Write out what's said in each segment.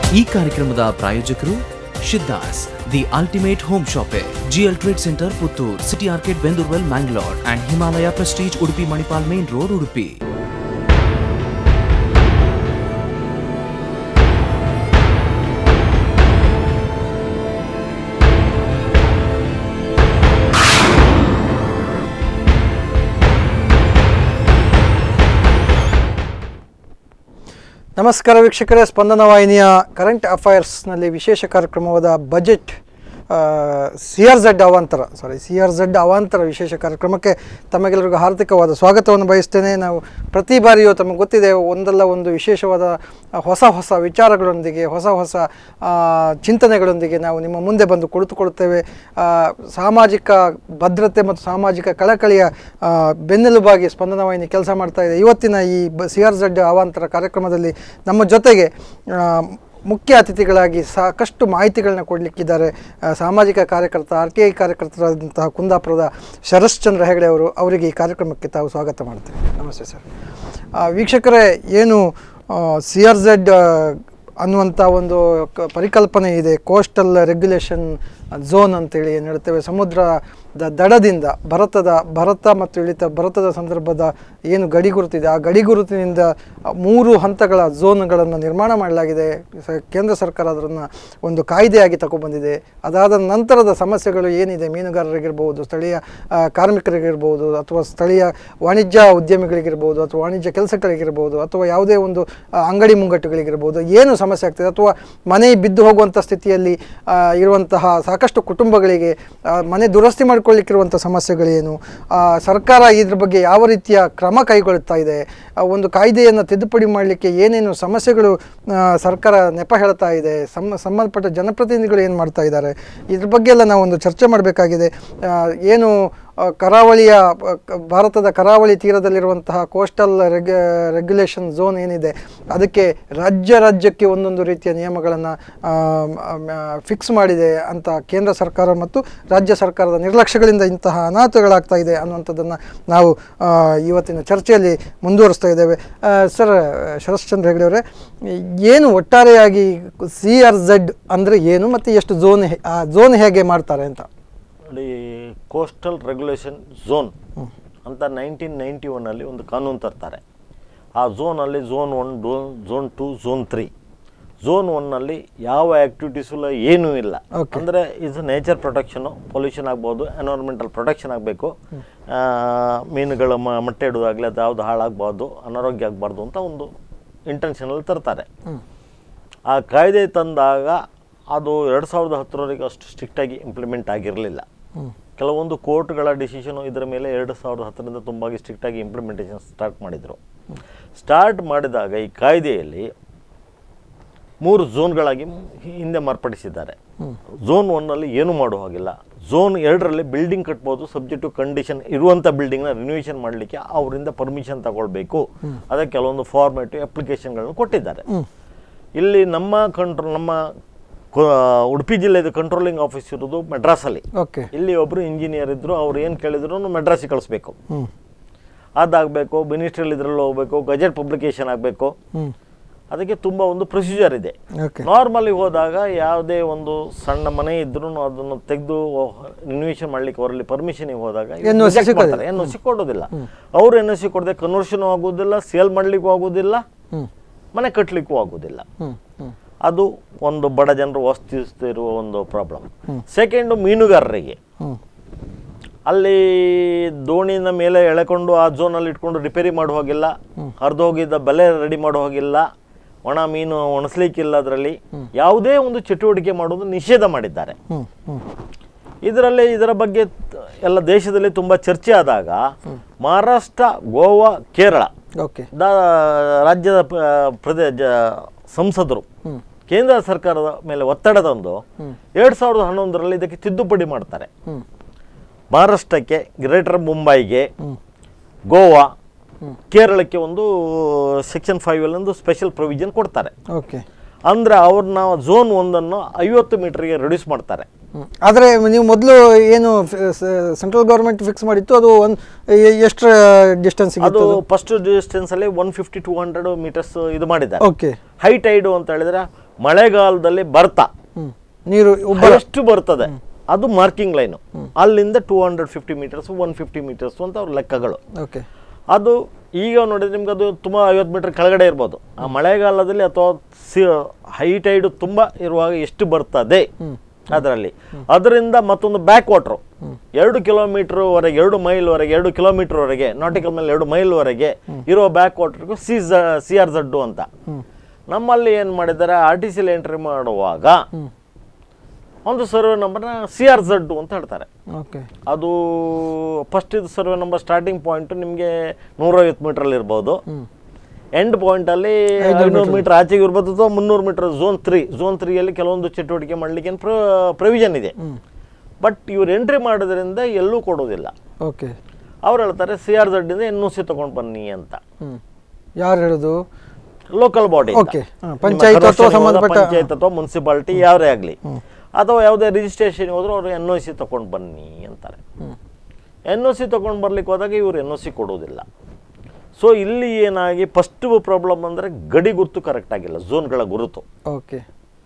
ಈ ಕಾರ್ಯಕ್ರಮದ ಪ್ರಾಯೋಜಕರು Siddas the ultimate home shoppe GL trade centre Puttur city arcade Bendoorwell Mangalore and Himalaya prestige Udupi Manipal main road Udupi ನಮಸ್ಕಾರ ವೀಕ್ಷಕರೇ ಸ್ಪಂದನ ವಾಹಿನಿಯ ಕರೆಂಟ್ ಅಫೈರ್ಸ್ನಲ್ಲಿ ವಿಶೇಷ ಕಾರ್ಯಕ್ರಮವಾದ ಬಜೆಟ್ ಸಿ ಆರ್ ಝಡ್ ಅವಾಂತರ ಸಾರಿ ಸಿ ಆರ್ ಝಡ್ ಅವಾಂತರ ವಿಶೇಷ ಕಾರ್ಯಕ್ರಮಕ್ಕೆ ತಮಗೆಲ್ಲರಿಗೂ ಹಾರ್ದಿಕವಾದ ಸ್ವಾಗತವನ್ನು ಬಯಸ್ತೇನೆ ನಾವು ಪ್ರತಿ ಬಾರಿಯೂ ತಮಗೆ ಗೊತ್ತಿದೆ ಒಂದಲ್ಲ ಒಂದು ವಿಶೇಷವಾದ ಆ, ಹೊಸ ಹೊಸ ವಿಚಾರಗಳೊಂದಿಗೆ ಹೊಸ ಹೊಸ ಆ, ಚಿಂತನೆಗಳೊಂದಿಗೆ ನಾವು ನಿಮ್ಮ ಮುಂದೆ ಬಂದು ಕುಳಿತುಕೊಳ್ಳುತ್ತೇವೆ ಆ, ಸಾಮಾಜಿಕ ಭದ್ರತೆ ಮತ್ತು ಸಾಮಾಜಿಕ ಕಳಕಳಿಯ ಆ, ಬೆನ್ನೆಲುಬಾಗಿ ಸ್ಪಂದನ ವಾಹಿನಿ ಕೆಲಸ ಮಾಡ್ತಾ ಇದೆ ಇವತ್ತಿನ ಈ ಬ ಸಿ ಆರ್ ಝಡ್ ಅವಾಂತರ ಕಾರ್ಯಕ್ರಮದಲ್ಲಿ ನಮ್ಮ ಜೊತೆಗೆ ಆ, ಮುಖ್ಯ ಅತಿಥಿಗಳಾಗಿ ಸಾಕಷ್ಟು ಮಾಹಿತಿಗಳನ್ನ ಕೊಡಲಿಕ್ಕಿದ್ದಾರೆ ಆ, ಸಾಮಾಜಿಕ ಕಾರ್ಯಕರ್ತ ಆರ್ ಟಿ ಐ ಕಾರ್ಯಕರ್ತರಾದಂತಹ ಕುಂದಾಪುರದ ಶರಶ್ಚಂದ್ರ ಹೆಗಡೆ ಅವರು ಅವರಿಗೆ ಈ ಕಾರ್ಯಕ್ರಮಕ್ಕೆ ತಾವು ಸ್ವಾಗತ ಮಾಡ್ತೇವೆ ನಮಸ್ತೆ ಸರ್ ಆ, ವೀಕ್ಷಕರೇ ಏನು ಸಿ ಆರ್ ಝೆಡ್ ಅನ್ನುವಂಥ ಒಂದು ಕ- ಪರಿಕಲ್ಪನೆ ಇದೆ ಕೋಸ್ಟಲ್ ರೆಗ್ಯುಲೇಷನ್ ಝೋನ್ ಅಂತೇಳಿ ಏನು ಹೇಳ್ತೇವೆ ಸಮುದ್ರದ ದಡದಿಂದ ಭರತದ ಭರತ ಮತ್ತು ಇಳಿತ ಭರತದ ಸಂದರ್ಭದ ಏನು ಗಡಿಗುರುತಿದೆ ಆ ಗಡಿಗುರುತಿನಿಂದ ಆ, ಮೂರು ಹಂತಗಳ ಝೋನ್ಗಳನ್ನು ನಿರ್ಮಾಣ ಮಾಡಲಾಗಿದೆ ಸ- ಕೇಂದ್ರ ಸರ್ಕಾರ ಅದನ್ನು ಒಂದು ಕಾಯ್ದೆಯಾಗಿ ತಗೊಬಂದಿದೆ ಅದಾದ ನಂತರದ ಸಮಸ್ಯೆಗಳು ಏನಿದೆ ಮೀನುಗಾರರಿಗಿರ್ಬೋದು ಸ್ಥಳೀಯ ಆ, ಕಾರ್ಮಿಕರಿಗಿರ್ಬೋದು ಅಥವಾ ಸ್ಥಳೀಯ ವಾಣಿಜ್ಯ ಉದ್ಯಮಿಗಳಿಗಿರ್ಬೋದು ಅಥವಾ ವಾಣಿಜ್ಯ ಕೆಲಸಗಳಿಗಿರ್ಬೋದು ಅಥವಾ ಯಾವುದೇ ಒಂದು ಆ, ಅಂಗಡಿ ಮುಂಗಟ್ಟುಗಳಿಗಿರ್ಬೋದು ಏನು ಸಮಸ್ಯೆ ಆಗ್ತದೆ ಅಥವಾ ಮನೆ ಬಿದ್ದು ಹೋಗುವಂಥ ಸ್ಥಿತಿಯಲ್ಲಿ ಆ, ಇರುವಂತಹ ಸಾಕಷ್ಟು ಕುಟುಂಬಗಳಿಗೆ ಆ, ಮನೆ ದುರಸ್ತಿ ಮಾಡಿಕೊಳ್ಳಿಕ್ಕಿರುವಂಥ ಸಮಸ್ಯೆಗಳೇನು ಆ, ಸರ್ಕಾರ ಇದ್ರ ಬಗ್ಗೆ ಯಾವ ರೀತಿಯ ಕ್ರಮ ಕೈಗೊಳ್ಳುತ್ತಾ ಇದೆ ಆ, ಒಂದು ಕಾಯ್ದೆಯನ್ನು ತಿದ್ದುಪಡಿ ಮಾಡಲಿಕ್ಕೆ ಏನೇನು ಸಮಸ್ಯೆಗಳು ಆ, ಸರ್ಕಾರ ನೆಪ ಹೇಳ್ತಾ ಇದೆ ಸಮ ಸಂಬಂಧಪಟ್ಟ ಜನಪ್ರತಿನಿಧಿಗಳು ಏನು ಮಾಡ್ತಾ ಇದ್ದಾರೆ ಇದ್ರ ಬಗ್ಗೆ ಎಲ್ಲ ನಾವು ಒಂದು ಚರ್ಚೆ ಮಾಡಬೇಕಾಗಿದೆ ಆ, ಏನು ಆ, ಕರಾವಳಿಯ ಆ, ಕ- ಭಾರತದ ಕರಾವಳಿ ತೀರದಲ್ಲಿರುವಂತಹ ಕೋಸ್ಟಲ್ ರೆಗ್ಯು ರೆಗ್ಯುಲೇಷನ್ ಝೋನ್ ಏನಿದೆ ಅದಕ್ಕೆ ರಾಜ್ಯ ರಾಜ್ಯಕ್ಕೆ ಒಂದೊಂದು ರೀತಿಯ ನಿಯಮಗಳನ್ನು ಫಿಕ್ಸ್ ಮಾಡಿದೆ ಅಂತ ಕೇಂದ್ರ ಸರ್ಕಾರ ಮತ್ತು ರಾಜ್ಯ ಸರ್ಕಾರದ ನಿರ್ಲಕ್ಷ್ಯಗಳಿಂದ ಇಂತಹ ಅನಾಹುತಗಳಾಗ್ತಾ ಇದೆ ಅನ್ನುವಂಥದ್ದನ್ನು ನಾವು ಆ, ಇವತ್ತಿನ ಚರ್ಚೆಯಲ್ಲಿ ಮುಂದುವರಿಸ್ತಾ ಇದ್ದೇವೆ ಆ, ಸರ್ ಶರಶ್ಚಂದ್ರ ಹೆಗಡೆ ಅವರೇ ಏನು ಒಟ್ಟಾರೆಯಾಗಿ ಸಿ ಆರ್ ಝೆಡ್ ಅಂದರೆ ಏನು ಮತ್ತು ಎಷ್ಟು ಝೋನ್ ಆ ಝೋನ್ ಹೇಗೆ ಮಾಡ್ತಾರೆ ಅಂತ ನೋಡಿ ಕೋಸ್ಟಲ್ ರೆಗ್ಯುಲೇಷನ್ ಝೋನ್ ಅಂತ ನೈನ್ಟೀನ್ ನೈಂಟಿ ಒನ್ನಲ್ಲಿ ಒಂದು ಕಾನೂನು ತರ್ತಾರೆ ಆ ಝೋನಲ್ಲಿ ಝೋನ್ ಒನ್ ಡೋನ್ zone two zone three zone ಒನ್ನಲ್ಲಿ ಯಾವ ಆ್ಯಕ್ಟಿವಿಟೀಸು ಏನೂ ಇಲ್ಲ Okay. ಅಂದರೆ ಇದು ನೇಚರ್ ಪ್ರೊಟೆಕ್ಷನು ಪೊಲ್ಯೂಷನ್ ಆಗ್ಬೋದು ಎನ್ವೈರ್ಮೆಂಟಲ್ ಪ್ರೊಟೆಕ್ಷನ್ ಆಗಬೇಕು ಮೀನುಗಳ ಮ ಮೊಟ್ಟೆ ಇಡೋದಾಗಲಿ ಅದು ಯಾವುದು ಹಾಳಾಗಬಾರ್ದು ಅನಾರೋಗ್ಯ ಆಗಬಾರ್ದು ಅಂತ ಒಂದು ಇಂಟೆನ್ಷನಲ್ಲಿ ತರ್ತಾರೆ ಆ ಕಾಯ್ದೆ ತಂದಾಗ ಅದು ಎರಡು ಸಾವಿರದ ಹತ್ತರವರೆಗೆ ಅಷ್ಟು ಸ್ಟ್ರಿಕ್ಟಾಗಿ ಇಂಪ್ಲಿಮೆಂಟ್ ಆಗಿರಲಿಲ್ಲ ಕೆಲವೊಂದು ಕೋರ್ಟ್ಗಳ ಡಿಸಿಷನು ಇದರ ಮೇಲೆ ಎರಡು ಸಾವಿರದ ಹತ್ತರಿಂದ ತುಂಬಾಗಿ ಸ್ಟ್ರಿಕ್ಟಾಗಿ ಇಂಪ್ಲಿಮೆಂಟೇಷನ್ ಸ್ಟಾರ್ಟ್ ಮಾಡಿದರು ಸ್ಟಾರ್ಟ್ ಮಾಡಿದಾಗ ಈ ಕಾಯ್ದೆಯಲ್ಲಿ ಮೂರು ಝೋನ್ಗಳಾಗಿ ಹಿಂದೆ ಮಾರ್ಪಡಿಸಿದ್ದಾರೆ ಝೋನ್ ಒನ್ನಲ್ಲಿ ಏನು ಮಾಡುವ ಹಾಗಿಲ್ಲ ಝೋನ್ ಎರಡರಲ್ಲಿ ಬಿಲ್ಡಿಂಗ್ ಕಟ್ಬೋದು ಸಬ್ಜೆಕ್ಟ್ ಟು ಕಂಡೀಷನ್ ಇರುವಂಥ ಬಿಲ್ಡಿಂಗ್ನ ರಿನೋವೇಷನ್ ಮಾಡಲಿಕ್ಕೆ ಅವರಿಂದ ಪರ್ಮಿಷನ್ ತಗೊಳ್ಬೇಕು ಅದಕ್ಕೆ ಕೆಲವೊಂದು ಫಾರ್ಮೇಟು ಅಪ್ಲಿಕೇಶನ್ಗಳನ್ನು ಕೊಟ್ಟಿದ್ದಾರೆ ಇಲ್ಲಿ ನಮ್ಮ ಕಂಟ್ರೋಲ್ ನಮ್ಮ ಕೊ- ಉಡುಪಿ ಜಿಲ್ಲೆದು ಕಂಟ್ರೋಲಿಂಗ್ ಆಫೀಸ್ ಇರೋದು ಮೆಡ್ರಾಸಲ್ಲಿ ಓಕೆ ಇಲ್ಲಿ ಒಬ್ಬರು ಇಂಜಿನಿಯರ್ ಇದ್ದರು ಅವ್ರು ಏನು ಕೇಳಿದ್ರು ಮೆಡ್ರಾಸಿಗೆ ಕಳಿಸ್ಬೇಕು ಹ್ಞೂ ಅದಾಗಬೇಕು ಮಿನಿಸ್ಟ್ರಿಯಲ್ಲಿ ಇದರಲ್ಲಿ ಹೋಗಬೇಕು ಗಜೆಟ್ ಪಬ್ಲಿಕೇಶನ್ ಆಗಬೇಕು ಹ್ಞೂ ಅದಕ್ಕೆ ತುಂಬ ಒಂದು ಪ್ರೊಸೀಜರ್ ಇದೆ ಓಕೆ ನಾರ್ಮಲಿ ಹೋದಾಗ ಯಾವುದೇ ಒಂದು ಸಣ್ಣ ಮನೆ ಇದ್ರೂ ಅದನ್ನು ತೆಗೆದು ರಿನ್ಯೂವೇಷನ್ ಮಾಡ್ಲಿಕ್ಕೆ ಅವರಲ್ಲಿ ಪರ್ಮಿಷನ್ಗೆ ಹೋದಾಗ NOC ಸಿಕ್ಕೋದಿಲ್ಲ. ಎನ್ ಸಿ ಕೊಡೋದಿಲ್ಲ ಅವ್ರು ಎನ್ ಸಿ ಕೊಡದೆ ಕನ್ವರ್ಷನ್ ಆಗೋದಿಲ್ಲ ಸೇಲ್ ಮಾಡ್ಲಿಕ್ಕೂ ಆಗೋದಿಲ್ಲ ಹ್ಞೂ ಮನೆ ಕಟ್ಟಲಿಕ್ಕೂ ಆಗೋದಿಲ್ಲ ಹ್ಞೂ ಹ್ಞೂ ಅದು ಒಂದು ಬಡ ಜನರು ವಸ್ತಿಸ್ತಿರುವ ಒಂದು ಪ್ರಾಬ್ಲಮ್ ಸೆಕೆಂಡು ಮೀನುಗಾರರಿಗೆ ಹ್ಞೂ ಅಲ್ಲಿ ದೋಣಿನ ಮೇಲೆ ಎಳೆಕೊಂಡು ಆ ಝೋನಲ್ಲಿ ಇಟ್ಕೊಂಡು ರಿಪೇರಿ ಮಾಡೋ ಹಾಗಿಲ್ಲ ಹರಿದೋಗಿದ್ದ ಬಲೆ ರೆಡಿ ಮಾಡೋ ಹಾಗಿಲ್ಲ ಒಣ ಮೀನು ಒಣಸ್ಲಿಕ್ಕಿಲ್ಲ ಅದರಲ್ಲಿ ಯಾವುದೇ ಒಂದು ಚಟುವಟಿಕೆ ಮಾಡೋದು ನಿಷೇಧ ಮಾಡಿದ್ದಾರೆ ಹ್ಞೂ ಹ್ಞೂ ಇದರಲ್ಲಿ ಇದರ ಬಗ್ಗೆ ತ- ಎಲ್ಲ ದೇಶದಲ್ಲಿ ತುಂಬ ಚರ್ಚೆ ಆದಾಗ ಮಹಾರಾಷ್ಟ್ರ ಗೋವಾ ಕೇರಳ ಓಕೆ ದ ರಾಜ್ಯದ ಪ- ಪ್ರದೇ ಜ ಸಂಸದರು ಹ್ಞೂ ಕೇಂದ್ರ ಸರ್ಕಾರದ ಮೇಲೆ ಒತ್ತಡ ತಂದು ಎರಡು ಸಾವಿರದ ಹನ್ನೊಂದರಲ್ಲಿ ಇದಕ್ಕೆ ತಿದ್ದುಪಡಿ ಮಾಡ್ತಾರೆ ಹ್ಞೂ ಮಹಾರಾಷ್ಟ್ರಕ್ಕೆ ಗ್ರೇಟರ್ ಮುಂಬೈಗೆ ಗೋವಾ ಕೇರಳಕ್ಕೆ ಒಂದು ಸೆಕ್ಷನ್ ಫೈವಲ್ಲಿ ಒಂದು ಸ್ಪೆಷಲ್ ಪ್ರೊವಿಷನ್ ಕೊಡ್ತಾರೆ ಓಕೆ ಅಂದರೆ ಅವ್ರನ್ನ ಝೋನ್ ಒಂದನ್ನು ಐವತ್ತು ಮೀಟರ್ಗೆ ರೆಡ್ಯೂಸ್ ಮಾಡ್ತಾರೆ ಆದರೆ ನೀವು ಮೊದಲು ಏನು ಸೆಂಟ್ರಲ್ ಗೌರ್ಮೆಂಟ್ ಫಿಕ್ಸ್ ಮಾಡಿತ್ತು ಅದು ಒಂದು ಎಷ್ಟು ಡಿಸ್ಟೆನ್ಸ್ ಅದು ಫಸ್ಟ್ ಡಿಸ್ಟೆನ್ಸ್ ಅಲ್ಲಿ one fifty two hundred metres ಇದು ಮಾಡಿದ್ದಾರೆ ಓಕೆ ಹೈ ಟೈಡು ಅಂತ ಹೇಳಿದ್ರೆ ಮಳೆಗಾಲದಲ್ಲಿ ಬರ್ತಾ ಹ್ಮ್ ನೀರು ಉಬ್ಬರ ಎಷ್ಟು ಬರ್ತದೆ ಅದು ಮಾರ್ಕಿಂಗ್ ಲೈನು ಅಲ್ಲಿಂದ two hundred fifty metres one fifty metres ಅಂತ ಅವ್ರ ಲೆಕ್ಕಗಳು ಓಕೆ ಅದು ಈಗ ನೋಡಿದ್ರೆ ನಿಮ್ಗೆ ಅದು ತುಂಬ ಐವತ್ತು ಮೀಟರ್ ಕೆಳಗಡೆ ಇರ್ಬೋದು ಆ ಮಳೆಗಾಲದಲ್ಲಿ ಅಥವಾ ಸಿ ಹೈ ಟೈಡ್ ತುಂಬ ಇರುವಾಗ ಎಷ್ಟು ಬರ್ತದೆ ಅದರಲ್ಲಿ ಅದರಿಂದ ಮತ್ತೊಂದು ಬ್ಯಾಕ್ ವಾಟ್ರು ಎರಡು ಕಿಲೋಮೀಟರ್ ವರೆಗೆ ಎರಡು ಮೈಲ್ ವರೆಗೆ ಎರಡು ಕಿಲೋಮೀಟರ್ ವರೆಗೆ ನಾಟಿಕಲ್ ಮೇಲೆ ಎರಡು ಮೈಲ್ ವರೆಗೆ ಇರೋ ಬ್ಯಾಕ್ ವಾಟರ್ಗೂ ಸಿ ಸಿ ಆರ್ ಜಡ್ಡು ಅಂತ ನಮ್ಮಲ್ಲಿ ಏನು ಮಾಡಿದ್ದಾರೆ ಆರ್ ಟಿ ಸಿಲಿ ಎಂಟ್ರಿ ಮಾಡುವಾಗ ಒಂದು ಸರ್ವೆ ನಂಬರ್ನ ಸಿ ಆರ್ ಜಡ್ಡು ಅಂತ ಹೇಳ್ತಾರೆ ಓಕೆ ಅದು ಫಸ್ಟ್ ಇದು ಸರ್ವೆ ನಂಬರ್ ಸ್ಟಾರ್ಟಿಂಗ್ ಪಾಯಿಂಟ್ ನಿಮಗೆ ನೂರೈವತ್ತು ಮೀಟ್ರಲ್ಲಿ ಇರ್ಬೋದು ಎಂಡ್ ಪಾಯಿಂಟಲ್ಲಿ ಐನೂರು ಮೀಟರ್ ಆಚೆಗೆ ಇರ್ಬೋದು ಅಥವಾ ಮುನ್ನೂರು ಮೀಟರ್ ಝೋನ್ ತ್ರೀ ಝೋನ್ ತ್ರೀಯಲ್ಲಿ ಕೆಲವೊಂದು ಚಟುವಟಿಕೆ ಮಾಡಲಿಕ್ಕೆ ಪ್ರೊವಿಷನ್ ಇದೆ ಬಟ್ ಇವ್ರು ಎಂಟ್ರಿ ಮಾಡೋದ್ರಿಂದ ಎಲ್ಲೂ ಕೊಡೋದಿಲ್ಲ ಓಕೆ ಅವ್ರು ಹೇಳ್ತಾರೆ ಸಿ ಆರ್ ಇಂದ ಎನ್ ಸಿ ತಗೊಂಡು ಬನ್ನಿ ಅಂತ ಹ್ಮ್ ಯಾರು ಹೇಳೋದು ಲೋಕಲ್ ಬಾಡಿ Okay. ಹಾ, ಪಂಚಾಯತ್ ಅಥವಾ ಸಂಬಂಧಪಟ್ಟ- ಪಂಚಾಯತ್ ಅಥವಾ ಮುನ್ಸಿಪಾಲಿಟಿ ಯಾರೇ ಆಗಲಿ ಅಥವಾ ಯಾವುದೇ ರಿಜಿಸ್ಟ್ರೇಷನ್ ಹೋದ್ರು ಅವರು ಎನ್ ಒ ಸಿ ತಗೊಂಡು ಬನ್ನಿ ಅಂತಾರೆ ಎನ್ ಒ ಸಿ ತಗೊಂಡು ಬರ್ಲಿಕ್ಕೆ ಹೋದಾಗ ಇವರು ಎನ್ ಒ ಸಿ ಕೊಡೋದಿಲ್ಲ ಸೊ ಇಲ್ಲಿ ಏನಾಗಿ ಫಸ್ಟ್ ಪ್ರಾಬ್ಲಮ್ ಅಂದರೆ ಗಡಿ ಗುರುತು ಕರೆಕ್ಟ್ ಆಗಿಲ್ಲ ಝೋನ್ಗಳ ಗುರುತು ಓಕೆ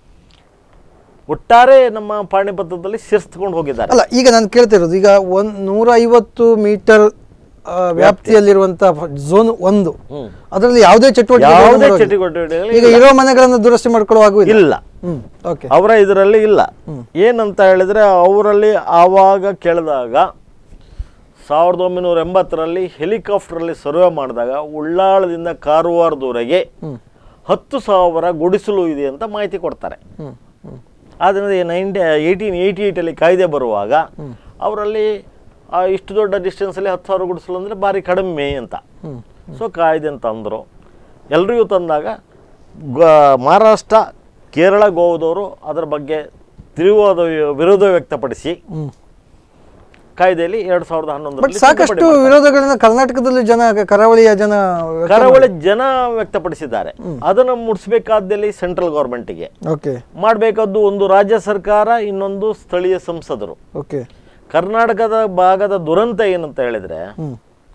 ಒಟ್ಟಾರೆ ನಮ್ಮ ಪಾಣಿಪತ್ರದಲ್ಲಿ ಸೇರಿಸ್ಕೊಂಡು ಹೋಗಿದ್ದಾರೆ ಅಲ್ಲ ಈಗ ನಾನು ಕೇಳ್ತಿರೋದು ಈಗ ಒಂದ್ ನೂರ ಐವತ್ತು ಮೀಟರ್ ಆ, ವ್ಯಾಪ್ತಿಯಲ್ಲಿರುವಂತ ಝೋನ್ ಒಂದು ಹ್ಮ್. ಅದರಲ್ಲಿ ಯಾವುದೇ ಚಟುವಟಿಕೆ ಯಾವುದೇ ಚಟುವಟಿಕೆಗಳು ಈಗ ಇರೋ ಮನೆಗಳನ್ನು ದುರಸ್ತಿ ಮಾಡ್ಕೊಳ್ಳುವಾಗೂ ಇಲ್ಲ ಇಲ್ಲ ಹ್ಮ್ ಓಕೆ ಅವರ ಇದರಲ್ಲಿ ಇಲ್ಲ ಏನಂತ ಹೇಳಿದ್ರೆ ಅವರಲ್ಲಿ ಆವಾಗ ಕೇಳಿದಾಗ ಸಾವಿರದ ಒಂಬೈನೂರ ಎಂಬತ್ತರಲ್ಲಿ ಹೆಲಿಕಾಪ್ಟರಲ್ಲಿ ಸರ್ವೆ ಮಾಡಿದಾಗ ಉಳ್ಳಾಳದಿಂದ ಕಾರವಾರದವರೆಗೆ ಹತ್ತು ಸಾವಿರ ಗುಡಿಸಲು ಇದೆ ಅಂತ ಮಾಹಿತಿ ಕೊಡ್ತಾರೆ ಹ್ಮ್ ಹ್ಮ್ ಆದ್ದರಿಂದ ನೈನ್ಟಿ ಏಯ್ಟೀನ್ ಏಯ್ಟಿ ಏಯ್ಟಲ್ಲಿ ಕಾಯ್ದೆ ಬರುವಾಗ ಅವರಲ್ಲಿ ಆ ಇಷ್ಟು ದೊಡ್ಡ ಡಿಸ್ಟೆನ್ಸಲ್ಲಿ ಹತ್ತು ಸಾವಿರ ಗುಡಿಸಲು ಅಂದರೆ ಭಾರಿ ಕಡಿಮೆ ಅಂತ ಸೊ ಕಾಯ್ದೆ ಅಂತ ಅಂದರು ಎಲ್ರಿಗೂ ತಂದಾಗ ಗ- ಮಹಾರಾಷ್ಟ್ರ ಕೇರಳ ಗೋವಾದವರು ಅದರ ಬಗ್ಗೆ ತೀವ್ರವಾದ ವಿ- ವಿರೋಧ ವ್ಯಕ್ತಪಡಿಸಿ ಹ್ಮ್ ಕಾಯ್ದೆಯಲ್ಲಿ ಎರಡು ಸಾವಿರದ ಬಟ್ ಹನ್ನೊಂದರಲ್ಲಿ ಸಾಕಷ್ಟು ತಿದ್ದುಪಡಿ ಮಾಡ್ತಾರೆ. ವಿರೋಧಗಳನ್ನ ಕರ್ನಾಟಕದಲ್ಲಿ ಜನ ಕರಾವಳಿಯ ಜನ ಕರಾವಳಿ ಜನ ವ್ಯಕ್ತಪಡಿಸಿದ್ದಾರೆ ಅದನ್ನು ಮುಡಿಸ್ಬೇಕಾದಲ್ಲಿ ಸೆಂಟ್ರಲ್ ಗೌರ್ಮೆಂಟಿಗೆ ಓಕೆ ಮಾಡಬೇಕಾದ್ದು ಒಂದು ರಾಜ್ಯ ಸರ್ಕಾರ ಇನ್ನೊಂದು ಸ್ಥಳೀಯ ಸಂಸದರು ಓಕೆ ಕರ್ನಾಟಕದ ಭಾಗದ ದುರಂತ ಏನಂತ ಹೇಳಿದ್ರೆ ಹ್ಮ್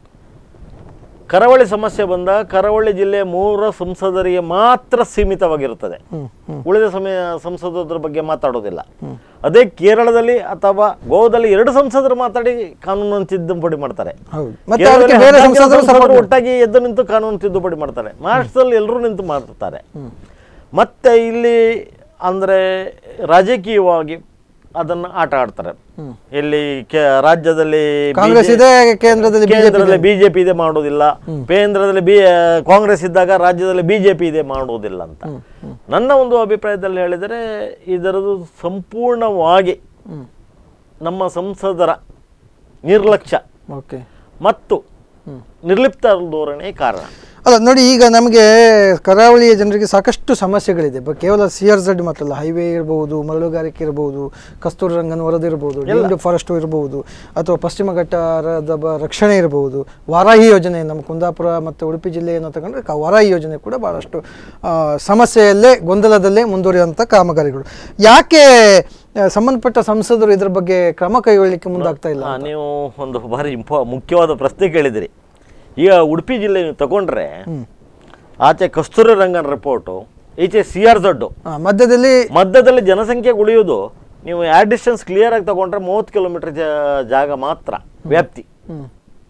ಕರಾವಳಿ ಸಮಸ್ಯೆ ಬಂದಾಗ ಕರಾವಳಿ ಜಿಲ್ಲೆಯ ಮೂರ ಸಂಸದರಿಗೆ ಮಾತ್ರ ಸೀಮಿತವಾಗಿರುತ್ತದೆ ಹ್ಮ್ ಹ್ಮ್ ಉಳಿದ ಸಮಯ ಸಂಸದರ ಬಗ್ಗೆ ಮಾತಾಡೋದಿಲ್ಲ ಅದೇ ಕೇರಳದಲ್ಲಿ ಅಥವಾ ಗೋವಾದಲ್ಲಿ ಎರಡು ಸಂಸದರು ಮಾತಾಡಿ ಕಾನೂನನ್ನು ತಿದ್ದುಪಡಿ ಮಾಡ್ತಾರೆ ಹೌದು ಮತ್ತೆ ಕೇರಳದಲ್ಲಿ ಅದಕ್ಕೆ ಬೇರೆ ಹದಿನಾಲ್ಕು ಸಂಸದರು ಸಂಸದರು ಸಪೋರ್ಟ್ ಒಟ್ಟಾಗಿ ಎದ್ದು ನಿಂತು ಕಾನೂನು ತಿದ್ದುಪಡಿ ಮಾಡ್ತಾರೆ ಮಹಾರಾಷ್ಟ್ರದಲ್ಲಿ ಎಲ್ಲರೂ ನಿಂತು ಮಾಡ್ತಾರೆ ಮತ್ತೆ ಇಲ್ಲಿ ಅಂದ್ರೆ ರಾಜಕೀಯವಾಗಿ ಅದನ್ನು ಆಟ ಆಡ್ತಾರೆ ಇಲ್ಲಿ ಕೆ- ರಾಜ್ಯದಲ್ಲಿ ಕಾಂಗ್ರೆಸ್ ಇದೆ ಕೇಂದ್ರದಲ್ಲಿ ಬಿಜೆಪಿ ಕೇಂದ್ರದಲ್ಲಿ ಬಿಜೆಪಿ ಇದೆ ಮಾಡೋದಿಲ್ಲ ಕೇಂದ್ರದಲ್ಲಿ ಬಿ ಕಾಂಗ್ರೆಸ್ ಇದ್ದಾಗ ರಾಜ್ಯದಲ್ಲಿ ಬಿಜೆಪಿ ಇದೆ ಮಾಡುವುದಿಲ್ಲ ಅಂತ ನನ್ನ ಒಂದು ಅಭಿಪ್ರಾಯದಲ್ಲಿ ಹೇಳಿದರೆ ಇದರದು ಸಂಪೂರ್ಣವಾಗಿ ನಮ್ಮ ಸಂಸದರ ನಿರ್ಲಕ್ಷ್ಯ ಓಕೆ ಮತ್ತು ನಿರ್ಲಿಪ್ತ ಧೋರಣೆ ಕಾರಣ ಅಲ್ಲ ನೋಡಿ ಈಗ ನಮಗೆ ಕರಾವಳಿಯ ಜನರಿಗೆ ಸಾಕಷ್ಟು ಸಮಸ್ಯೆಗಳಿದೆ ಬ- ಕೇವಲ ಸಿ ಆರ್ ಝಡ್ ಮಾತ್ರ ಅಲ್ಲ ಹೈವೇ ಇರಬಹುದು ಮರಳುಗಾರಿಕೆ ಇರಬಹುದು ಕಸ್ತೂರಿ ರಂಗನ ವರದಿ ಇರಬಹುದು ಡೀಮ್ಡ್ ಫಾರೆಸ್ಟ್ ಇರಬಹುದು ಅಥವಾ ಪಶ್ಚಿಮ ಘಟ್ಟದ ಬ- ರಕ್ಷಣೆ ಇರಬಹುದು ವಾರಾಹಿ ಯೋಜನೆ ನಮ್ಮ ಕುಂದಾಪುರ ಮತ್ತು ಉಡುಪಿ ಜಿಲ್ಲೆಯನ್ನು ತಗೊಂಡ್ರೆ ಕ- ವಾರಾಹಿ ಯೋಜನೆ ಕೂಡ ಬಹಳಷ್ಟು ಆ, ಸಮಸ್ಯೆಯಲ್ಲೇ ಗೊಂದಲದಲ್ಲೇ ಮುಂದುವರಿಯುವಂಥ ಕಾಮಗಾರಿಗಳು ಯಾಕೆ ಆ, ಸಂಬಂಧಪಟ್ಟ ಸಂಸದರು ಇದರ ಬಗ್ಗೆ ಕ್ರಮ ಕೈಗೊಳ್ಳಲಿಕ್ಕೆ ಮುಂದಾಗ್ತಾ ಇಲ್ಲ ಆ, ನೀವು ಒಂದು ಬಾರಿ ಇಂಪ ಮುಖ್ಯವಾದ ಪ್ರಶ್ನೆ ಕೇಳಿದಿರಿ ಈಗ ಉಡುಪಿ ಜಿಲ್ಲೆ ನೀವು ತಗೊಂಡ್ರೆ ಆಚೆ ಕಸ್ತೂರಿ ರಂಗನ್ ರಿಪೋರ್ಟು ಈಚೆ ಸಿ ಆರ್ ದೊಡ್ಡು ಆ, ಮಧ್ಯದಲ್ಲಿ ಮಧ್ಯದಲ್ಲಿ ಜನಸಂಖ್ಯೆ ಉಳಿಯೋದು ನೀವು ಏರ್ ಡಿಸ್ಟೆನ್ಸ್ ಕ್ಲಿಯರ್ ಆಗಿ ತಗೊಂಡ್ರೆ ಮೂವತ್ತು ಕಿಲೋಮೀಟರ್ ಜಾಗ ಮಾತ್ರ ವ್ಯಾಪ್ತಿ ಹ್ಮ್.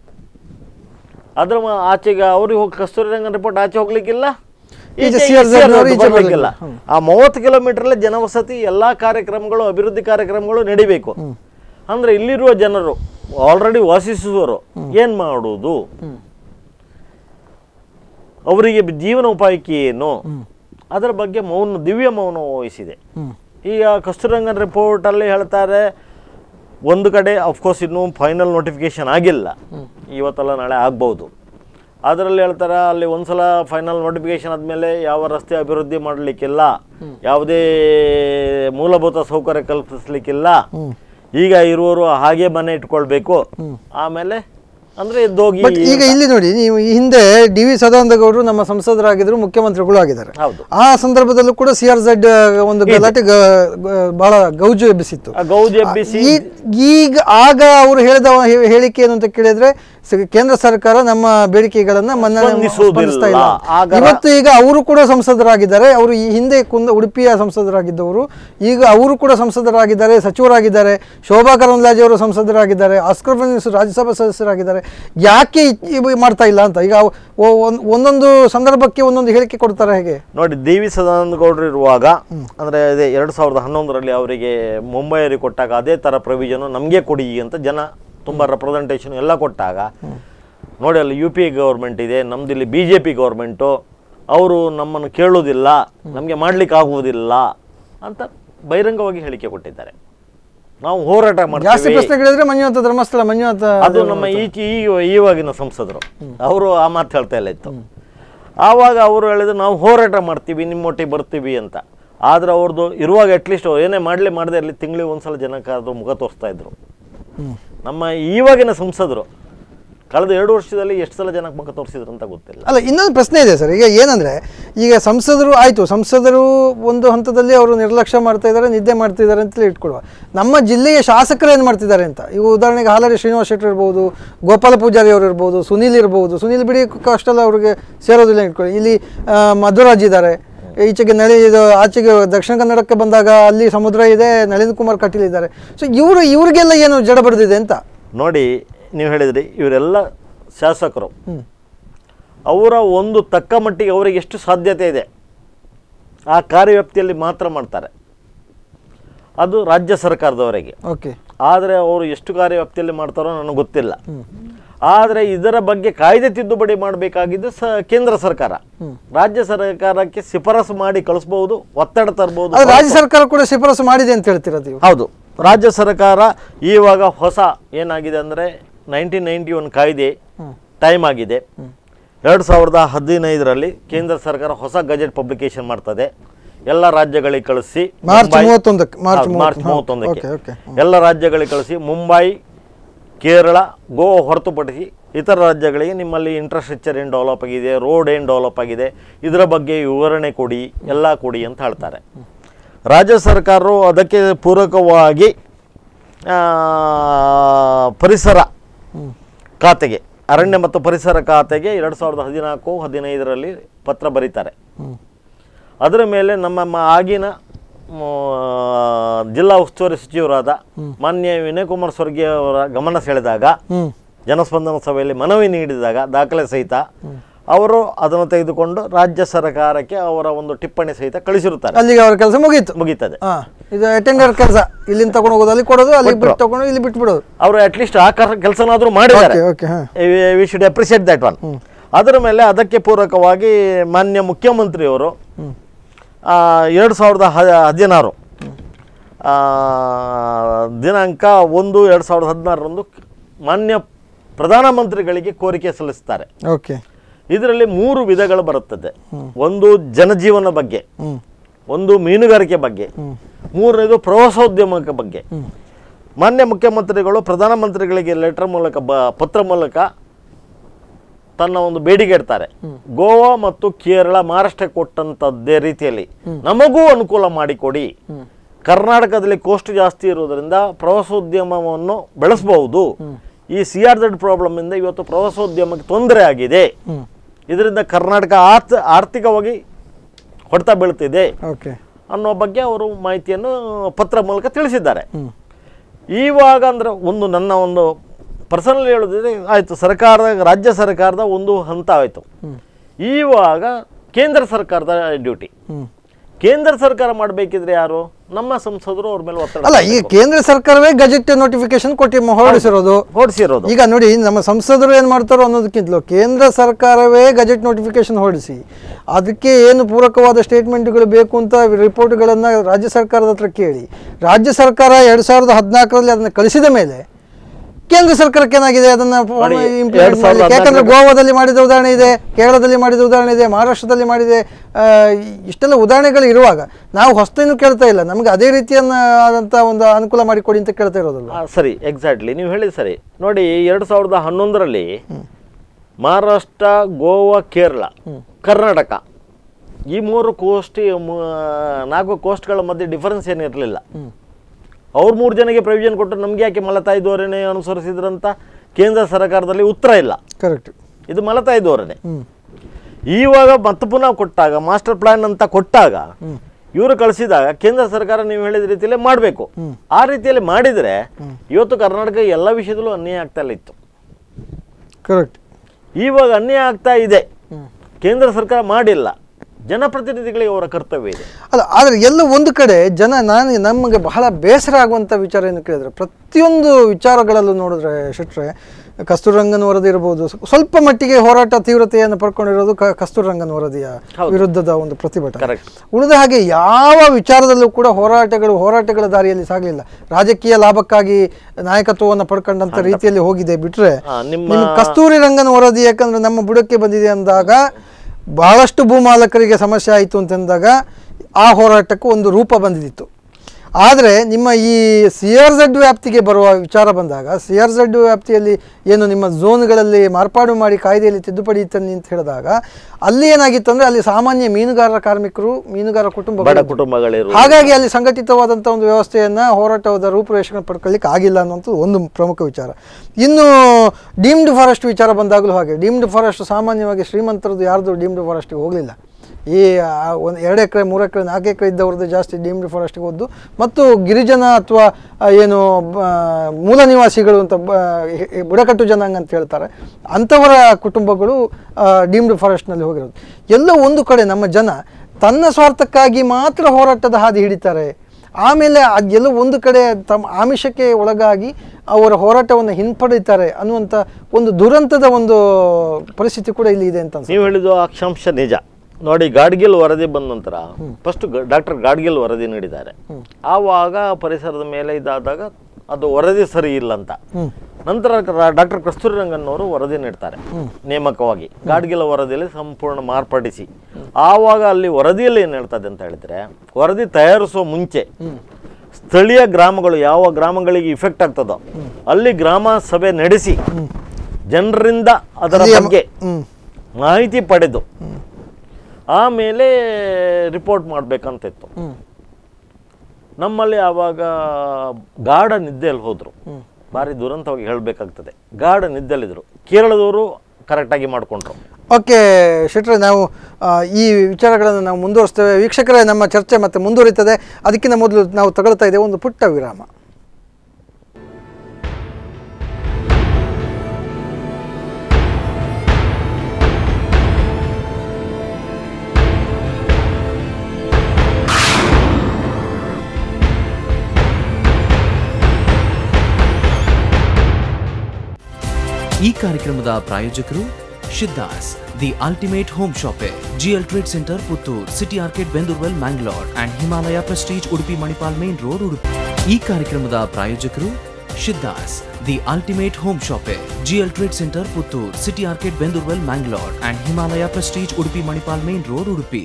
ಅದ್ರ ಮ- ಆಚೆಗೆ ಅವ್ರಿಗೆ ಹೋಗಿ ಕಸ್ತೂರಿ ರಂಗನ್ ರಿಪೋರ್ಟ್ ಆಚೆ ಹೋಗ್ಲಿಕ್ಕಿಲ್ಲ ಈಚೆ ಈಚೆ CRZ CRZ ನವರು ಈಚೆ ಬರ್ಲಿಕ್ಕಿಲ್ಲ ಬರ್ಲಿಲ್ಲ. ಆ ಮೂವತ್ತು ಕಿಲೋಮೀಟರ್ಲೆ ಜನವಸತಿ ಎಲ್ಲಾ ಕಾರ್ಯಕ್ರಮಗಳು ಅಭಿವೃದ್ಧಿ ಕಾರ್ಯಕ್ರಮಗಳು ನಡಿಬೇಕು ಅಂದ್ರೆ ಇಲ್ಲಿರುವ ಜನರು ಆಲ್ರೆಡಿ ವಾಸಿಸುವವರು ಏನ್ ಮಾಡುವುದು ಅವರಿಗೆ ಜೀವನೋಪಾಯಕ್ಕೆ ಏನು ಅದರ ಬಗ್ಗೆ ಮೌನ ದಿವ್ಯ ಮೌನ ವಹಿಸಿದೆ ಹ್ಮ್. ಈಗ ಕಸ್ತೂರಂಗನ್ ರಿಪೋರ್ಟಲ್ಲಿ ಹೇಳ್ತಾರೆ ಒಂದು ಕಡೆ ಅಫ್ಕೋರ್ಸ್ ಇನ್ನೂ ಫೈನಲ್ ನೋಟಿಫಿಕೇಶನ್ ಆಗಿಲ್ಲ ಇವತ್ತಲ್ಲ ನಾಳೆ ಆಗ್ಬೋದು ಅದರಲ್ಲಿ ಹೇಳ್ತಾರೆ ಅಲ್ಲಿ ಒಂದ್ಸಲ ಫೈನಲ್ ನೋಟಿಫಿಕೇಶನ್ ಆದಮೇಲೆ ಯಾವ ರಸ್ತೆ ಅಭಿವೃದ್ಧಿ ಮಾಡಲಿಕ್ಕಿಲ್ಲ ಯಾವುದೇ ಮೂಲಭೂತ ಸೌಕರ್ಯ ಕಲ್ಪಿಸ್ಲಿಕ್ಕಿಲ್ಲ ಈಗ ಇರುವವರು ಹಾಗೆ ಮನೆ ಇಟ್ಕೊಳ್ಬೇಕು ಆಮೇಲೆ ಅಂದ್ರೆ ಎದ್ದೋಗಿ ಬಟ್ ಈಗ ಇಲ್ಲಿ ನೋಡಿ ನೀವು ಈ ಹಿಂದೆ ಡಿ ವಿ ಸದಾನಂದ ಗೌಡರು ನಮ್ಮ ಸಂಸದರಾಗಿದ್ರು ಮುಖ್ಯಮಂತ್ರಿಗಳು ಆಗಿದ್ದಾರೆ ಹೌದು ಆ ಸಂದರ್ಭದಲ್ಲೂ ಕೂಡ ಸಿ ಆರ್ ಝಡ್ ಒಂದು ಗಲಾಟೆ ಗ- ಗ- ಬಹಳ ಗೌಜು ಎಬ್ಬಿಸಿತ್ತು ಆ ಗೌಜಿ ಎಬ್ಬಿಸಿ ಈ- ಈಗ ಆಗ ಅವರು ಹೇಳಿದ ಹೇ- ಹೇಳಿಕೆ ಏನು ಅಂತ ಕೇಳಿದ್ರೆ ಸ- ಕೇಂದ್ರ ಸರ್ಕಾರ ನಮ್ಮ ಬೇಡಿಕೆಗಳನ್ನ ಮನ್ನಣೆ ಸ್ಪಂದಿಸುವುದಿಲ್ಲ. ಸ್ಪಂದಿಸ್ತಾ ಇಲ್ಲ ಆಗ- ಇವತ್ತು ಈಗ ಅವರು ಕೂಡ ಸಂಸದರಾಗಿದ್ದಾರೆ ಅವರು ಈ ಹಿಂದೆ ಕುಂದ ಉಡುಪಿಯ ಸಂಸದರಾಗಿದ್ದವರು ಈಗ ಅವರು ಕೂಡ ಸಂಸದರಾಗಿದ್ದಾರೆ ಸಚಿವರಾಗಿದ್ದಾರೆ ಶೋಭಾ ಕರಂದ್ಲಾಜೆ ಅವರು ಸಂಸದರಾಗಿದ್ದಾರೆ ಆಸ್ಕರ್ ಫರ್ನಾಂಡಿಸ್ ರಾಜ್ಯಸಭಾ ಸದಸ್ಯರಾಗಿದ್ದಾರೆ ಯಾಕೆ ಇ- ಇವು ಮಾಡ್ತಾ ಇಲ್ಲ ಅಂತ ಈಗ ಅವ್- ಒ- ಒಂದ್- ಒಂದೊಂದು ಸಂದರ್ಭಕ್ಕೆ ಒಂದೊಂದು ಹೇಳಿಕೆ ಕೊಡ್ತಾರೆ ಹೇಗೆ ನೋಡಿ ಡಿ ವಿ ಸದಾನಂದ ಗೌಡರು ಇರುವಾಗ ಅಂದರೆ ಅದೇ ಎರಡು ಸಾವಿರದ ಹನ್ನೊಂದರಲ್ಲಿ ಅವರಿಗೆ ಮುಂಬೈಯವರಿಗೆ ಕೊಟ್ಟಾಗ ಅದೇ ಥರ ಪ್ರೊವಿಷನು ನಮಗೆ ಕೊಡಿ ಅಂತ ಜನ ತುಂಬ ರೆಪ್ರೆಸೆಂಟೇಷನ್ ಎಲ್ಲ ಕೊಟ್ಟಾಗ ನೋಡಿ ಅಲ್ಲಿ ಯು ಪಿ ಎ ಗೌರ್ಮೆಂಟ್ ಇದೆ ನಮ್ದು ಇಲ್ಲಿ ಬಿ ಜೆ ಪಿ ಗೌರ್ಮೆಂಟು ಅವರು ನಮ್ಮನ್ನು ಕೇಳೋದಿಲ್ಲ ನಮಗೆ ಮಾಡ್ಲಿಕ್ಕೆ ಆಗುವುದಿಲ್ಲ ಅಂತ ಬಹಿರಂಗವಾಗಿ ಹೇಳಿಕೆ ಕೊಟ್ಟಿದ್ದಾರೆ ನಾವು ಹೋರಾಟ ಜಾಸ್ತಿ ಮಾಡ್ತೀವಿ ಪ್ರಶ್ನೆಗಳಿದ್ರೆ ಮಂಜುನಾಥ ಧರ್ಮಸ್ಥಳ ಮಂಜುನಾಥ ಅದು ನಮ್ಮ ಈಚೆ ಈ ಈವಾಗಿನ ಸಂಸದರು ಅವರು ಆ ಮಾತು ಹೇಳ್ತಾ ಇಲ್ಲ ಇತ್ತು ಆವಾಗ ಅವರು ಹೇಳಿದ್ರು ನಾವು ಹೋರಾಟ ಮಾಡ್ತೀವಿ ನಿಮ್ಮೊಟ್ಟಿಗೆ ಬರ್ತೀವಿ ಅಂತ ಆದ್ರೆ ಅವ್ರದ್ದು ಇರುವಾಗ ಅಟ್ಲೀಸ್ಟ್ ಏನೇ ಮಾಡಲಿ ಮಾಡದೆ ಇರಲಿ ತಿಂಗಳಿಗೆ ಒಂದ್ಸಲ ಜನಕ್ಕೆ ಅದು ಮುಖ ತೋರಿಸ್ತಾ ಇದ್ರು ನಮ್ಮ ಈವಾಗಿನ ಸಂಸದರು ಕಳೆದ ಎರಡು ವರ್ಷದಲ್ಲಿ ಎಷ್ಟು ಸಲ ಜನಕ್ಕೆ ಮುಖ ತೋರಿಸಿದ್ರು ಅಂತ ಗೊತ್ತಿಲ್ಲ ಅಲ್ಲ ಇನ್ನೊಂದು ಪ್ರಶ್ನೆ ಇದೆ ಸರ್ ಈಗ ಏನಂದ್ರೆ ಈಗ ಸಂಸದರು ಆಯಿತು ಸಂಸದರು ಒಂದು ಹಂತದಲ್ಲಿ ಅವರು ನಿರ್ಲಕ್ಷ್ಯ ಮಾಡ್ತಾ ಇದ್ದಾರೆ ನಿದ್ದೆ ಮಾಡ್ತಿದ್ದಾರೆ ಅಂತಲೇ ಇಟ್ಕೊಳ್ಳುವ ನಮ್ಮ ಜಿಲ್ಲೆಯ ಶಾಸಕರು ಏನು ಮಾಡ್ತಿದ್ದಾರೆ ಅಂತ ಈಗ ಉದಾಹರಣೆಗೆ ಹಾಲಾಡಿ ಶ್ರೀನಿವಾಸ್ ಶೆಟ್ಟಿ ಇರ್ಬೋದು ಗೋಪಾಲ ಪೂಜಾರಿ ಅವರು ಇರ್ಬೋದು ಸುನೀಲ್ ಇರ್ಬೋದು ಸುನೀಲ್ ಬಿಡಿ ಅಷ್ಟೆಲ್ಲ ಅವ್ರಿಗೆ ಸೇರೋದಿಲ್ಲ ಇಟ್ಕೊಳ್ಳಿ ಇಲ್ಲಿ ಆ, ಮಧುರಾಜ್ ಇದ್ದಾರೆ ಈಚೆಗೆ ನಳಿ ಇದು ಆಚೆಗೆ ದಕ್ಷಿಣ ಕನ್ನಡಕ್ಕೆ ಬಂದಾಗ ಅಲ್ಲಿ ಸಮುದ್ರ ಇದೆ ನಳಿನ್ ಕುಮಾರ್ ಕಟೀಲ್ ಇದ್ದಾರೆ ಸೊ ಇವರು ಇವ್ರಿಗೆಲ್ಲ ಏನು ಜಡ ಬಡ್ದಿದೆ ಅಂತ ನೋಡಿ ನೀವು ಹೇಳಿದ್ರಿ ಇವರೆಲ್ಲ ಶಾಸಕರು ಅವರ ಒಂದು ತಕ್ಕ ಮಟ್ಟಿಗೆ ಅವರಿಗೆ ಎಷ್ಟು ಸಾಧ್ಯತೆ ಇದೆ ಆ ಕಾರ್ಯವ್ಯಾಪ್ತಿಯಲ್ಲಿ ಮಾತ್ರ ಮಾಡ್ತಾರೆ ಅದು ರಾಜ್ಯ ಸರ್ಕಾರದವರೆಗೆ ಓಕೆ ಆದರೆ ಅವರು ಎಷ್ಟು ಕಾರ್ಯವ್ಯಾಪ್ತಿಯಲ್ಲಿ ಮಾಡ್ತಾರೋ ನನಗೆ ಗೊತ್ತಿಲ್ಲ ಆದರೆ ಇದರ ಬಗ್ಗೆ ಕಾಯ್ದೆ ತಿದ್ದುಪಡಿ ಮಾಡಬೇಕಾಗಿದ್ದು ಸ ಕೇಂದ್ರ ಸರ್ಕಾರ ರಾಜ್ಯ ಸರ್ಕಾರಕ್ಕೆ ಶಿಫಾರಸು ಮಾಡಿ ಕಳಿಸ್ಬಹುದು ಒತ್ತಡ ತರಬಹುದು ಅದು ರಾಜ್ಯ ಸರ್ಕಾರ ಕೂಡ ಶಿಫಾರಸು ಮಾಡಿದೆ ಅಂತ ಹೇಳ್ತಿರೋದು ನೀವು ಹೌದು ರಾಜ್ಯ ಸರ್ಕಾರ ಇವಾಗ ಹೊಸ ಏನಾಗಿದೆ ಅಂದರೆ ನೈನ್ಟೀನ್ ನೈಂಟಿ ಒನ್ ಕಾಯ್ದೆ ಟೈಮ್ ಆಗಿದೆ ಎರಡು ಸಾವಿರದ ಹದಿನೈದರಲ್ಲಿ ಕೇಂದ್ರ ಸರ್ಕಾರ ಹೊಸ ಗಜೆಟ್ ಪಬ್ಲಿಕೇಶನ್ ಮಾಡ್ತದೆ ಎಲ್ಲ ರಾಜ್ಯಗಳಿಗೆ ಕಳಿಸಿ ಮಾರ್ಚ್ ಮುಂಬೈ- ಮೂವತ್ತೊಂದಕ್ಕೆ, ಮಾರ್ಚ್ ಹೌದು, ಮಾರ್ಚ್ ಮೂವತ್ತು, ಹಾ, ಮೂವತ್ತೊಂದಕ್ಕೆ ಓಕೆ, ಓಕೆ, ಎಲ್ಲ ರಾಜ್ಯಗಳಿಗೆ ಕಳಿಸಿ ಮುಂಬೈ ಕೇರಳ ಗೋವಾ ಹೊರತುಪಡಿಸಿ ಇತರ ರಾಜ್ಯಗಳಿಗೆ ನಿಮ್ಮಲ್ಲಿ ಇನ್ಫ್ರಾಸ್ಟ್ರಕ್ಚರ್ ಏನು ಡೆವಲಪ್ ಆಗಿದೆ ರೋಡ್ ಏನು ಡೆವಲಪ್ ಆಗಿದೆ ಇದರ ಬಗ್ಗೆ ವಿವರಣೆ ಕೊಡಿ ಎಲ್ಲ ಕೊಡಿ ಅಂತ ಹೇಳ್ತಾರೆ ರಾಜ್ಯ ಸರ್ಕಾರವು ಅದಕ್ಕೆ ಪೂರಕವಾಗಿ ಆ, ಪರಿಸರ ಖಾತೆಗೆ ಅರಣ್ಯ ಮತ್ತು ಪರಿಸರ ಖಾತೆಗೆ ಎರಡು ಸಾವಿರದ ಹದಿನಾಲ್ಕು ಹದಿನೈದರಲ್ಲಿ ಪತ್ರ ಬರೀತಾರೆ ಅದರ ಮೇಲೆ ನಮ್ಮ ಮ- ಆಗಿನ ಮ, ಜಿಲ್ಲಾ ಉಸ್ತುವಾರಿ ಸಚಿವರಾದ ಮಾನ್ಯ ವಿನಯ್ ಕುಮಾರ್ ಸ್ವರ್ಗೀಯ ಅವರ ಗಮನ ಸೆಳೆದಾಗ ಹ್ಮ್ ಜನಸ್ಪಂದನ ಸಭೆಯಲ್ಲಿ ಮನವಿ ನೀಡಿದಾಗ ದಾಖಲೆ ಸಹಿತ ಅವರು ಅದನ್ನು ತೆಗೆದುಕೊಂಡು ರಾಜ್ಯ ಸರ್ಕಾರಕ್ಕೆ ಅವರ ಒಂದು ಟಿಪ್ಪಣಿ ಸಹಿತ ಕಳಿಸಿರುತ್ತಾರೆ ಅಲ್ಲಿಗೆ ಅವ್ರ ಕೆಲಸ ಮುಗೀತು ಮುಗೀತದೆ ಹಾ ಇದು ಅಟೆಂಡರ್ ಕೆಲಸ ಇಲ್ಲಿಂದ ತಗೊಂಡು ಹೋಗೋದು ಅಲ್ಲಿ ಕೊಡೋದು ಅಲ್ಲಿ ಬಿಟ್ಟು ತಗೊಂಡು ಇಲ್ಲಿ ಬಿಟ್ಟು ಬಿಡೋದು ಅವರು ಅಟ್ಲೀಸ್ಟ್ ಆ ಕೆಲಸನಾದರೂ ಮಾಡಿದ್ದಾರೆ ಓಕೆ ಓಕೆ ಹಾ we should appreciate that one ಅದರ ಮೇಲೆ ಅದಕ್ಕೆ ಪೂರಕವಾಗಿ ಮಾನ್ಯ ಮುಖ್ಯಮಂತ್ರಿಯವರು ಆ, ಎರಡು ಸಾವಿರದ ಹ- ಹದಿನಾರು ಆ, ದಿನಾಂಕ ಒಂದು ಎರಡು ಸಾವಿರದ ಹದಿನಾರರಂದು ಮಾನ್ಯ ಪ್ರಧಾನಮಂತ್ರಿಗಳಿಗೆ ಕೋರಿಕೆ ಸಲ್ಲಿಸ್ತಾರೆ ಓಕೆ ಇದರಲ್ಲಿ ಮೂರು ವಿಧಗಳು ಬರುತ್ತದೆ ಒಂದು ಜನಜೀವನ ಬಗ್ಗೆ ಹ್ಮ್ ಒಂದು ಮೀನುಗಾರಿಕೆ ಬಗ್ಗೆ ಮೂರನೇದು ಪ್ರವಾಸೋದ್ಯಮದ ಬಗ್ಗೆ ಮಾನ್ಯ ಮುಖ್ಯಮಂತ್ರಿಗಳು ಪ್ರಧಾನಮಂತ್ರಿಗಳಿಗೆ ಲೆಟರ್ ಮೂಲಕ ಬ ಪತ್ರ ಮೂಲಕ ತನ್ನ ಒಂದು ಬೇಡಿಕೆ ಇಡ್ತಾರೆ ಗೋವಾ ಮತ್ತು ಕೇರಳ ಮಹಾರಾಷ್ಟ್ರ ಕೊಟ್ಟಂತದ್ದೇ ರೀತಿಯಲ್ಲಿ ನಮಗೂ ಅನುಕೂಲ ಮಾಡಿಕೊಡಿ ಕರ್ನಾಟಕದಲ್ಲಿ ಕೋಸ್ಟ್ ಜಾಸ್ತಿ ಇರೋದ್ರಿಂದ ಪ್ರವಾಸೋದ್ಯಮವನ್ನು ಬೆಳೆಸಬಹುದು ಈ ಸಿ ಆರ್ ಝಡ್ ಪ್ರಾಬ್ಲಮ್ ಇಂದ ಇವತ್ತು ಪ್ರವಾಸೋದ್ಯಮಕ್ಕೆ ತೊಂದರೆ ಆಗಿದೆ ಇದರಿಂದ ಕರ್ನಾಟಕ ಆರ್ಥ ಆರ್ಥಿಕವಾಗಿ ಹೊಡೆತ ಬೀಳ್ತಿದೆ ಓಕೆ ಅನ್ನೋ ಬಗ್ಗೆ ಅವರು ಮಾಹಿತಿಯನ್ನು ಪತ್ರ ಮೂಲಕ ತಿಳಿಸಿದ್ದಾರೆ ಇವಾಗ ಅಂದ್ರೆ ಒಂದು ನನ್ನ ಒಂದು ಪರ್ಸನಲ್ ಹೇಳೋದಿದ್ರೆ ಆಯಿತು ಸರ್ಕಾರ ರಾಜ್ಯ ಸರ್ಕಾರದ ಒಂದು ಹಂತ ಆಯಿತು ಇವಾಗ ಕೇಂದ್ರ ಸರ್ಕಾರದ ಡ್ಯೂಟಿ ಹ್ಮ್ ಕೇಂದ್ರ ಸರ್ಕಾರ ಮಾಡಬೇಕಿದ್ರೆ ಯಾರು ನಮ್ಮ ಸಂಸದರು ಅವ್ರ ಮೇಲೆ ಒತ್ತಡ ಅಲ್ಲ ಈಗ ಕೇಂದ್ರ ಸರ್ಕಾರವೇ ಗಜೆಟ್ ನೋಟಿಫಿಕೇಶನ್ ಕೊಟ್ಟು ಹೊರಡಿಸಿರೋದು ಹೊರಡಿಸಿರೋದು ಈಗ ನೋಡಿ ನಮ್ಮ ಸಂಸದರು ಏನು ಮಾಡ್ತಾರೋ ಅನ್ನೋದಕ್ಕಿಂತಲೂ ಕೇಂದ್ರ ಸರ್ಕಾರವೇ ಗಜೆಟ್ ನೋಟಿಫಿಕೇಶನ್ ಹೊರಡಿಸಿ ಅದಕ್ಕೆ ಏನು ಪೂರಕವಾದ ಸ್ಟೇಟ್ಮೆಂಟ್ಗಳು ಬೇಕು ಅಂತ ರಿಪೋರ್ಟ್ಗಳನ್ನು ರಾಜ್ಯ ಸರ್ಕಾರದ ಹತ್ರ ಕೇಳಿ ರಾಜ್ಯ ಸರ್ಕಾರ ಎರಡು ಸಾವಿರದ ಹದಿನಾಲ್ಕರಲ್ಲಿ ಅದನ್ನು ಕಳಿಸಿದ ಮೇಲೆ ಕೇಂದ್ರ ಸರ್ಕಾರಕ್ಕೆ ಏನಾಗಿದೆ ಅದನ್ನ ನೋಡಿ, implement ಎರಡ್ ಸಾವಿರದ ಮಾಡ್ಲಿಕ್ಕೆ. ಯಾಕಂದ್ರೆ ಹದಿನಾಲ್ಕರಲ್ಲಿ- ಗೋವಾದಲ್ಲಿ ಮಾಡಿದ ಉದಾಹರಣೆ ಇದೆ ಕೇರಳದಲ್ಲಿ ಮಾಡಿದ ಉದಾಹರಣೆ ಇದೆ ಮಹಾರಾಷ್ಟ್ರದಲ್ಲಿ ಮಾಡಿದೆ ಆ, ಇಷ್ಟೆಲ್ಲ ಉದಾಹರಣೆಗಳು ಇರುವಾಗ ನಾವು ಹೊಸತೇನು ಕೇಳ್ತಾ ಇಲ್ಲ ನಮಗೆ ಅದೇ ರೀತಿಯನ್ನ ಆದಂಥ ಒಂದು ಅನುಕೂಲ ಮಾಡಿಕೊಡಿ ಅಂತ ಕೇಳ್ತಾ ಇರೋದಲ್ಲ ಆ, ಸರಿ ಎಕ್ಸಾಕ್ಟ್ಲಿ ನೀವು ಹೇಳಿದ ಸರಿ ನೋಡಿ ಎರಡು ಸಾವಿರದ ಹನ್ನೊಂದರಲ್ಲಿ ಮಹಾರಾಷ್ಟ್ರ ಗೋವಾ ಕೇರಳ ಕರ್ನಾಟಕ ಈ ಮೂರು ಕೋಸ್ಟ್ ನಾಲ್ಕು ಕೋಸ್ಟ್ಗಳ ಮಧ್ಯೆ ಡಿಫರೆನ್ಸ್ ಏನಿರಲಿಲ್ಲ ಅವ್ರು ಮೂರು ಜನಕ್ಕೆ ಪ್ರಯೋಜನ ಕೊಟ್ಟು ನಮ್ಗೆ ಯಾಕೆ ಮಲತಾಯಿ ಧೋರಣೆ ಅನುಸರಿಸಿದ್ರಂತ ಕೇಂದ್ರ ಸರ್ಕಾರದಲ್ಲಿ ಉತ್ತರ ಇಲ್ಲ ಕರೆಕ್ಟ್ ಇದು ಮಲತಾಯಿ ಧೋರಣೆ ಹ್ಮ್ ಇವಾಗ ಮತ್ತೆ ಪುನಃ ಕೊಟ್ಟಾಗ ಮಾಸ್ಟರ್ ಪ್ಲಾನ್ ಅಂತ ಕೊಟ್ಟಾಗ ಇವರು ಕಳಿಸಿದಾಗ ಕೇಂದ್ರ ಸರ್ಕಾರ ನೀವು ಹೇಳಿದ ರೀತಿಯಲ್ಲಿ ಮಾಡಬೇಕು ಆ ರೀತಿಯಲ್ಲಿ ಮಾಡಿದರೆ ಇವತ್ತು ಕರ್ನಾಟಕ ಎಲ್ಲ ವಿಷಯದಲ್ಲೂ ಅನ್ಯಾಯ ಆಗ್ತಾ ಇಲ್ಲ ಇತ್ತು ಕರೆಕ್ಟ್ ಇವಾಗ ಅನ್ಯಾಯ ಆಗ್ತಾ ಇದೆ ಕೇಂದ್ರ ಸರ್ಕಾರ ಮಾಡಿಲ್ಲ ಜನಪ್ರತಿನಿಧಿಗಳಿಗೆ ಅವರ ಕರ್ತವ್ಯ ಇದೆ ಅಲ್ಲ ಆದರೆ ಎಲ್ಲ ಒಂದು ಕಡೆ ಜನ ನಾನು ನಮಗೆ ಬಹಳ ಬೇಸರ ಆಗುವಂಥ ವಿಚಾರ ಏನು ಕೇಳಿದ್ರೆ ಪ್ರತಿಯೊಂದು ವಿಚಾರಗಳಲ್ಲೂ ನೋಡಿದ್ರೆ ಶೆಟ್ರೆ ಕಸ್ತೂರಂಗನ್ ವರದಿ ಇರ್ಬೋದು ಸ್ವ- ಸ್ವಲ್ಪ ಮಟ್ಟಿಗೆ ಹೋರಾಟ ತೀವ್ರತೆಯನ್ನು ಪಡ್ಕೊಂಡಿರೋದು ಕ ಕಸ್ತೂರಂಗನ್ ವರದಿಯ ವಿರುದ್ಧದ ಒಂದು ಪ್ರತಿಭಟನೆ ಕರೆಕ್ಟ್ ಉಳಿದ ಹಾಗೆ ಯಾವ ವಿಚಾರದಲ್ಲೂ ಕೂಡ ಹೋರಾಟಗಳು ಹೋರಾಟಗಳ ದಾರಿಯಲ್ಲಿ ಸಾಗಲಿಲ್ಲ ರಾಜಕೀಯ ಲಾಭಕ್ಕಾಗಿ ನಾಯಕತ್ವವನ್ನು ಪಡ್ಕೊಂಡಂತ ರೀತಿಯಲ್ಲಿ ಹೋಗಿದೆ ಬಿಟ್ರೆ ಆ, ನಿಮ್ಮ ನಿಮ್ಮ ಕಸ್ತೂರಿ ರಂಗನ್ ವರದಿ ಯಾಕಂದ್ರೆ ನಮ್ಮ ಬುಡಕ್ಕೆ ಬಂದಿದೆ ಅಂದಾಗ ಬಹಳಷ್ಟು ಭೂಮಾಲಕರಿಗೆ ಸಮಸ್ಯೆ ಆಯಿತು ಅಂತಂದಾಗ ಆ ಹೋರಾಟಕ್ಕೂ ಒಂದು ರೂಪ ಬಂದಿದ್ದಿತ್ತು ಆದರೆ ನಿಮ್ಮ ಈ ಸಿ ಆರ್ ಝಡ್ ವ್ಯಾಪ್ತಿಗೆ ಬರುವ ವಿಚಾರ ಬಂದಾಗ ಸಿ ಆರ್ ಝಡ್ ವ್ಯಾಪ್ತಿಯಲ್ಲಿ ಏನು ನಿಮ್ಮ ಝೋನ್ಗಳಲ್ಲಿ ಮಾರ್ಪಾಡು ಮಾಡಿ ಕಾಯ್ದೆಯಲ್ಲಿ ತಿದ್ದುಪಡಿ ತನ್ನಿ ಅಂತ ಹೇಳಿದಾಗ ಅಲ್ಲಿ ಏನಾಗಿತ್ತು ಅಂದರೆ ಅಲ್ಲಿ ಸಾಮಾನ್ಯ ಮೀನುಗಾರರ ಕಾರ್ಮಿಕರು ಮೀನುಗಾರ ಕುಟುಂಬ ಬಡ ಕುಟುಂಬಗಳಿರು ಹಾಗಾಗಿ ಅಲ್ಲಿ ಸಂಘಟಿತವಾದಂಥ ಒಂದು ವ್ಯವಸ್ಥೆಯನ್ನು ಹೋರಾಟದ ರೂಪುರೇಷೆಗಳನ್ನು ಪಡ್ಕೊಳ್ಳಿಕ್ಕೆ ಆಗಿಲ್ಲ ಅನ್ನೋಂಥದ್ದು ಒಂದು ಪ್ರಮುಖ ವಿಚಾರ ಇನ್ನು ಡೀಮ್ಡ್ ಫಾರೆಸ್ಟ್ ವಿಚಾರ ಬಂದಾಗಲೂ ಹಾಗೆ ಡೀಮ್ಡ್ ಫಾರೆಸ್ಟ್ ಸಾಮಾನ್ಯವಾಗಿ ಶ್ರೀಮಂತರದ್ದು ಯಾರ್ದು ಡೀಮ್ಡ್ ಫಾರೆಸ್ಟಿಗೆ ಹೋಗಲಿಲ್ಲ ಈ ಒಂದು ಎರಡು ಎಕರೆ ಮೂರು ಎಕರೆ ನಾಲ್ಕು ಎಕರೆ ಇದ್ದವ್ರದ್ದು ಜಾಸ್ತಿ ಡೀಮ್ಡ್ ಫಾರೆಸ್ಟ್ಗೆ ಹೋದ್ದು ಮತ್ತು ಗಿರಿಜನ ಅಥವಾ ಏನು ಬ- ಮೂಲ ನಿವಾಸಿಗಳು ಅಂತ ಬ- ಹೆ- ಹೆ- ಬುಡಕಟ್ಟು ಜನಾಂಗ ಅಂತ ಹೇಳ್ತಾರೆ ಅಂಥವರ ಕುಟುಂಬಗಳು ಡೀಮ್ಡ್ ಫಾರೆಸ್ಟ್ನಲ್ಲಿ ಹೋಗಿರೋದು ಎಲ್ಲ ಒಂದು ಕಡೆ ನಮ್ಮ ಜನ ತನ್ನ ಸ್ವಾರ್ಥಕ್ಕಾಗಿ ಮಾತ್ರ ಹೋರಾಟದ ಹಾದಿ ಹಿಡಿತಾರೆ ಆಮೇಲೆ ಅದೆಲ್ಲ ಒಂದು ಕಡೆ ತಮ್ಮ ಆಮಿಷಕ್ಕೆ ಒಳಗಾಗಿ ಅವರ ಹೋರಾಟವನ್ನು ಹಿಂಪಡೀತಾರೆ ಅನ್ನುವಂಥ ಒಂದು ದುರಂತದ ಒಂದು ಪರಿಸ್ಥಿತಿ ಕೂಡ ಇಲ್ಲಿ ಇದೆ ಅಂತ ಅನ್ಸುತ್ತೆ. ನೀವು ಹೇಳಿದ್ದು ಅಕ್ಷಾಂಶ ನಿಜ ನೋಡಿ ಗಾಡ್ಗಿಲ್ ವರದಿ ಬಂದ ನಂತರ ಫಸ್ಟ್ ಡಾಕ್ಟರ್ ಗಾಡ್ಗಿಲ್ ವರದಿ ನೀಡಿದ್ದಾರೆ ಆವಾಗ ಪರಿಸರದ ಮೇಲೆ ಇದಾದಾಗ ಅದು ವರದಿ ಸರಿ ಇಲ್ಲ ಅಂತ ನಂತರ ಡಾಕ್ಟರ್ ಕಸ್ತೂರಿ ರಂಗನ್ ಅವರು ವರದಿ ನೀಡ್ತಾರೆ ನೇಮಕವಾಗಿ ಗಾಡ್ಗಿಲ್ ವರದಿಯಲ್ಲಿ ಸಂಪೂರ್ಣ ಮಾರ್ಪಡಿಸಿ ಆವಾಗ ಅಲ್ಲಿ ವರದಿಯಲ್ಲಿ ಏನು ಹೇಳ್ತದೆ ಅಂತ ಹೇಳಿದ್ರೆ ವರದಿ ತಯಾರಿಸುವ ಮುಂಚೆ ಸ್ಥಳೀಯ ಗ್ರಾಮಗಳು ಯಾವ ಗ್ರಾಮಗಳಿಗೆ ಇಫೆಕ್ಟ್ ಆಗ್ತದೋ ಅಲ್ಲಿ ಗ್ರಾಮ ಸಭೆ ನಡೆಸಿ ಜನರಿಂದ ಅದರ ಅಲ್ಲಿಯ ಮ- ಬಗ್ಗೆ ಹ್ಮ್. ಮಾಹಿತಿ ಪಡೆದು ಆಮೇಲೆ ರಿಪೋರ್ಟ್ ಮಾಡಬೇಕಂತಿತ್ತು ಹ್ಮ್. ನಮ್ಮಲ್ಲಿ ಆವಾಗ ಗಾಢ ನಿದ್ದೆಯಲ್ಲಿ ಹೋದರು ಭಾರಿ ದುರಂತವಾಗಿ ಹೇಳಬೇಕಾಗ್ತದೆ ಗಾಢ ನಿದ್ದೆಯಲ್ಲಿದ್ದರು ಕೇರಳದವರು ಕರೆಕ್ಟಾಗಿ ಮಾಡಿಕೊಂಡ್ರು ಓಕೆ ಶೆಟ್ರೆ ನಾವು ಆ, ಈ ವಿಚಾರಗಳನ್ನು ನಾವು ಮುಂದುವರಿಸ್ತೇವೆ ವೀಕ್ಷಕರೇ ನಮ್ಮ ಚರ್ಚೆ ಮತ್ತೆ ಮುಂದುವರಿತದೆ ಅದಕ್ಕಿಂತ ಮೊದಲು ನಾವು ತಗೊಳ್ತಾ ಇದ್ದೇವೆ ಒಂದು ಪುಟ್ಟ ವಿರಾಮ ಈ ಕಾರ್ಯಕ್ರಮದ ಪ್ರಾಯೋಜಕರು Siddas the ultimate home shoppe GL trade centre Puttur city arcade Bendoorwell Mangalore and Himalaya prestige Udupi Manipal main road Udupi ಈ ಕಾರ್ಯಕ್ರಮದ ಪ್ರಾಯೋಜಕರು Siddas the ultimate home shoppe GL trade centre Puttur city arcade Bendoorwell Mangalore and Himalaya prestige Udupi Manipal main road Udupi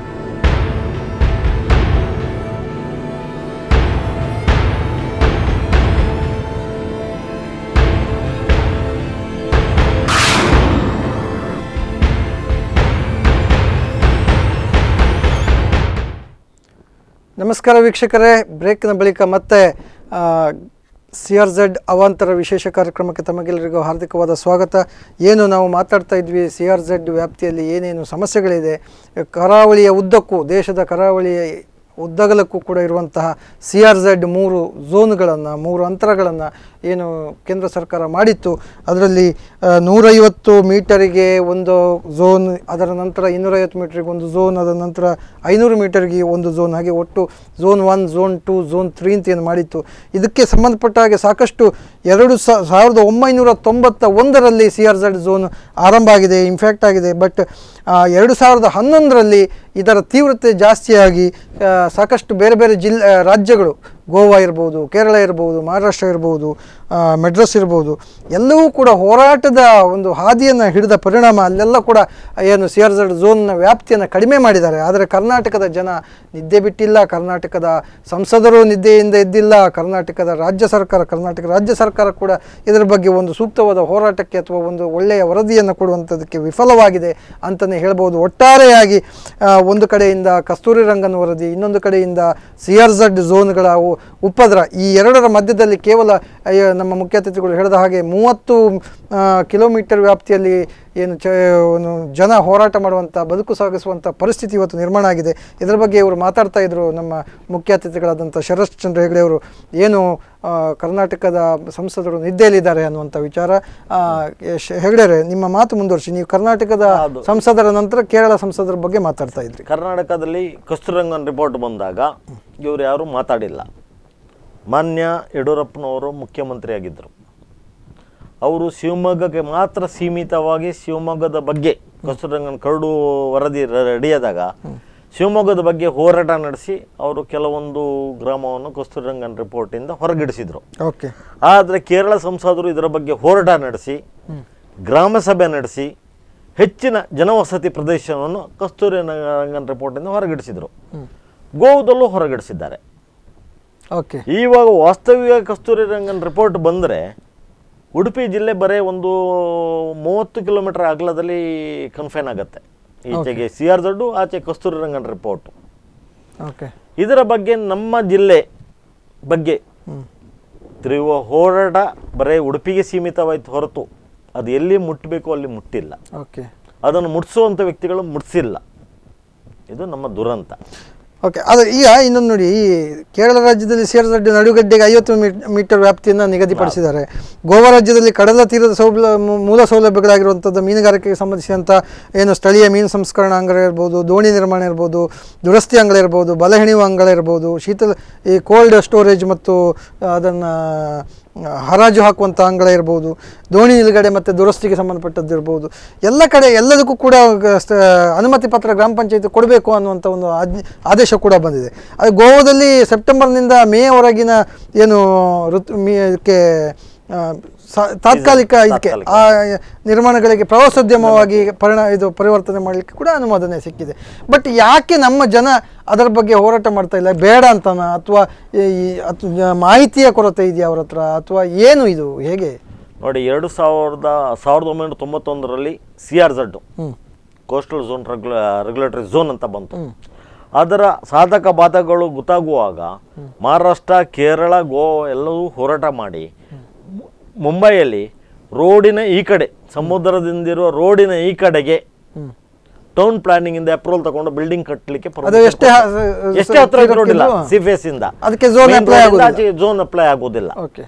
ನಮಸ್ಕಾರ ವೀಕ್ಷಕರೇ ಬ್ರೇಕ್ನ ಬಳಿಕ ಮತ್ತೆ ಸಿ ಆರ್ ಝೆಡ್ ಅವಾಂತರ ವಿಶೇಷ ಕಾರ್ಯಕ್ರಮಕ್ಕೆ ತಮಗೆಲ್ಲರಿಗೂ ಹಾರ್ದಿಕವಾದ ಸ್ವಾಗತ ಏನು ನಾವು ಮಾತಾಡ್ತಾ ಇದ್ವಿ ಸಿ ಆರ್ ಝೆಡ್ ವ್ಯಾಪ್ತಿಯಲ್ಲಿ ಏನೇನು ಸಮಸ್ಯೆಗಳಿದೆ ಕರಾವಳಿಯ ಉದ್ದಕ್ಕೂ ದೇಶದ ಕರಾವಳಿಯ ಉದ್ದಗಲಕ್ಕೂ ಕೂಡ ಇರುವಂತಹ ಸಿ ಆರ್ ಝೆಡ್ ಮೂರು ಝೋನ್ಗಳನ್ನು ಮೂರು ಅಂತರಗಳನ್ನು ಏನು ಕೇಂದ್ರ ಸರ್ಕಾರ ಮಾಡಿತ್ತು ಅದರಲ್ಲಿ ಆ, ನೂರೈವತ್ತು ಮೀಟರಿಗೆ ಒಂದು ಝೋನ್ ಅದರ ನಂತರ ಇನ್ನೂರೈವತ್ತು ಮೀಟರಿಗೆ ಒಂದು ಝೋನ್ ಅದರ ನಂತರ ಐನೂರು ಮೀಟರ್ಗೆ ಒಂದು ಝೋನ್ ಹಾಗೆ ಒಟ್ಟು zone one zone two zone three ಅಂತ ಏನು ಮಾಡಿತ್ತು ಇದಕ್ಕೆ ಸಂಬಂಧಪಟ್ಟ ಹಾಗೆ ಸಾಕಷ್ಟು ಎರಡು ಸಾ- ಸಾವಿರದ ಒಂಬೈನೂರ ತೊಂಬತ್ತ ಒಂದರಲ್ಲಿ ಸಿ ಆರ್ ಝೆಡ್ ಝೋನ್ ಆರಂಭ ಆಗಿದೆ ಇಂಫ್ಯಾಕ್ಟ್ ಆಗಿದೆ ಬಟ್ ಎರಡು ಸಾವಿರದ ಹನ್ನೊಂದರಲ್ಲಿ ಇದರ ತೀವ್ರತೆ ಜಾಸ್ತಿಯಾಗಿ ಆ, ಸಾಕಷ್ಟು ಬೇರೆ ಬೇರೆ ಜಿಲ್ಲೆ ಆ, ರಾಜ್ಯಗಳು ಗೋವಾ ಇರ್ಬೋದು ಕೇರಳ ಇರ್ಬೋದು ಮಹಾರಾಷ್ಟ್ರ ಇರ್ಬೋದು ಆ, ಮೆಡ್ರಾಸ್ ಇರ್ಬೋದು ಎಲ್ಲವೂ ಕೂಡ ಹೋರಾಟದ ಒಂದು ಹಾದಿಯನ್ನು ಹಿಡಿದ ಪರಿಣಾಮ ಅಲ್ಲೆಲ್ಲ ಕೂಡ ಏನು ಸಿ ಆರ್ ಝಡ್ ಝೋನ್ನ ವ್ಯಾಪ್ತಿಯನ್ನು ಕಡಿಮೆ ಮಾಡಿದ್ದಾರೆ ಆದರೆ ಕರ್ನಾಟಕದ ಜನ ನಿದ್ದೆ ಬಿಟ್ಟಿಲ್ಲ ಕರ್ನಾಟಕದ ಸಂಸದರು ನಿದ್ದೆಯಿಂದ ಎದ್ದಿಲ್ಲ ಕರ್ನಾಟಕದ ರಾಜ್ಯ ಸರ್ಕಾರ ಕರ್ನಾಟಕ ರಾಜ್ಯ ಸರ್ಕಾರ ಕೂಡ ಇದರ ಬಗ್ಗೆ ಒಂದು ಸೂಕ್ತವಾದ ಹೋರಾಟಕ್ಕೆ ಅಥವಾ ಒಂದು ಒಳ್ಳೆಯ ವರದಿಯನ್ನು ಕೊಡುವಂಥದ್ದಕ್ಕೆ ವಿಫಲವಾಗಿದೆ ಅಂತಲೇ ಹೇಳ್ಬೋದು ಒಟ್ಟಾರೆಯಾಗಿ ಆ, ಒಂದು ಕಡೆಯಿಂದ ಕಸ್ತೂರಿ ರಂಗನ್ ವರದಿ ಇನ್ನೊಂದು ಕಡೆಯಿಂದ ಸಿ ಆರ್ ಝಡ್ ಝೋನ್ಗಳ ಅವು ಉಪದ್ರ ಈ ಎರಡರ ಮಧ್ಯದಲ್ಲಿ ಕೇವಲ ಅಯ್ಯೋ, ನಮ್ಮ ಮುಖ್ಯ ಅತಿಥಿಗಳು ಹೇಳಿದ ಹಾಗೆ ಮೂವತ್ತು ಆ, ಕಿಲೋಮೀಟರ್ ವ್ಯಾಪ್ತಿಯಲ್ಲಿ ಏನು ಚ ಒಂದು ಜನ ಹೋರಾಟ ಮಾಡುವಂಥ ಬದುಕು ಸಾಗಿಸುವಂಥ ಪರಿಸ್ಥಿತಿ ಇವತ್ತು ನಿರ್ಮಾಣ ಆಗಿದೆ ಇದರ ಬಗ್ಗೆ ಇವರು ಮಾತಾಡ್ತಾ ಇದ್ರು ನಮ್ಮ ಮುಖ್ಯ ಅತಿಥಿಗಳಾದಂಥ ಶರತ್ ಚಂದ್ರ ಹೆಗಡೆ ಅವರು ಏನು ಆ, ಕರ್ನಾಟಕದ ಸಂಸದರು ನಿದ್ದೆಯಲ್ಲಿದ್ದಾರೆ ಅನ್ನುವಂಥ ವಿಚಾರ ಆ, ಯಶ್- ಹೆಗಡೆರೆ ನಿಮ್ಮ ಮಾತು ಮುಂದುವರಿಸಿ ನೀವು ಕರ್ನಾಟಕದ ಹೌದು. ಸಂಸದರ ನಂತರ ಕೇರಳ ಸಂಸದರ ಬಗ್ಗೆ ಮಾತಾಡ್ತಾ ಇದ್ರಿ ಕರ್ನಾಟಕದಲ್ಲಿ ಕಸ್ತೂರಂಗನ್ ರಿಪೋರ್ಟ್ ಬಂದಾಗ ಇವರು ಯಾರೂ ಮಾತಾಡಿಲ್ಲ ಮಾನ್ಯ ಯಡಿಯೂರಪ್ಪನವರು ಮುಖ್ಯಮಂತ್ರಿಯಾಗಿದ್ದರು ಅವರು ಶಿವಮೊಗ್ಗಕ್ಕೆ ಮಾತ್ರ ಸೀಮಿತವಾಗಿ ಶಿವಮೊಗ್ಗದ ಬಗ್ಗೆ ಕಸ್ತೂರಂಗನ್ ಕರಡು ವರದಿ ರ- ರೆಡಿಯಾದಾಗ ಶಿವಮೊಗ್ಗದ ಬಗ್ಗೆ ಹೋರಾಟ ನಡೆಸಿ ಅವರು ಕೆಲವೊಂದು ಗ್ರಾಮವನ್ನು ಕಸ್ತೂರಂಗನ್ ರಿಪೋರ್ಟಿಂದ ಹೊರಗಿಡಿಸಿದರು ಓಕೆ ಆದರೆ ಕೇರಳ ಸಂಸದರು ಇದರ ಬಗ್ಗೆ ಹೋರಾಟ ನಡೆಸಿ ಗ್ರಾಮ ಸಭೆ ನಡೆಸಿ ಹೆಚ್ಚಿನ ಜನವಸತಿ ಪ್ರದೇಶವನ್ನು ಕಸ್ತೂರಿ ರಂಗನ್ ರಿಪೋರ್ಟಿಂದ ಹೊರಗಿಡಿಸಿದರು ಗೋವಾದಲ್ಲೂ ಹೊರಗಿಡಿಸಿದ್ದಾರೆ ಓಕೆ ಇವಾಗ ವಾಸ್ತವಿಕ ಕಸ್ತೂರಿ ರಂಗನ್ ರಿಪೋರ್ಟ್ ಬಂದರೆ ಉಡುಪಿ ಜಿಲ್ಲೆ ಬರೀ ಒಂದು ಮೂವತ್ತು ಕಿಲೋಮೀಟರ್ ಅಗಲದಲ್ಲಿ ಕನ್ಫೈನ್ ಆಗುತ್ತೆ ಈಚೆಗೆ ಸಿ ಆರ್ ದೊಡ್ಡು ಆಚೆ ಕಸ್ತೂರಿ ರಂಗನ್ ರಿಪೋರ್ಟ್ ಓಕೆ ಇದರ ಬಗ್ಗೆ ನಮ್ಮ ಜಿಲ್ಲೆ ಬಗ್ಗೆ ತಿರುಗುವ ಹೋರಾಟ ಬರೀ ಉಡುಪಿಗೆ ಸೀಮಿತವಾಯ್ತು ಹೊರತು ಅದು ಎಲ್ಲಿ ಮುಟ್ಟಬೇಕು ಅಲ್ಲಿ ಮುಟ್ಟಿಲ್ಲ ಓಕೆ ಅದನ್ನು ಮುಟ್ಟಿಸುವಂಥ ವ್ಯಕ್ತಿಗಳು ಮುಟ್ಟಿಸಿಲ್ಲ ಇದು ನಮ್ಮ ದುರಂತ ಓಕೆ ಆದರೆ ಈಗ ಇನ್ನೊಂದು ನೋಡಿ ಈ ಕೇರಳ ರಾಜ್ಯದಲ್ಲಿ ಸೇರಿದ ನಡುಗಡ್ಡೆಗೆ ಐವತ್ತು ಮೀ- ಮೀಟರ್ ವ್ಯಾಪ್ತಿಯನ್ನು ನಿಗದಿಪಡಿಸಿದ್ದಾರೆ ಗೋವಾ ರಾಜ್ಯದಲ್ಲಿ ಕಡಲ ತೀರದ ಸೌಲ ಮೂ- ಮೂಲ ಸೌಲಭ್ಯಗಳಾಗಿರುವಂಥದ್ದು ಮೀನುಗಾರಿಕೆಗೆ ಸಂಬಂಧಿಸಿದಂಥ ಏನು ಸ್ಥಳೀಯ ಮೀನು ಸಂಸ್ಕರಣಾ ಅಂಗಳ ಇರ್ಬೋದು ದೋಣಿ ನಿರ್ಮಾಣ ಇರ್ಬೋದು ದುರಸ್ತಿ ಅಂಗಳ ಇರ್ಬೋದು ಬಲೆ ಹೆಣೆಯುವ ಅಂಗಳ ಇರ್ಬೋದು ಶೀತಲ ಈ ಕೋಲ್ಡ್ ಸ್ಟೋರೇಜ್ ಮತ್ತು ಅದನ್ನು ಹರಾಜು ಹಾಕುವಂಥ ಅಂಗಳ ಇರ್ಬೋದು ದೋಣಿ ನಿಲುಗಡೆ ಮತ್ತು ದುರಸ್ತಿಗೆ ಸಂಬಂಧಪಟ್ಟದ್ದು ಇರ್ಬೋದು ಎಲ್ಲ ಕಡೆ ಎಲ್ಲದಕ್ಕೂ ಕೂಡ ಗ- ಸ- ಅನುಮತಿ ಪತ್ರ ಗ್ರಾಮ ಪಂಚಾಯತಿ ಕೊಡಬೇಕು ಅನ್ನುವಂಥ ಒಂದು ಆಜ್ಞೆ ಆದೇಶ ಕೂಡ ಬಂದಿದೆ ಅದು ಗೋವಾದಲ್ಲಿ ಸೆಪ್ಟೆಂಬರ್ನಿಂದ ಮೇವರೆಗಿನ ಏನು ಋತು ಮೀಕ್ಕೆ ಆ, ಸ- ತಾತ್ಕಾಲಿಕ ಇದಕ್ಕೆ ಆ ನಿರ್ಮಾಣಗಳಿಗೆ ಪ್ರವಾಸೋದ್ಯಮವಾಗಿ ಪರಿಣ ಇದು ಪರಿವರ್ತನೆ ಮಾಡಲಿಕ್ಕೆ ಕೂಡ ಅನುಮೋದನೆ ಸಿಕ್ಕಿದೆ ಬಟ್ ಯಾಕೆ ನಮ್ಮ ಜನ ಅದರ ಬಗ್ಗೆ ಹೋರಾಟ ಮಾಡ್ತಾ ಇಲ್ಲ ಬೇಡ ಅಂತನ ಅಥವಾ ಈ ಅಥವಾ ಮಾಹಿತಿಯ ಕೊರತೆ ಇದೆಯಾ ಅವ್ರ ಹತ್ರ ಅಥವಾ ಏನು ಇದು ಹೇಗೆ ನೋಡಿ ಎರಡು ಸಾವಿರದ ಸಾವಿರದ ಒಂಬೈನೂರ ತೊಂಬತ್ತೊಂದರಲ್ಲಿ C R Z coastal zone ರೆಗ್ಯುಲ ರೆಗ್ಯುಲೇಟರಿ ಝೋನ್ ಅಂತ ಬಂತು ಅದರ ಸಾಧಕ ಬಾಧಕಗಳು ಗೊತ್ತಾಗುವಾಗ ಮಹಾರಾಷ್ಟ್ರ ಕೇರಳ ಗೋವಾ ಎಲ್ಲವೂ ಹೋರಾಟ ಮಾಡಿ ಮು- ಮುಂಬೈಯಲ್ಲಿ ರೋಡಿನ ಈ ಕಡೆ ಸಮುದ್ರದಿಂದಿರುವ ರೋಡಿನ ಈ ಕಡೆಗೆ ಟೌನ್ ಪ್ಲಾನಿಂಗ್ ಇಂದ ಅಪ್ರೂವಲ್ ತಗೊಂಡು ಬಿಲ್ಡಿಂಗ್ ಕಟ್ಟಲಿಕ್ಕೆ ಅದು ಎಷ್ಟೇ ಹ- ಎಷ್ಟೇ ಹತ್ರ ಇದ್ರೂ ಅಡ್ಡಿಲ್ಲ ಇರೋಕ್ಕಿಂತ ಸಿಫೇಸ್ ಇಂದ ಅದಕ್ಕೆ zone apply ಆಗೋದಿಲ್ಲ. ಝೋನ್ ಅಪ್ಲೈ ಆಗೋದಿಲ್ಲ ಓಕೆ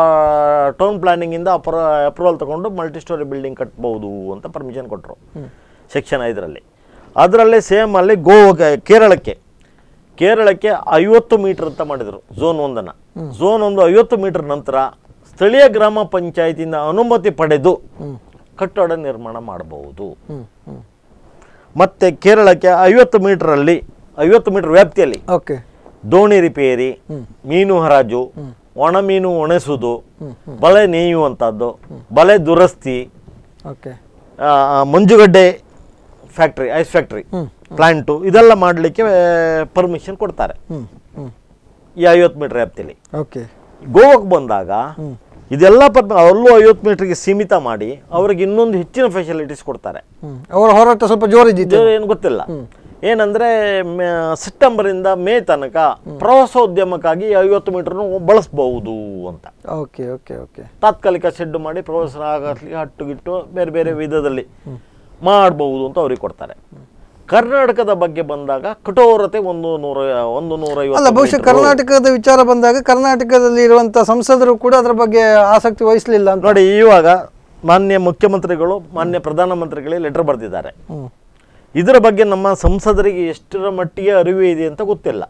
ಟೌನ್ ಪ್ಲಾನಿಂಗ್ ಇಂದ ಅಪ್ರ ಅಪ್ರೂವಲ್ ತಗೊಂಡು ಮಲ್ಟಿ ಸ್ಟೋರಿ ಬಿಲ್ಡಿಂಗ್ ಕಟ್ಬಹುದು ಅಂತ ಪರ್ಮಿಷನ್ ಕೊಟ್ಟರು ಸೆಕ್ಷನ್ ಐದರಲ್ಲಿ ಅದರಲ್ಲೇ ಸೇಮ್ ಅಲ್ಲಿ ಗೋವಾ ಕೇರಳಕ್ಕೆ ಕೇರಳಕ್ಕೆ ಐವತ್ತು ಮೀಟರ್ ಅಂತ ಮಾಡಿದರು ಝೋನ್ ಒಂದನ್ನು ಝೋನ್ ಒಂದು ಐವತ್ತು ಮೀಟರ್ ನಂತರ ಸ್ಥಳೀಯ ಗ್ರಾಮ ಪಂಚಾಯತಿಯಿಂದ ಅನುಮತಿ ಪಡೆದು ಕಟ್ಟಡ ನಿರ್ಮಾಣ ಮಾಡಬಹುದು ಹ್ಮ್ ಹ್ಮ್ ಮತ್ತೆ ಕೇರಳಕ್ಕೆ ಐವತ್ತು ಮೀಟರಲ್ಲಿ ಐವತ್ತು ಮೀಟರ್ ವ್ಯಾಪ್ತಿಯಲ್ಲಿ ಓಕೆ ದೋಣಿ ರಿಪೇರಿ ಮೀನು ಹರಾಜು ಒಣ ಮೀನು ಒಣಸುವುದು ಬಲೆ ನೇಯುವಂಥದ್ದು ಬಲೆ ದುರಸ್ತಿ ಓಕೆ ಆ, ಮಂಜುಗಡ್ಡೆ ಫ್ಯಾಕ್ಟ್ರಿ ಐಸ್ ಫ್ಯಾಕ್ಟ್ರಿ ಪ್ಲಾಂಟು ಇದೆಲ್ಲ ಮಾಡಲಿಕ್ಕೆ ಪರ್ಮಿಷನ್ ಕೊಡ್ತಾರೆ ಹ್ಮ್ ಹ್ಮ್ ಈ ಐವತ್ತು ಮೀಟರ್ ವ್ಯಾಪ್ತಿಯಲ್ಲಿ ಓಕೆ ಗೋವಾಕ್ಕೆ ಬಂದಾಗ ಇದೆಲ್ಲ ಪದ್ಮ ಅಲ್ಲೂ ಐವತ್ತು ಮೀಟರ್ಗೆ ಸೀಮಿತ ಮಾಡಿ ಅವ್ರಿಗೆ ಇನ್ನೊಂದು ಹೆಚ್ಚಿನ ಫೆಸಿಲಿಟೀಸ್ ಕೊಡ್ತಾರೆ ಹ್ಮ್ ಅವರ ಹೋರಾಟ ಸ್ವಲ್ಪ ಜೋರಿದ್ದಿತ್ತು ಇದು ಏನು ಗೊತ್ತಿಲ್ಲ ಏನಂದ್ರೆ ಮೇ- ಸೆಪ್ಟೆಂಬರ್ನಿಂದ ಮೇ ತನಕ ಪ್ರವಾಸೋದ್ಯಮಕ್ಕಾಗಿ ಐವತ್ತು ಮೀಟರ್ನು ಬಳಸಬಹುದು ಅಂತ ಓಕೆ ಓಕೆ ಓಕೆ ತಾತ್ಕಾಲಿಕ ಶೆಡ್ ಮಾಡಿ ಪ್ರವಾಸ ಆಗಲಿ ಹಟ್ಟು ಗಿಟ್ಟು ಬೇರೆ ಬೇರೆ ವಿಧದಲ್ಲಿ ಮಾಡಬಹುದು ಅಂತ ಅವ್ರಿಗೆ ಕೊಡ್ತಾರೆ ಕರ್ನಾಟಕದ ಬಗ್ಗೆ ಬಂದಾಗ ಕಠೋರತೆ ಒಂದು ನೂರ ಒಂದು ನೂರ ಅಲ್ಲ ಬಹುಶಃ ಐವತ್ತು ಕರ್ನಾಟಕದ ವಿಚಾರ ಬಂದಾಗ ಕರ್ನಾಟಕದಲ್ಲಿ ಇರುವಂತ ಸಂಸದರು ಕೂಡ ಅದರ ಬಗ್ಗೆ ಆಸಕ್ತಿ ವಹಿಸಲಿಲ್ಲ ಅಂತ ನೋಡಿ ಇವಾಗ ಮಾನ್ಯ ಮುಖ್ಯಮಂತ್ರಿಗಳು ಮಾನ್ಯ ಪ್ರಧಾನಮಂತ್ರಿಗಳಿಗೆ ಲೆಟರ್ ಬರೆದಿದ್ದಾರೆ ಹ್ಮ್ ಇದರ ಬಗ್ಗೆ ನಮ್ಮ ಸಂಸದರಿಗೆ ಎಷ್ಟರ ಮಟ್ಟಿಗೆ ಅರಿವು ಇದೆ ಅಂತ ಗೊತ್ತಿಲ್ಲ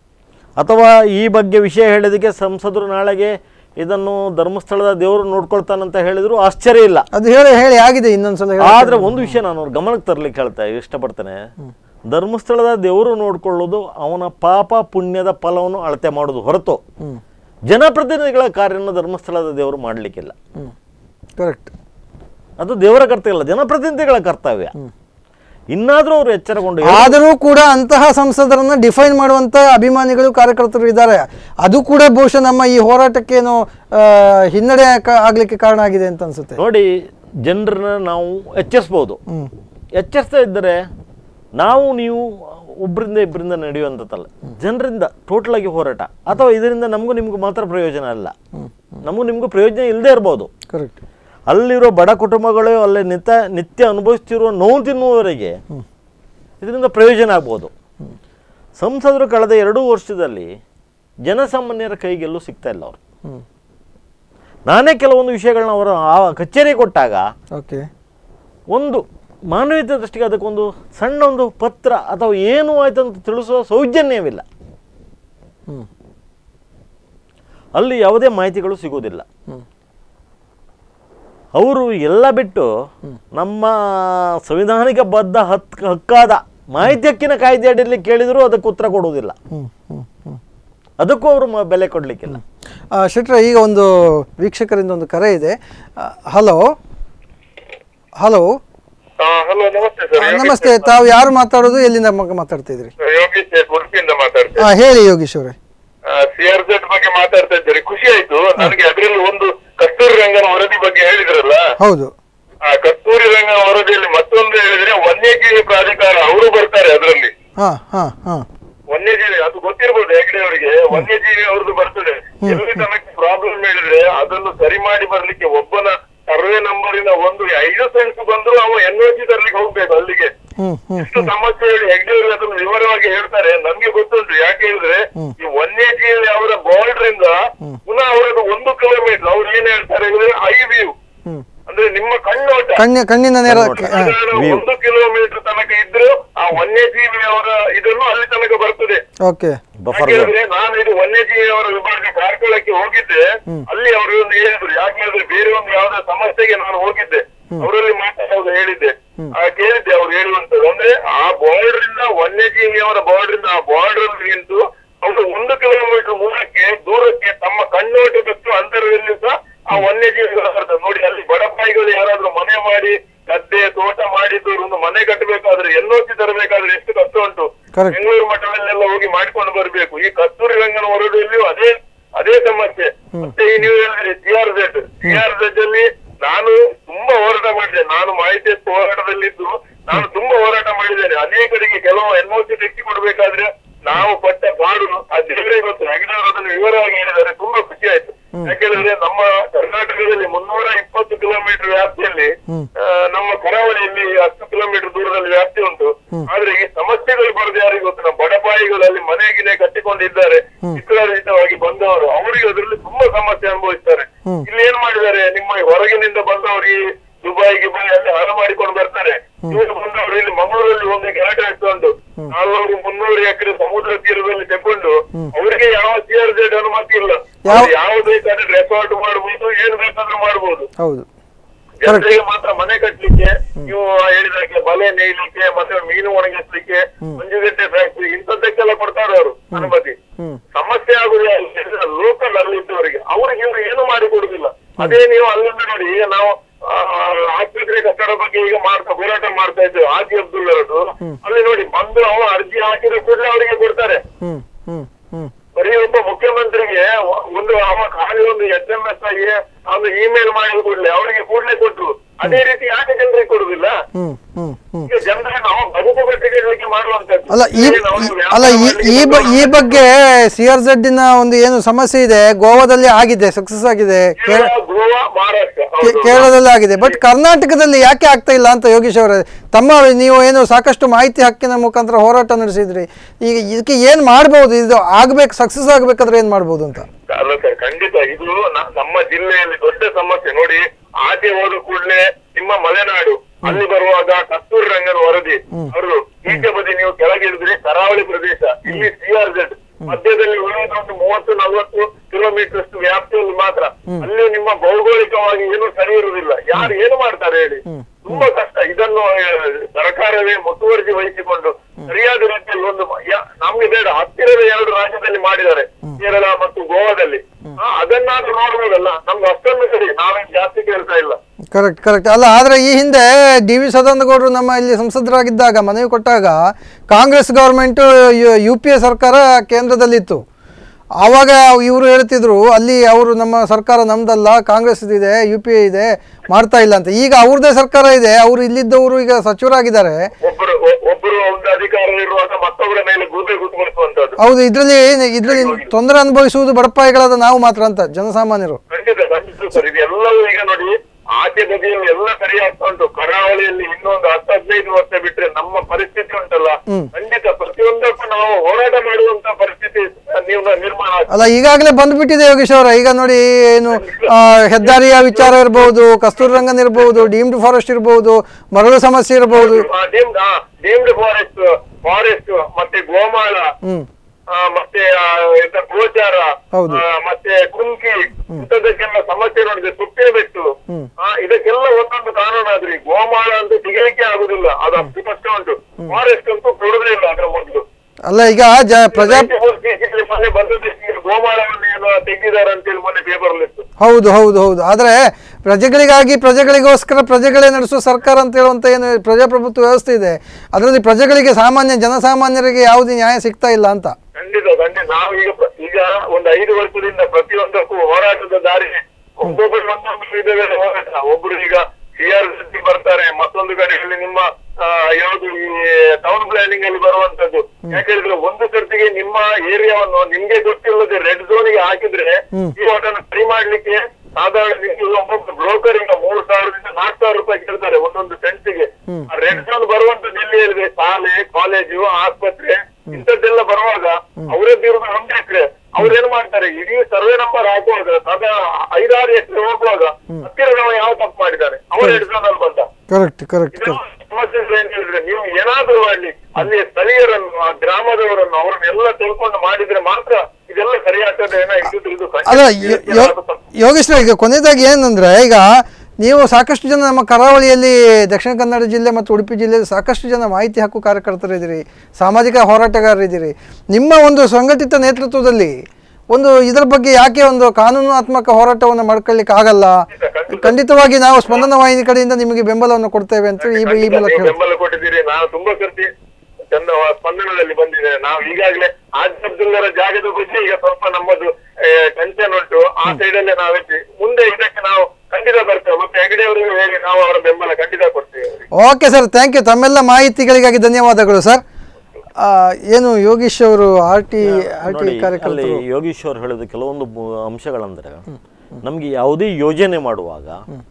ಅಥವಾ ಈ ಬಗ್ಗೆ ವಿಷಯ ಹೇಳಿದಕ್ಕೆ ಸಂಸದರು ನಾಳೆಗೆ ಇದನ್ನು ಧರ್ಮಸ್ಥಳದ ದೇವರು ನೋಡ್ಕೊಳ್ತಾನಂತ ಹೇಳಿದ್ರು ಆಶ್ಚರ್ಯ ಇಲ್ಲ ಅದು ಹೇಳಿ ಹೇಳಿ ಆಗಿದೆ ಇನ್ನೊಂದ್ಸಲ ಹೇಳಿ ಆದ್ರೆ ಒಂದು ವಿಷಯ ನಾನು ಅವ್ರ ಗಮನಕ್ಕೆ ತರ್ಲಿಕ್ಕೆ ಹೇಳ್ತಾ ಇಷ್ಟಪಡ್ತೇನೆ ಧರ್ಮಸ್ಥಳದ ದೇವರು ನೋಡ್ಕೊಳ್ಳೋದು ಅವನ ಪಾಪ ಪುಣ್ಯದ ಫಲವನ್ನು ಅಳತೆ ಮಾಡೋದು ಹೊರತು ಹ್ಮ್ ಜನಪ್ರತಿನಿಧಿಗಳ ಕಾರ್ಯವನ್ನು ಧರ್ಮಸ್ಥಳದ ದೇವರು ಮಾಡಲಿಕ್ಕಿಲ್ಲ ಹ್ಮ್ ಕರೆಕ್ಟ್ ಅದು ದೇವರ ಕರ್ತವ್ಯ ಅಲ್ಲ ಜನಪ್ರತಿನಿಧಿಗಳ ಕರ್ತವ್ಯ ಇನ್ನಾದ್ರೂ ಅವರು ಎಚ್ಚರಗೊಂಡು ಆದರೂ ಕೂಡ ಅಂತಹ ಸಂಸದರನ್ನ ಡಿಫೈನ್ ಮಾಡುವಂತ ಅಭಿಮಾನಿಗಳು ಕಾರ್ಯಕರ್ತರು ಇದ್ದಾರೆ ಅದು ಕೂಡ ಬಹುಶಃ ನಮ್ಮ ಈ ಹೋರಾಟಕ್ಕೇನು ಆ, ಹಿನ್ನಡೆ ಕ- ಆಗ್ಲಿಕ್ಕೆ ಕಾರಣ ಆಗಿದೆ ಅಂತ ಅನ್ಸುತ್ತೆ ನೋಡಿ ಜನರನ್ನ ನಾವು ಎಚ್ಚರಿಸ್ಬೋದು ಹ್ಮ್ ಎಚ್ಚರಿಸ್ತಾ ಇದ್ದರೆ ನಾವು ನೀವು ಒಬ್ಬರಿಂದ ಇಬ್ಬರಿಂದ ನಡೆಯುವಂಥದ್ದಲ್ಲ ಜನರಿಂದ ಟೋಟಲ್ ಆಗಿ ಹೋರಾಟ ಅಥವಾ ಇದರಿಂದ ನಮಗೂ ನಿಮಗೂ ಮಾತ್ರ ಪ್ರಯೋಜನ ಅಲ್ಲ ನಮಗೂ ನಿಮಗೂ ಪ್ರಯೋಜನ ಇಲ್ಲದೆ ಇರ್ಬೋದು ಕರೆಕ್ಟ್ ಅಲ್ಲಿರೋ ಬಡ ಕುಟುಂಬಗಳು ಅಲ್ಲಿ ನಿತ್ಯ ನಿತ್ಯ ಅನುಭವಿಸ್ತಿರುವ ನೋವು ತಿನ್ನುವವರೆಗೆ ಇದರಿಂದ ಪ್ರಯೋಜನ ಆಗ್ಬೋದು ಸಂಸದರು ಕಳೆದ ಎರಡೂ ವರ್ಷದಲ್ಲಿ ಜನಸಾಮಾನ್ಯರ ಕೈಗೆಲ್ಲೂ ಸಿಗ್ತಾ ಇಲ್ಲ ಅವರು ಹ್ಞೂ ನಾನೇ ಕೆಲವೊಂದು ವಿಷಯಗಳನ್ನ ಅವರು ಆ ಕಚೇರಿ ಕೊಟ್ಟಾಗ ಓಕೆ ಒಂದು ಮಾನವೀಯತೆ ದೃಷ್ಟಿಗೆ ಅದಕ್ಕೊಂದು ಸಣ್ಣ ಒಂದು ಪತ್ರ ಅಥವಾ ಏನು ಆಯ್ತು ಅಂತ ತಿಳಿಸುವ ಸೌಜನ್ಯವಿಲ್ಲ ಹ್ಞೂ ಅಲ್ಲಿ ಯಾವುದೇ ಮಾಹಿತಿಗಳು ಸಿಗೋದಿಲ್ಲ ಹ್ಞೂ ಅವರು ಎಲ್ಲ ಬಿಟ್ಟು ನಮ್ಮ ಸಂವಿಧಾನಿಕ ಬದ್ಧ ಹಕ್ ಹಕ್ಕಾದ ಮಾಹಿತಿ ಹಕ್ಕಿನ ಕಾಯ್ದೆ ಅಡಿಯಲ್ಲಿ ಕೇಳಿದರೂ ಅದಕ್ಕೆ ಉತ್ತರ ಕೊಡುವುದಿಲ್ಲ ಹ್ಞೂ ಹ್ಞೂ ಹ್ಞೂ ಅದಕ್ಕೂ ಅವರು ಮ- ಬೆಲೆ ಕೊಡಲಿಕ್ಕಿಲ್ಲ ಶೆಟ್ರ ಈಗ ಒಂದು ವೀಕ್ಷಕರಿಂದ ಒಂದು ಕರೆ ಇದೆ ಹಲೋ ಹಲೋ ಹಲೋ ನಮಸ್ತೆ ಸರ್ ನಮಸ್ತೆ ತಾವು ಯಾರು ಮಾತಾಡೋದು ಎಲ್ಲಿಂದ ಮ- ಮಾತಾಡ್ತಾ ಇದ್ರಿ ಯೋಗೀಶ್ ಉಡುಪಿಯಿಂದ ಮಾತಾಡ್ತೇನೆ ಹಾಂ ಹೇಳಿ ಯೋಗೀಶ್ ಅವರೇ ಸಿ ಆರ್ ಜೆಡ್ ಬಗ್ಗೆ ಮಾತಾಡ್ತಾ ಇದ್ದಾರೆ ಖುಷಿ ಆಯ್ತು ನನಗೆ ಅದರಲ್ಲಿ ಒಂದು ಕಸ್ತೂರಿ ರಂಗನ ವರದಿ ಬಗ್ಗೆ ಹೇಳಿದ್ರಲ್ಲ ಹೌದು ಆ ಕಸ್ತೂರಿ ರಂಗನ ವರದಿಯಲ್ಲಿ ಮತ್ತೊಂದು ಹೇಳಿದ್ರೆ ವನ್ಯಜೀವಿ ಪ್ರಾಧಿಕಾರ ಅವರು ಬರ್ತಾರೆ ಅದರಲ್ಲಿ ಹಾಂ ಹಾಂ ಹಾಂ ವನ್ಯಜೀವಿ ಅದು ಗೊತ್ತಿರ್ಬೋದು ಹೆಗ್ಡೆ ಅವರಿಗೆ ವನ್ಯಜೀವಿ ಅವ್ರದ್ದು ಬರ್ತದೆ ಎಲ್ಲಿ ತನಕ ಪ್ರಾಬ್ಲಮ್ ಹೇಳಿದ್ರೆ ಅದನ್ನು ಸರಿ ಮಾಡಿ ಬರ್ಲಿಕ್ಕೆ ಒಬ್ಬನ ಸರ್ವೆ ನಂಬರಿನ ಒಂದು ಐದು ಸೆಂಟ್ಸ್ ಬಂದ್ರು ಅವ ಎನ್ ಓ ಸಿ ತರ್ಲಿಕ್ಕೆ ಹೋಗ್ಬೇಕು ಅಲ್ಲಿಗೆ ಹ್ಞೂ ಹ್ಞೂ ಇಷ್ಟು ಸಮಸ್ಯೆ ಹೇಳಿ ಹೆಗ್ಡೆ ಅವರು ಅದನ್ನು ವಿವರವಾಗಿ ಹೇಳ್ತಾರೆ ನಮ್ಗೆ ಗೊತ್ತುಂಟು ಯಾಕೆ ಹೇಳಿದ್ರೆ ಈ ವನ್ಯಜೀವಿ ಅವರ ಬಾರ್ಡರ್ ಇಂದ ಪುನಃ ಅವರದ್ದು ಒಂದು ಕಿಲೋಮೀಟರ್ ಅವ್ರು ಏನ್ ಹೇಳ್ತಾರೆ ಹೇಳಿದ್ರೆ ಐ ವ್ಯೂ ಹ್ಞೂ ಅಂದ್ರೆ ನಿಮ್ಮ ಕಣ್ಣೋಟ ಕಣ್ಣಿ ಕಣ್ಣಿನ ನೇರ ಸಾಧಾರಣ view. ಒಂದು ಕಿಲೋಮೀಟರ್ ತನಕ ಇದ್ರು ಆ ವನ್ಯಜೀವಿ ಅವರ ಇದನ್ನು ಅಲ್ಲಿ ತನಕ ಬರ್ತದೆ ಓಕೆ ಬಫರ್ ಯಾಕೆಂದ್ರೆ ನಾನು ಇದು ವನ್ಯಜೀವಿ ಅವರ ವಿಭಾಗ ಕಾರ್ಕಳಕ್ಕೆ ಹೋಗಿದ್ದೆ ಅಲ್ಲಿ ಅವರು ಒಂದು ಹೇಳಿದ್ರು ಯಾಕೆ ಹೇಳಿದ್ರೆ ಬೇರೆ ಒಂದು ಯಾವ್ದೋ ಸಮಸ್ಯೆಗೆ ನಾನು ಹೋಗಿದ್ದೆ ಅವರಲ್ಲಿ ಮಾತಾಡೋದು ಹೇಳಿದ್ದೆ ಆ ಕೇಳಿದ್ದೆ ಅವ್ರು ಹೇಳುವಂತದ್ದು ಅಂದ್ರೆ ಆ ಬಾರ್ಡರ್ ಇಂದ ವನ್ಯಜೀವಿ ಅವರ ಬಾರ್ಡರ್ ಇಂದ ಆ ಬಾರ್ಡರ್ ನಿಂತು ಅವರು ಒಂದು ಕಿಲೋಮೀಟರ್ ಮೂಲಕ್ಕೆ ದೂರಕ್ಕೆ ತಮ್ಮ ಕಣ್ಣೋಟದಷ್ಟು ಅಂತರದಲ್ಲಿ ಸಹ ಆ ವನ್ಯಜೀವಿಗಳು ಬರ್ತದೆ ನೋಡಿ ಅಲ್ಲಿ ಬಡಪಾಯಿಗಳು ಯಾರಾದ್ರೂ ಮನೆ ಮಾಡಿ ಗದ್ದೆ ತೋಟ ಮಾಡಿದ್ದು ಒಂದು ಮನೆ ಕಟ್ಟಬೇಕಾದ್ರೆ ಎನ್ಒಸಿ ತರಬೇಕಾದ್ರೆ ಎಷ್ಟು ಕಷ್ಟ ಉಂಟು Correct. ಬೆಂಗಳೂರು ಮಟ್ಟದಲ್ಲೆಲ್ಲ ಹೋಗಿ ಮಾಡ್ಕೊಂಡು ಬರಬೇಕು ಈ ಕಸ್ತೂರಿ ರಂಗನ ಹೊರಡಲ್ಲಿಯೂ ಅದೇ ಅದೇ ಸಮಸ್ಯೆ ಮತ್ತೆ ಈ ನೀವು ಹೇಳಿದ್ರಿ C R Z C R Z ಅಲ್ಲಿ ನಾನು ತುಂಬಾ ಹೋರಾಟ ಮಾಡಿದೆ ನಾನು ಮಾಹಿತಿ ಹಕ್ಕು ಹೋರಾಟದಲ್ಲಿದ್ದು ನಾನು ತುಂಬಾ ಹೋರಾಟ ಮಾಡಿದ್ದೇನೆ ಅನೇಕರಿಗೆ ಕೆಲವು ಎನ್ ಓ ಸಿ ತೆಗೆಸಿ ಕೊಡ್ಬೇಕಾದ್ರೆ ನಾವು ಪಟ್ಟ ಪಾಡು ಆ ದೇವರೇ ಗೊತ್ತು ಹೆಗಡೆ ಅವರು ಅದನ್ನು ವಿವರವಾಗಿ ಹೇಳಿದ್ದಾರೆ ತುಂಬಾ ಖುಷಿ ಆಯ್ತು ಯಾಕೆಂದ್ರೆ ನಮ್ಮ ಕರ್ನಾಟಕದಲ್ಲಿ ಮುನ್ನೂರ ಇಪ್ಪತ್ತು ಕಿಲೋಮೀಟರ್ ವ್ಯಾಪ್ತಿಯಲ್ಲಿ ಆ, ನಮ್ಮ ಕರಾವಳಿಯಲ್ಲಿ ಹತ್ತು ಕಿಲೋಮೀಟರ್ ದೂರದಲ್ಲಿ ವ್ಯಾಪ್ತಿ ಉಂಟು ಆದ್ರೆ ಈ ಸಮಸ್ಯೆಗಳು ಬರದೆ ಯಾರಿಗೆ ಗೊತ್ತು ನಮ್ಮ ಬಡಪಾಯಿಗಳು ಅಲ್ಲಿ ಮನೆಗಿನೇ ಕಟ್ಟಿಕೊಂಡಿದ್ದಾರೆ ಚಿತ್ರರಹಿತವಾಗಿ ಬಂದವರು ಅವರಿಗೆ ಅದರಲ್ಲಿ ತುಂಬಾ ಸಮಸ್ಯೆ ಅನುಭವಿಸ್ತಾರೆ ಇಲ್ಲಿ ಏನ್ ಮಾಡಿದ್ದಾರೆ ನಿಮ್ಮ ಈ ಹೊರಗಿನಿಂದ ಬಂದವರಿಗೆ ದುಬೈ ಗಿಬೈ ಅಲ್ಲಿ ಹಣ ಮಾಡಿಕೊಂಡು ಬರ್ತಾರೆ ಇವರು ಬಂದವರು ಇಲ್ಲಿ ಮಂಗಳೂರಲ್ಲಿ ಒಂದು ಗಲಾಟೆ ಆಗ್ತಾ ಉಂಟು ನಾಲ್ವರು ಮುನ್ನೂರು ಎಕರೆ ಸಮುದ್ರ ತೀರದಲ್ಲಿ ತಕೊಂಡು ಅವರಿಗೆ ಯಾವ ಸಿ ಆರ್ ಜೆಡ್ ಅನುಮತಿ ಇಲ್ಲ ಯಾವ- ಅವ್ರು ಯಾವ ಬೇಕಾದ್ರೆ ರೆಸಾರ್ಟ್ ಮಾಡಬಹುದು ಏನ್ ಬೇಕಾದ್ರೂ ಮಾಡಬಹುದು ಹೌದು ಜನರಿಗೆ ಮಾತ್ರ ಮನೆ ಕಟ್ಟಲಿಕ್ಕೆ ನೀವು ಹೇಳಿದಾಗೆ ಬಲೆ ನೇಯ್ಲಿಕ್ಕೆ ಮತ್ತೆ ಮೀನು ಒಣಗಿಸ್ಲಿಕ್ಕೆ ಮಂಜುಗಟ್ಟೆ ಫ್ಯಾಕ್ಟ್ರಿ ಇಂಥದ್ದಕ್ಕೆಲ್ಲ ಕೊಡ್ತಾರೆ ಅವರು ಅನುಮತಿ ಸಮಸ್ಯೆ ಆಗುದು ಲೋಕಲ್ ಅಲ್ಲಿದ್ದವರಿಗೆ ಅವ್ರಿಗೆ ಇವರು ಏನು ಮಾಡಿ ಕೊಡುದಿಲ್ಲ ಅದೇ ನೀವು ಅಲ್ಲಿಂದ ನೋಡಿ ಈಗ ನಾವು ಆ, ಆಸ್ಪತ್ರೆ ಕಟ್ಟಡ ಬಗ್ಗೆ ಈಗ ಮಾಡ್ತಾ ಹೋರಾಟ ಮಾಡ್ತಾ ಇದ್ದೇವೆ ಆಜಿ ಅಬ್ದುಲ್ ಅವರದ್ದು ಅಲ್ಲಿ ನೋಡಿ ಬಂದು ಅವರು ಅರ್ಜಿ ಹಾಕಿದ ಕೂಡಲೇ ಅವರಿಗೆ ಕೊಡ್ತಾರೆ ಹ್ಞೂ ಹ್ಞೂ ಹ್ಞೂ ಬರೀ ಒಬ್ಬ ಮುಖ್ಯಮಂತ್ರಿಗೆ ಒ- ಒಂದು ಅವ ಖಾಲಿ ಒಂದು ಎಸ್ ಎಂ ಎಸ್ ಆಗಿ ಒಂದು ಇಮೇಲ್ ಮಾಡಿದ ಕೂಡಲೇ ಅವರಿಗೆ ಕೂಡಲೇ ಕೊಟ್ರು ಅದೇ ರೀತಿ ಯಾಕೆ ಜನರಿಗೆ ಕೊಡುದಿಲ್ಲ ಹ್ಞೂ ಹ್ಞೂ ಹ್ಞೂ ಈಗ ಜನರಿಗೆ ನಾವು ಬದುಕು ಬಗ್ಗೆ ಮಾಡುವಂತದ್ದು ಅಲ್ಲ ಈ ಇಲ್ಲಿ ನಾವು ವ್ಯಾಪಾರ ಅಲ್ಲ ಈ ಮಾಡ್ಲಿಕ್ಕೆ ಈ ಬ- ಈ ಬರುವಾಗ ಬಗ್ಗೆ ಸಿ ಆರ್ ಝಡ್ಡಿನ ಒಂದು ಏನು ಸಮಸ್ಯೆ ಇದೆ ಗೋವಾದಲ್ಲಿ ಆಗಿದೆ ಸಕ್ಸಸ್ ಆಗಿದೆ ಕೇ- ಕೇರಳ, ಗೋವಾ ಮಹಾರಾಷ್ಟ್ರ ಕೇ- ಹೌದು. ಕೇರಳದಲ್ಲಿ ಆಗಿದೆ ಬಟ್ ಕರ್ನಾಟಕದಲ್ಲಿ ಯಾಕೆ ಆಗ್ತಾ ಇಲ್ಲ ಅಂತ ಯೋಗೀಶ್ ಅವರೇ ತಮ್ಮ ನೀವು ಏನು ಸಾಕಷ್ಟು ಮಾಹಿತಿ ಹಕ್ಕಿನ ಮುಖಾಂತರ ಹೋರಾಟ ನಡೆಸಿದ್ರಿ ಈಗ ಇದಕ್ಕೆ ಏನು ಮಾಡ್ಬೋದು ಇದು ಆಗ್ಬೇಕು ಸಕ್ಸಸ್ ಆಗ್ಬೇಕಾದ್ರೆ ಏನು ಮಾಡ್ಬೋದು ಅಂತ ಅಲ್ಲ ಸರ್ ಖಂಡಿತ ಇದು ನ- ನಮ್ಮ ಜಿಲ್ಲೆಯಲ್ಲಿ ದೊಡ್ಡ ಸಮಸ್ಯೆ ನೋಡಿ ಆಚೆ ಹೋದ ಕೂಡಲೇ ನಿಮ್ಮ ಮಲೆನಾಡು ಅಲ್ಲಿ ಬರುವಾಗ ಕಸ್ತೂರಿ ರಂಗನ ವರದಿ ಅವರು ಈಚೆ ಬದಿ ನೀವು ಕೆಳಗಿಳಿದ್ರೆ ಕರಾವಳಿ ಪ್ರದೇಶ ಇಲ್ಲಿ ಸಿ ಆರ್ ಜೆಡ್ ಮಧ್ಯದಲ್ಲಿ ಉಳಿದ ಒಂದು ಮೂವತ್ತು ನಲವತ್ತು ಕಿಲೋಮೀಟರ್ ಅಷ್ಟು ವ್ಯಾಪ್ತಿಯಲ್ಲಿ ಮಾತ್ರ ಅಲ್ಲಿ ನಿಮ್ಮ ಭೌಗೋಳಿಕವಾಗಿ ಏನು ಸರಿ ಇರುವುದಿಲ್ಲ ಯಾರು ಏನು ಮಾಡ್ತಾರೆ ಹೇಳಿ ತುಂಬಾ ಕಷ್ಟ ಇದನ್ನು ಆ, ಸರ್ಕಾರವೇ ಮುತುವರ್ಜಿ ವಹಿಸಿಕೊಂಡು ಸರಿಯಾದ ರೀತಿಯಲ್ಲಿ ಒಂದು ಮ- ಯಾ- ನಮ್ಗೆ ಬೇಡ ಹತ್ತಿರದ ಎರಡು ರಾಜ್ಯದಲ್ಲಿ ಮಾಡಿದ್ದಾರೆ ಕೇರಳ ಮತ್ತು ಗೋವಾದಲ್ಲಿ ಆ, ಅದನ್ನಾದ್ರೂ ನೋಡ್ಬೋದಲ್ಲ ನಮ್ಗೆ ಅಷ್ಟೊಂದು ಸರಿ ನಾವೇನ್ ಜಾಸ್ತಿ ಕೇಳ್ತಾ ಇಲ್ಲ ಕರೆಕ್ಟ್ ಕರೆಕ್ಟ್ ಅಲ್ಲ ಆದರೆ ಈ ಹಿಂದೆ ಡಿ ವಿ ಸದಾನಂದಗೌಡರು ನಮ್ಮ ಇಲ್ಲಿ ಸಂಸದರಾಗಿದ್ದಾಗ ಮನವಿ ಕೊಟ್ಟಾಗ Congress government U P A ಸರ್ಕಾರ ಕೇಂದ್ರದಲ್ಲಿತ್ತು ಆವಾಗ ಇವರು ಹೇಳ್ತಿದ್ರು ಅಲ್ಲಿ ಅವರು ನಮ್ಮ ಸರ್ಕಾರ ನಮ್ದಲ್ಲ ಕಾಂಗ್ರೆಸ್ ಇದೆ ಯು ಪಿ ಎ ಇದೆ ಮಾಡ್ತಾ ಇಲ್ಲ ಅಂತ ಈಗ ಅವ್ರದ್ದೇ ಸರ್ಕಾರ ಇದೆ ಅವರು ಇಲ್ಲಿದ್ದವರು ಈಗ ಸಚಿವರಾಗಿದ್ದಾರೆ ಒಬ್ಬರು ಒ- ಒಬ್ರು ಒಂದು ಅಧಿಕಾರ ಇರುವಾಗ ಮತ್ತೊಬ್ಬರ ಮೇಲೆ ಗೂಬೆ ಗುಟ್ಕೊಳಿಸುವಂತದ್ದು ಹೌದು ಇದರಲ್ಲಿ ಇದರಲ್ಲಿ ತೊಂದರೆ ಅನುಭವಿಸುವುದು ಬಡಪಾಯಿಗಳಾದ ನಾವು ಮಾತ್ರ ಅಂತ ಜನಸಾಮಾನ್ಯರು ಖಂಡಿತ ಖಂಡಿತ ಸರ್ ಇದೆಲ್ಲವೂ ಈಗ ನೋಡಿ ಆಚೆ ಬದಿಯಲ್ಲಿ ಎಲ್ಲ ಸರಿ ಆಗ್ತಾ ಉಂಟು ಕರಾವಳಿಯಲ್ಲಿ ಇನ್ನೊಂದು ಹತ್ತು ಹದಿನೈದು ವರ್ಷ ಬಿಟ್ರೆ ನಮ್ಮ ಪರಿಸ್ಥಿತಿ ಉಂಟಲ್ಲ ಖಂಡಿತ ಪ್ರತಿಯೊಂದಕ್ಕೂ ನಾವು ಹೋರಾಟ ಮಾಡುವಂತ ಪರಿಸ್ಥಿತಿ ನೀವು ನಿರ್ಮಾಣ ಆಗ್ತದೆ. ಅಲ್ಲ ಈಗಾಗಲೇ ಬಂದ್ಬಿಟ್ಟಿದೆ ಯೋಗೇಶ್ ಅವರ ಈಗ ನೋಡಿ ಏನು ಆ, ಹೆದ್ದಾರಿಯ ವಿಚಾರ ಇರಬಹುದು ಕಸ್ತೂರಿ ರಂಗನ್ ಇರಬಹುದು ಡೀಮ್ಡ್ ಫಾರೆಸ್ಟ್ ಇರಬಹುದು ಮರಳು ಸಮಸ್ಯೆ ಇರಬಹುದು ಡೀಮ್ಡ್ ಫಾರೆಸ್ಟ್ ಫಾರೆಸ್ಟ್ ಮತ್ತೆ ಗೋಮಾಳ ಹ್ಮ್ ಆ, ಮತ್ತೆ ಆ, ಎಂತ ಗೋಚಾರ ಹೌದು. ಆ, ಮತ್ತೆ ಕುಂಕಿ ಇಂಥದಕ್ಕೆಲ್ಲ ಸಮಸ್ಯೆ ನೋಡಿದ್ರೆ ಸುಪ್ಪಿನ ಬೆಟ್ಟು ಆ, ಇದಕ್ಕೆಲ್ಲ ಒಂದೊಂದು ಕಾನೂನು ಆದ್ರಿ ಗೋಮಾಳ ಅಂತ ಸಿಗಲಿಕ್ಕೆ ಆಗುದಿಲ್ಲ ಅದು ಅಷ್ಟು ಕಷ್ಟ ಉಂಟು ಫಾರೆಸ್ಟ್ ಅಂತೂ ಕೊಡುದೇ ಇಲ್ಲ ಅದರ ಮೊದಲು ಅಲ್ಲ ಈಗ ಜ ಪ್ರಜಾ ಮೊನ್ನೆ ಬಂದದ್ದು ಗೋಮಾಳವನ್ನು ಏನೋ ತೆಗೆದಿದ್ದಾರೆ ಅಂತೇಳಿ ಮೊನ್ನೆ ಪೇಪರ್ ಇತ್ತು ಹೌದು ಹೌದು ಹೌದು ಆದರೆ ಪ್ರಜೆಗಳಿಗಾಗಿ ಪ್ರಜೆಗಳಿಗೋಸ್ಕರ ಪ್ರಜೆಗಳೇ ನಡೆಸುವ ಸರ್ಕಾರ ಅಂತ ಹೇಳುವಂಥ ಏನು ಪ್ರಜಾಪ್ರಭುತ್ವ ವ್ಯವಸ್ಥೆ ಇದೆ ಅದರಲ್ಲಿ ಪ್ರಜೆಗಳಿಗೆ ಸಾಮಾನ್ಯ ಜನಸಾಮಾನ್ಯರಿಗೆ ಯಾವುದೇ ನ್ಯಾಯ ಸಿಗ್ತಾ ಇಲ್ಲ ಅಂತ ಖಂಡಿತ ಖಂಡಿತ ನಾವು ಈಗ ಪ್ರ- ಈಗ ಒಂದು ಐದು ವರ್ಷದಿಂದ ಪ್ರತಿಯೊಂದಕ್ಕೂ ಹೋರಾಟದ ದಾರಿ ಒಬ್ಬೊಬ್ಬರು ಒಂದೊಂದು ವಿಧದ ಹೋರಾಟ ಒಬ್ರು ಈಗ ಸಿ ಆರ್ ಬರ್ತಾರೆ ಮತ್ತೊಂದು ಕಡೆಯಲ್ಲಿ ನಿಮ್ಮ ಆ, ಯಾವುದು ಈ ಟೌನ್ ಪ್ಲಾನಿಂಗ್ ಅಲ್ಲಿ ಬರುವಂತದ್ದು ಯಾಕಂದ್ರೆ ಒಂದು ಸರ್ತಿಗೆ ನಿಮ್ಮ ಏರಿಯಾವನ್ನು ನಿಮ್ಗೆ ಗೊತ್ತಿಲ್ಲದೆ ರೆಡ್ ಝೋನ್ಗೆ ಹಾಕಿದ್ರೆ ಈ ಓಟನ್ನು ಫ್ರೀ ಮಾಡ್ಲಿಕ್ಕೆ ಸಾಧಾರಣ ನಿಮ್ಗೆ ಒಬ್ಬೊಬ್ಬ ಬ್ರೋಕರ್ ಈಗ ಮೂರು ಸಾವಿರದಿಂದ ನಾಲ್ಕು ಸಾವಿರ ರೂಪಾಯಿ ಕೇಳ್ತಾರೆ ಒಂದೊಂದು ಸೆಂಟ್ಗೆ ರೆಡ್ ಝೋನ್ ಬರುವಂತದ್ದು ಎಲ್ಲಿ ಹೇಳಿದ್ರೆ ಶಾಲೆ ಕಾಲೇಜು ಆಸ್ಪತ್ರೆ ಇಂಥದ್ದೆಲ್ಲ ಬರುವಾಗ ಅವರದ್ದು ಇರುವುದು ಒಂದು ಎಕರೆ ಅವ್ರೇನ್ ಮಾಡ್ತಾರೆ ಇಡೀ ಸರ್ವೆ ನಂಬರ್ ಹಾಕುವಾಗ ಸದಾ ಐದಾರು ಎಕರೆ ಹೋಗುವಾಗ ಹತ್ತಿರದವ ಯಾವ ತಪ್ಪು ಮಾಡಿದ್ದಾನೆ ಅವರ ರೆಡ್ ಝೋನ್ ಅಲ್ಲಿ ಬಂದ ಕರೆಕ್ಟ್ ಕರೆಕ್ಟ್ ಇದೆಲ್ಲ ಸಮಸ್ಯೆ ಏನ್ ಹೇಳಿದ್ರೆ ನೀವು ಏನಾದ್ರೂ ಮಾಡ್ಲಿ ಅಲ್ಲಿ ಸ್ಥಳೀಯರನ್ನು ಆ ಗ್ರಾಮದವರನ್ನು ಅವರನ್ನೆಲ್ಲ ತಿಳ್ಕೊಂಡು ಮಾಡಿದ್ರೆ ಮಾತ್ರ ಇದೆಲ್ಲ ಸರಿಯಾಗ್ತದೆ ಏನೋ ಇದ್ದಿದ್ದು ಇದು ಖಂಡಿತ ಅಲ್ಲ ಯೋ- ಇದಕ್ಕೆ ಯೋ- ಆಗುತ್ತ. ಯೋಗೇಶ್ ಈಗ ಕೊನೆಯದಾಗಿ ಏನಂದ್ರೆ ಈಗ ನೀವು ಸಾಕಷ್ಟು ಜನ ನಮ್ಮ ಕರಾವಳಿಯಲ್ಲಿ ದಕ್ಷಿಣ ಕನ್ನಡ ಜಿಲ್ಲೆ ಮತ್ತು ಉಡುಪಿ ಜಿಲ್ಲೆಯಲ್ಲಿ ಸಾಕಷ್ಟು ಜನ ಮಾಹಿತಿ ಹಕ್ಕು ಕಾರ್ಯಕರ್ತರಿದ್ದೀರಿ ಸಾಮಾಜಿಕ ಹೋರಾಟಗಾರರಿದ್ದೀರಿ ನಿಮ್ಮ ಒಂದು ಸಂಘಟಿತ ನೇತೃತ್ವದಲ್ಲಿ ಒಂದು ಇದರ ಬಗ್ಗೆ ಯಾಕೆ ಒಂದು ಕಾನೂನಾತ್ಮಕ ಹೋರಾಟವನ್ನು ಮಾಡ್ಕೊಳ್ಳಿಕ್ಕೆ ಆಗಲ್ಲ ಖಂಡಿತವಾಗಿ ನಾವು ಸ್ಪಂದನ ವಾಹಿನಿ ಕಡೆಯಿಂದ ನಿಮಗೆ ಬೆಂಬಲವನ್ನು ಕೊಡ್ತೇವೆ ಅಂತ ಈ ಈ ಖಂಡಿತ ಮೂಲಕ ನೀವು ಹೇಳಿ ಬೆಂಬಲ ಕೊಟ್ಟಿದ್ದೀರಿ ನಾನು ತುಂಬಾ ಸರ್ತಿ ಚಂದ ಸ್ಪಂದನದಲ್ಲಿ ಬಂದಿದ್ದೇನೆ ನಾವು ಈಗಾಗಲೇ ಆಜ್ ಅಬ್ದುಲ್ಲರ ಜಾಗದ ಬಗ್ಗೆ ಈಗ ಸ್ವಲ್ಪ ನಮ್ಮದು ಟೆನ್ಷನ್ ಉಂಟು ಆ ಸೈಡ್ ಅಲ್ಲೇ ನಾವಿದ್ವಿ ಮುಂದೆ ಇದಕ್ಕೆ ನಾವು ಖಂಡಿತ ಬರ್ತೇವೆ ಮತ್ತೆ ಹೆಗಡೆ ಅವರಿಗೆ ಹೇಳಿ ನಾವು ಅವರ ಬೆಂಬಲ ಖಂಡಿತ ಕೊಡ್ತೇವೆ ಓಕೆ ಸರ್ ಥ್ಯಾಂಕ್ ಯು ತಮ್ಮೆಲ್ಲ ಮಾಹಿತಿಗಳಿಗಾಗಿ ಧನ್ಯವಾದಗಳು ಸರ್ ಆ, ಏನು ಯೋಗೀಶ್ ಅವರು ಆರ್ ಟಿ ಆರ್ ಟಿ ನೋಡಿ ಅಲ್ಲಿ ಕಾರ್ಯಕರ್ತರು ಯೋಗೀಶ್ ಅವರು ಹೇಳಿದ ಕೆಲವೊಂದು ಮು- ಅಂಶಗಳಂದ್ರೆ ನಮಗೆ ಯಾವುದೇ ಯೋಜನೆ ಮಾಡುವಾಗ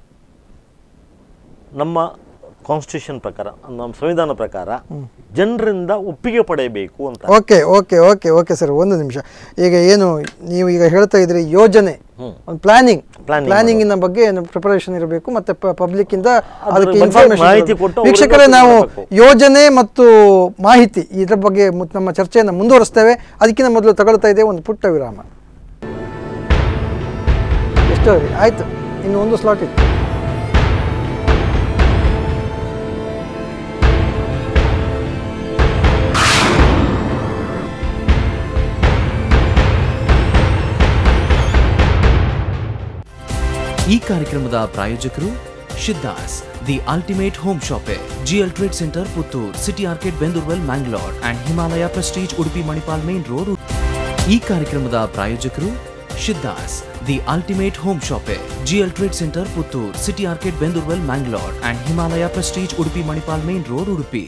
ನಮ್ಮ ಕಾನ್ಸ್ಟಿಟ್ಯೂಷನ್ ಪ್ರಕಾರ ನಮ್ಮ ಸಂವಿಧಾನ ಪ್ರಕಾರ ಜನರಿಂದ ಒಪ್ಪಿಗೆ ಪಡೆಯಬೇಕು ಅಂತ okay okay okay okay sir ಒಂದು ನಿಮಿಷ ಈಗ ಏನು ನೀವು ಈಗ ಹೇಳ್ತಾ ಇದ್ರಿ ಯೋಜನೆ ಒಂದು ಪ್ಲಾನಿಂಗ್ Planning ಪ್ಲಾನಿಂಗಿನ ಬಗ್ಗೆ ಏನು ಪ್ರಿಪರೇಷನ್ ಇರಬೇಕು ಮತ್ತೆ ಪಬ್ಲಿಕ್ ಇಂದ ಅದ್ರ ಅದಕ್ಕೆ ಬಗ್ಗೆ ಇನ್ಫಾರ್ಮೇಶನ್ ಮಾಹಿತಿ ಕೊಟ್ಟು ಅವ್ರಿಗೆ ವೀಕ್ಷಕರೇ ಗೊತ್ತು ನಾವು ಮಾಡ್ಬೇಕು. ಯೋಜನೆ ಮತ್ತು ಮಾಹಿತಿ ಇದರ ಬಗ್ಗೆ ಮು- ನಮ್ಮ ಚರ್ಚೆಯನ್ನು ಮುಂದುವರಿಸ್ತೇವೆ ಅದಕ್ಕಿಂತ ಮೊದಲು ತಗೊಳ್ತಾ ಇದೆ ಒಂದು ಪುಟ್ಟ ವಿರಾಮ ಎಷ್ಟು ರೀ ಆಯ್ತು ಇನ್ನು ಒಂದು ಸ್ಲಾಟ್ ಇತ್ತು ಈ ಕಾರ್ಯಕ್ರಮದ ಪ್ರಾಯೋಜಕರು Siddas the ultimate home shoppe GL trade centre Puttur city arcade Bendoorwell Mangalore and Himalaya prestige Udupi Manipal main road ಈ ಕಾರ್ಯಕ್ರಮದ ಪ್ರಾಯೋಜಕರು Siddas the ultimate home shoppe GL trade centre Puttur city arcade Bendoorwell Mangalore and Himalaya prestige Udupi Manipal main road Udupi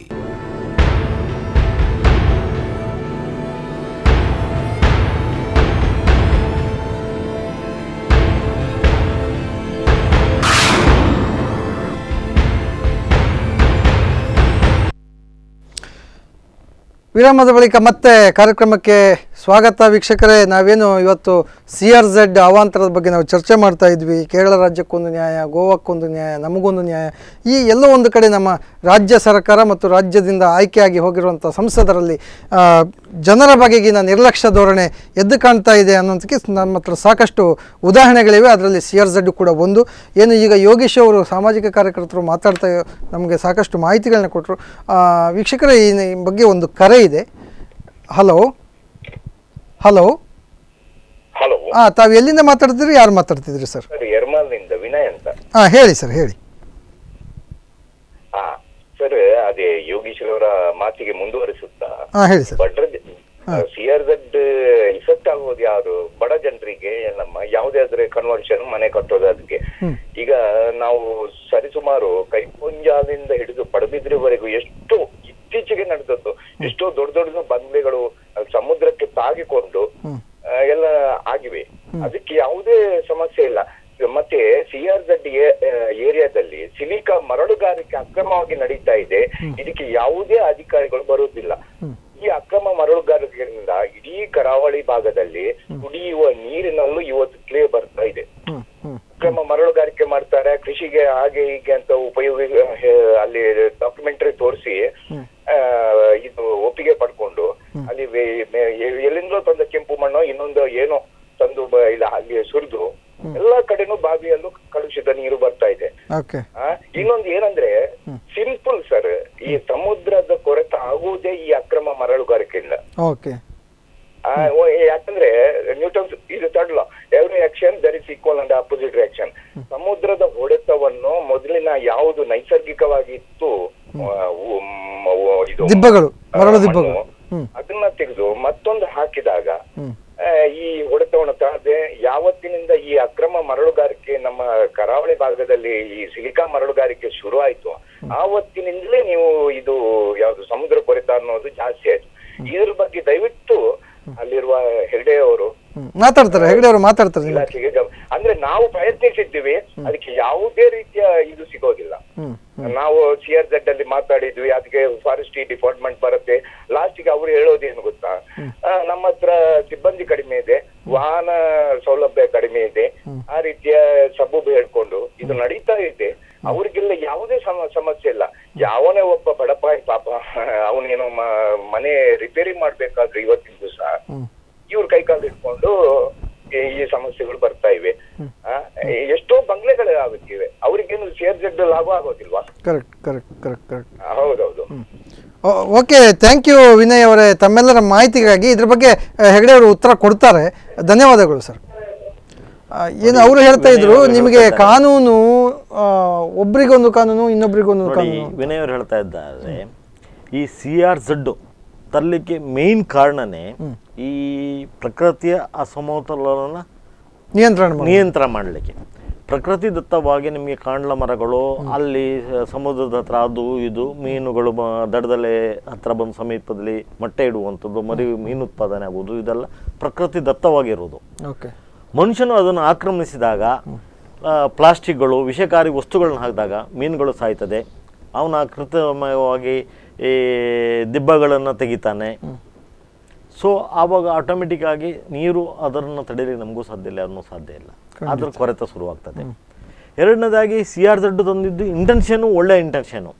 ವಿರಾಮದ ಬಳಿಕ ಮತ್ತೆ ಕಾರ್ಯಕ್ರಮಕ್ಕೆ ಸ್ವಾಗತ ವೀಕ್ಷಕರೇ ನಾವೇನು ಇವತ್ತು ಸಿ ಆರ್ ಝೆಡ್ ಅವಾಂತರದ ಬಗ್ಗೆ ನಾವು ಚರ್ಚೆ ಮಾಡ್ತಾ ಇದ್ವಿ ಕೇರಳ ರಾಜ್ಯಕ್ಕೊಂದು ನ್ಯಾಯ ಗೋವಾಕ್ಕೊಂದು ನ್ಯಾಯ ನಮಗೊಂದು ನ್ಯಾಯ ಈ ಎಲ್ಲೋ ಒಂದು ಕಡೆ ನಮ್ಮ ರಾಜ್ಯ ಸರ್ಕಾರ ಮತ್ತು ರಾಜ್ಯದಿಂದ ಆಯ್ಕೆಯಾಗಿ ಹೋಗಿರುವಂಥ ಸಂಸದರಲ್ಲಿ ಆ, ಜನರ ಬಗೆಗಿನ ನಿರ್ಲಕ್ಷ್ಯ ಧೋರಣೆ ಎದ್ದು ಕಾಣ್ತಾ ಇದೆ ಅನ್ನೋದಕ್ಕೆ ನಮ್ಮ ಹತ್ರ ಸಾಕಷ್ಟು ಉದಾಹರಣೆಗಳಿವೆ ಅದರಲ್ಲಿ ಸಿ ಆರ್ ಝೆಡ್ ಕೂಡ ಒಂದು ಏನು ಈಗ ಯೋಗೀಶ್ ಅವರು ಸಾಮಾಜಿಕ ಕಾರ್ಯಕರ್ತರು ಮಾತಾಡ್ತಾ ನಮಗೆ ಸಾಕಷ್ಟು ಮಾಹಿತಿಗಳನ್ನ ಕೊಟ್ಟರು ವೀಕ್ಷಕರೇ ಈ ಈ ಬಗ್ಗೆ ಒಂದು ಕರೆ ಇದೆ ಹಲೋ ಹಲೋ ಹಲೋ ಹಾಂ ತಾವು ಎಲ್ಲಿಂದ ಮಾತಾಡ್ತಿದ್ರಿ ಯಾರು ಮಾತಾಡ್ತಿದ್ರಿ ಸರ್ ಸರ್ ಯರ್ಮಾಲ್ನಿಂದ ವಿನಯ್ ಅಂತ ಹಾಂ ಹೇಳಿ ಸರ್ ಹೇಳಿ ಹಾ ಸರ್ ಅದೇ ಯೋಗೀಶ್ ಅವರ ಮಾತಿಗೆ ಮುಂದುವರಿಸುತ್ತಾ ಹಾಂ ಹೇಳಿ ಸರ್ ಬಡ್ರ ಸಿ ಆರ್ ಝಡ್ ಇಫೆಕ್ಟ್ ಆಗೋದು ಯಾರು ಬಡ ಜನರಿಗೆ ನಮ್ಮ ಯಾವುದೇ ಆದ್ರೆ ಕನ್ವರ್ಷನ್ ಮನೆ ಕಟ್ಟೋದು ಅದಕ್ಕೆ ಈಗ ನಾವು ಸರಿಸುಮಾರು ಕೈಪುಂಜಾದಿಂದ ಹಿಡಿದು ಪಡುಬಿದ್ರಿವರೆಗೂ ಎಷ್ಟು ಎಲ್ಲ ಆಗಿವೆ ಅದಕ್ಕೆ ಯಾವುದೇ ಸಮಸ್ಯೆ ಇಲ್ಲ ಮತ್ತೆ ಸಿ ಆರ್ ಝಡ್ ಏರಿಯಾದಲ್ಲಿ ಸಿಲಿಕಾ ಮರಳುಗಾರಿಕೆ ಅಕ್ರಮವಾಗಿ ನಡೀತಾ ಇದೆ ಇದಕ್ಕೆ ಯಾವುದೇ ಅಧಿಕಾರಿಗಳು ಬರುವುದಿಲ್ಲ ಈ ಅಕ್ರಮ ಮರಳುಗಾರಿಕೆಯಿಂದ ಇಡೀ ಕರಾವಳಿ ಭಾಗದಲ್ಲಿ ಕುಡಿಯುವ ನೀರಿನಲ್ಲೂ ಇವತ್ತು ಕ್ಲೇ ಬರ್ತಾ ಇದೆ ಹ್ಮ್ ಹ್ಮ್ ಅಕ್ರಮ ಮರಳುಗಾರಿಕೆ ಮಾಡ್ತಾರೆ ಕೃಷಿಗೆ ಹಾಗೆ ಹೀಗೆ ಅಂತ ಉಪಯೋಗ ಹೇ- ಅಲ್ಲಿ ಡಾಕ್ಯುಮೆಂಟರಿ ತೋರಿಸಿ ಇದು ಒಪ್ಪಿಗೆ ಪಡ್ಕೊಂಡು ಅಲ್ಲಿ ವೇ- ಮೇ- ಎ- ಎಲ್ಲಿಂದಲೋ ತಂದ ಕೆಂಪು ಮಣ್ಣು ಇನ್ನೊಂದು ಏನೋ ತಂದು ಬ- ಇಲ್ಲ ಅಲ್ಲಿ ಸುರಿದು ಎಲ್ಲಾ ಕಡೆನೂ ಬಾವಿಯಲ್ಲೂ ಕಲುಷಿತ ನೀರು ಬರ್ತಾ ಇದೆ ಓಕೆ ಆ, ಇನ್ನೊಂದು ಏನಂದ್ರೆ ಸಿಂಪಲ್ ಸರ್ ಈ ಸಮುದ್ರದ ಕೊರತೆ ಆಗುವುದೇ ಈ ಅಕ್ರಮ ಮರಳುಗಾರಿಕೆಯಿಂದ ಓಕೆ ಆ, ಓ- ಯಾಕಂದ್ರೆ ನ್ಯೂಟನ್ಸ್ ಇದು third law every action there is equal and opposite reaction ಸಮುದ್ರದ ಹೊಡೆತವನ್ನು ಮೊದಲಿನ ಯಾವುದು ನೈಸರ್ಗಿಕವಾಗಿತ್ತು ಆ, ಉ- ಮ್- ಉ- ಇದು ದಿಬ್ಬಗಳು, ಮರಳು ಆ, ದಿಬ್ಬಗಳು. ಮಣ್ಣು, ಹ್ಮ್. ಅದನ್ನ ತೆಗೆದು ಮತ್ತೊಂದು ಹಾಕಿದಾಗ ಹ್ಮ್ ಆ, ಈ ಹೊಡೆತವನ್ನು ತಾದೆ ಯಾವತ್ತಿನಿಂದ ಈ ಅಕ್ರಮ ಮರಳುಗಾರಿಕೆ ನಮ್ಮ ಕರಾವಳಿ ಭಾಗದಲ್ಲಿ ಈ ಸಿಲಿಕಾ ಮರಳುಗಾರಿಕೆ ಶುರು ಆಯ್ತು ಆವತ್ತಿನಿಂದಲೇ ನೀವು ಇದು ಯಾವುದು ಸಮುದ್ರ ಕೊರೆತ ಅನ್ನೋದು ಜಾಸ್ತಿ ಆಯ್ತು ಇದ್ರ ಬಗ್ಗೆ ದಯವಿಟ್ಟು ಅಲ್ಲಿರುವ ಹೆಗ್ಡೆ ಅವರು ಹ್ಮ್ ಮಾತಾಡ್ತಾರೆ ಹೆಗಡೆ ಅವರು ಮಾತಾಡ್ತಾರೆ ನಿಮ್ಮ ಇಲಾಖೆಗೆ ಗಮ- ಅಂದ್ರೆ ನಾವು ಪ್ರಯತ್ನಿಸಿದ್ದೀವಿ ಅದಕ್ಕೆ ಯಾವುದೇ ರೀತಿಯ ಇದು ಸಿಗೋದಿಲ್ಲ ಹ್ಮ್ ನಾವು ಸಿ ಆರ್ ಜೆಡ್ ಅಲ್ಲಿ ಮಾತಾಡಿದ್ವಿ ಅದಕ್ಕೆ ಫಾರೆಸ್ಟ್ರಿ ಡಿಪಾರ್ಟ್ಮೆಂಟ್ ಬರುತ್ತೆ ಲಾಸ್ಟ್ಗೆ ಅವ್ರು ಹೇಳೋದೇನು ಗೊತ್ತಾ ಆ, ನಮ್ಮ ಹತ್ರ ಸಿಬ್ಬಂದಿ ಕಡಿಮೆ ಇದೆ ವಾಹನ ಸೌಲಭ್ಯ ಕಡಿಮೆ ಇದೆ ಆ ರೀತಿಯ ಸಬೂಬು ಹೇಳ್ಕೊಂಡು ಇದು ನಡೀತಾ ಇದೆ ಅವ್ರಿಗೆಲ್ಲ ಯಾವುದೇ ಸಮ ಸಮಸ್ಯೆ ಇಲ್ಲ ಯಾವನೇ ಒಬ್ಬ ಬಡಪಾಯಿ ಪಾಪ ಅವನೇನೋ ಮನೆ ರಿಪೇರಿ ಮಾಡ್ಬೇಕಾದ್ರೆ ಇವತ್ತಿನ ದಿವಸ ಇವ್ರ ಕೈಕಾಲು ಇಟ್ಕೊಂಡು ಈ ಈ ಸಮಸ್ಯೆಗಳು ಬರ್ತಾ ಇವೆ ಆ, ಎಷ್ಟೋ ಬಂಗ್ಲೆಗಳು ಆಗುತ್ತಿವೆ ಅವ್ರಿಗೇನು ಸೇರ್ ಜಡ್ ಲಾಭ ಆಗೋದಿಲ್ವಾ ಕರೆಕ್ಟ್ ಕರೆಕ್ಟ್ ಕರೆಕ್ಟ್ ಕರೆಕ್ಟ್ ಆ, ಹೌದೌದು ಓಕೆ ಥ್ಯಾಂಕ್ ಯು ವಿನಯ್ ಅವರೇ ತಮ್ಮೆಲ್ಲರ ಮಾಹಿತಿಗಾಗಿ ಇದ್ರ ಬಗ್ಗೆ ಆ, ಹೆಗಡೆ ಅವರು ಉತ್ತರ ಕೊಡ್ತಾರೆ ಧನ್ಯವಾದಗಳು ಸರ್ ಆ, ಏನು ಅವರು ಹೇಳ್ತಾ ಇದ್ರು ವಿನಯ್ ಅವರು ನಿಮಗೆ ಹೇಳ್ತಾ ಇದ್ದಾರೆ. ಕಾನೂನು ಆ, ಒಬ್ರಿಗೊಂದು ಕಾನೂನು ಇನ್ನೊಬ್ರಿಗೊಂದು ನೋಡಿ ಕಾನೂನು ವಿನಯ್ ಅವರು ಹೇಳ್ತಾ ಇದ್ದಾರೆ ಈ ಸಿ ಆರ್ ಝಡ್ಡು ತರಲಿಕ್ಕೆ ಮೇನ್ ಕಾರಣನೇ ಈ ಪ್ರಕೃತಿಯ ಅಸಮತೋಲನ ನಿಯಂತ್ರಣ ಮಾಡಿ ನಿಯಂತ್ರಣ ಮಾಡಲಿಕ್ಕೆ ಪ್ರಕೃತಿ ದತ್ತವಾಗಿ ನಿಮಗೆ ಕಾಂಡ್ಲ ಮರಗಳು ಅಲ್ಲಿ ಸ- ಸಮುದ್ರದ ಹತ್ರ ಅದು ಇದು ಮೀನುಗಳು ಮ- ದಡದಲ್ಲೇ ಹತ್ರ ಬಂದು ಸಮೀಪದಲ್ಲಿ ಮೊಟ್ಟೆ ಇಡುವಂಥದ್ದು ಮರಿ ಮೀನು ಉತ್ಪಾದನೆ ಆಗುವುದು ಇದೆಲ್ಲ ಪ್ರಕೃತಿ ದತ್ತವಾಗಿರುವುದು ಓಕೆ ಮನುಷ್ಯನು ಅದನ್ನು ಆಕ್ರಮಿಸಿದಾಗ ಆ, ಪ್ಲಾಸ್ಟಿಕ್ಗಳು ವಿಷಕಾರಿ ವಸ್ತುಗಳನ್ನ ಹಾಕಿದಾಗ ಮೀನುಗಳು ಸಾಯ್ತದೆ ಅವನ ಕೃತಮಯವಾಗಿ ಈ ದಿಬ್ಬಗಳನ್ನು ತೆಗಿತಾನೆ ಸೊ ಆವಾಗ ಆಟೋಮೆಟಿಕ್ ಆಗಿ ನೀರು ಅದನ್ನು ತಡೆಯಲಿಕ್ಕೆ ನಮಗೂ ಸಾಧ್ಯ ಇಲ್ಲ ಅನ್ನೋ ಸಾಧ್ಯ ಇಲ್ಲ ಅದ್ರ ಕೊರತೆ ಶುರುವಾಗ್ತದೆ ಎರಡನೇದಾಗಿ ಸಿ ಆರ್ ಜಡ್ಡು ತಂದಿದ್ದು ಇಂಟೆನ್ಷನು ಒಳ್ಳೆ ಇಂಟೆನ್ಷನು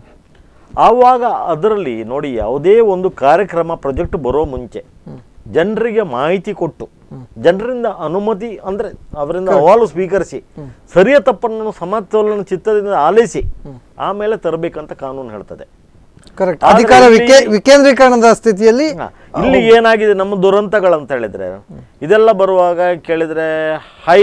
ಆವಾಗ ಅದರಲ್ಲಿ ನೋಡಿ ಯಾವುದೇ ಒಂದು ಕಾರ್ಯಕ್ರಮ ಪ್ರಾಜೆಕ್ಟ್ ಬರೋ ಮುಂಚೆ ಜನರಿಗೆ ಮಾಹಿತಿ ಕೊಟ್ಟು ಜನರಿಂದ ಅನುಮತಿ ಅಂದ್ರೆ ಅವರಿಂದ ಅಹವಾಲು ಸ್ವೀಕರಿಸಿ ಸರಿಯ ತಪ್ಪನ್ನು ಸಮತೋಲನ ಚಿತ್ತದಿಂದ ಆಲಿಸಿ ಆಮೇಲೆ ತರಬೇಕಂತ ಕಾನೂನು ಹೇಳ್ತದೆ ಕರೆಕ್ಟ್ ಆದ್ರೆ ಅಧಿಕಾರ ವಿಕೇ ಇಲ್ಲಿ- ವಿಕೇಂದ್ರೀಕರಣದ ಸ್ಥಿತಿಯಲ್ಲಿ ಹಾ, ಇಲ್ಲಿ ಏನಾಗಿದೆ ನಮ್ಮ ದುರಂತಗಳಂತ ಹೇಳಿದ್ರೆ ಇದೆಲ್ಲ ಬರುವಾಗ ಕೇಳಿದ್ರೆ ಹೈ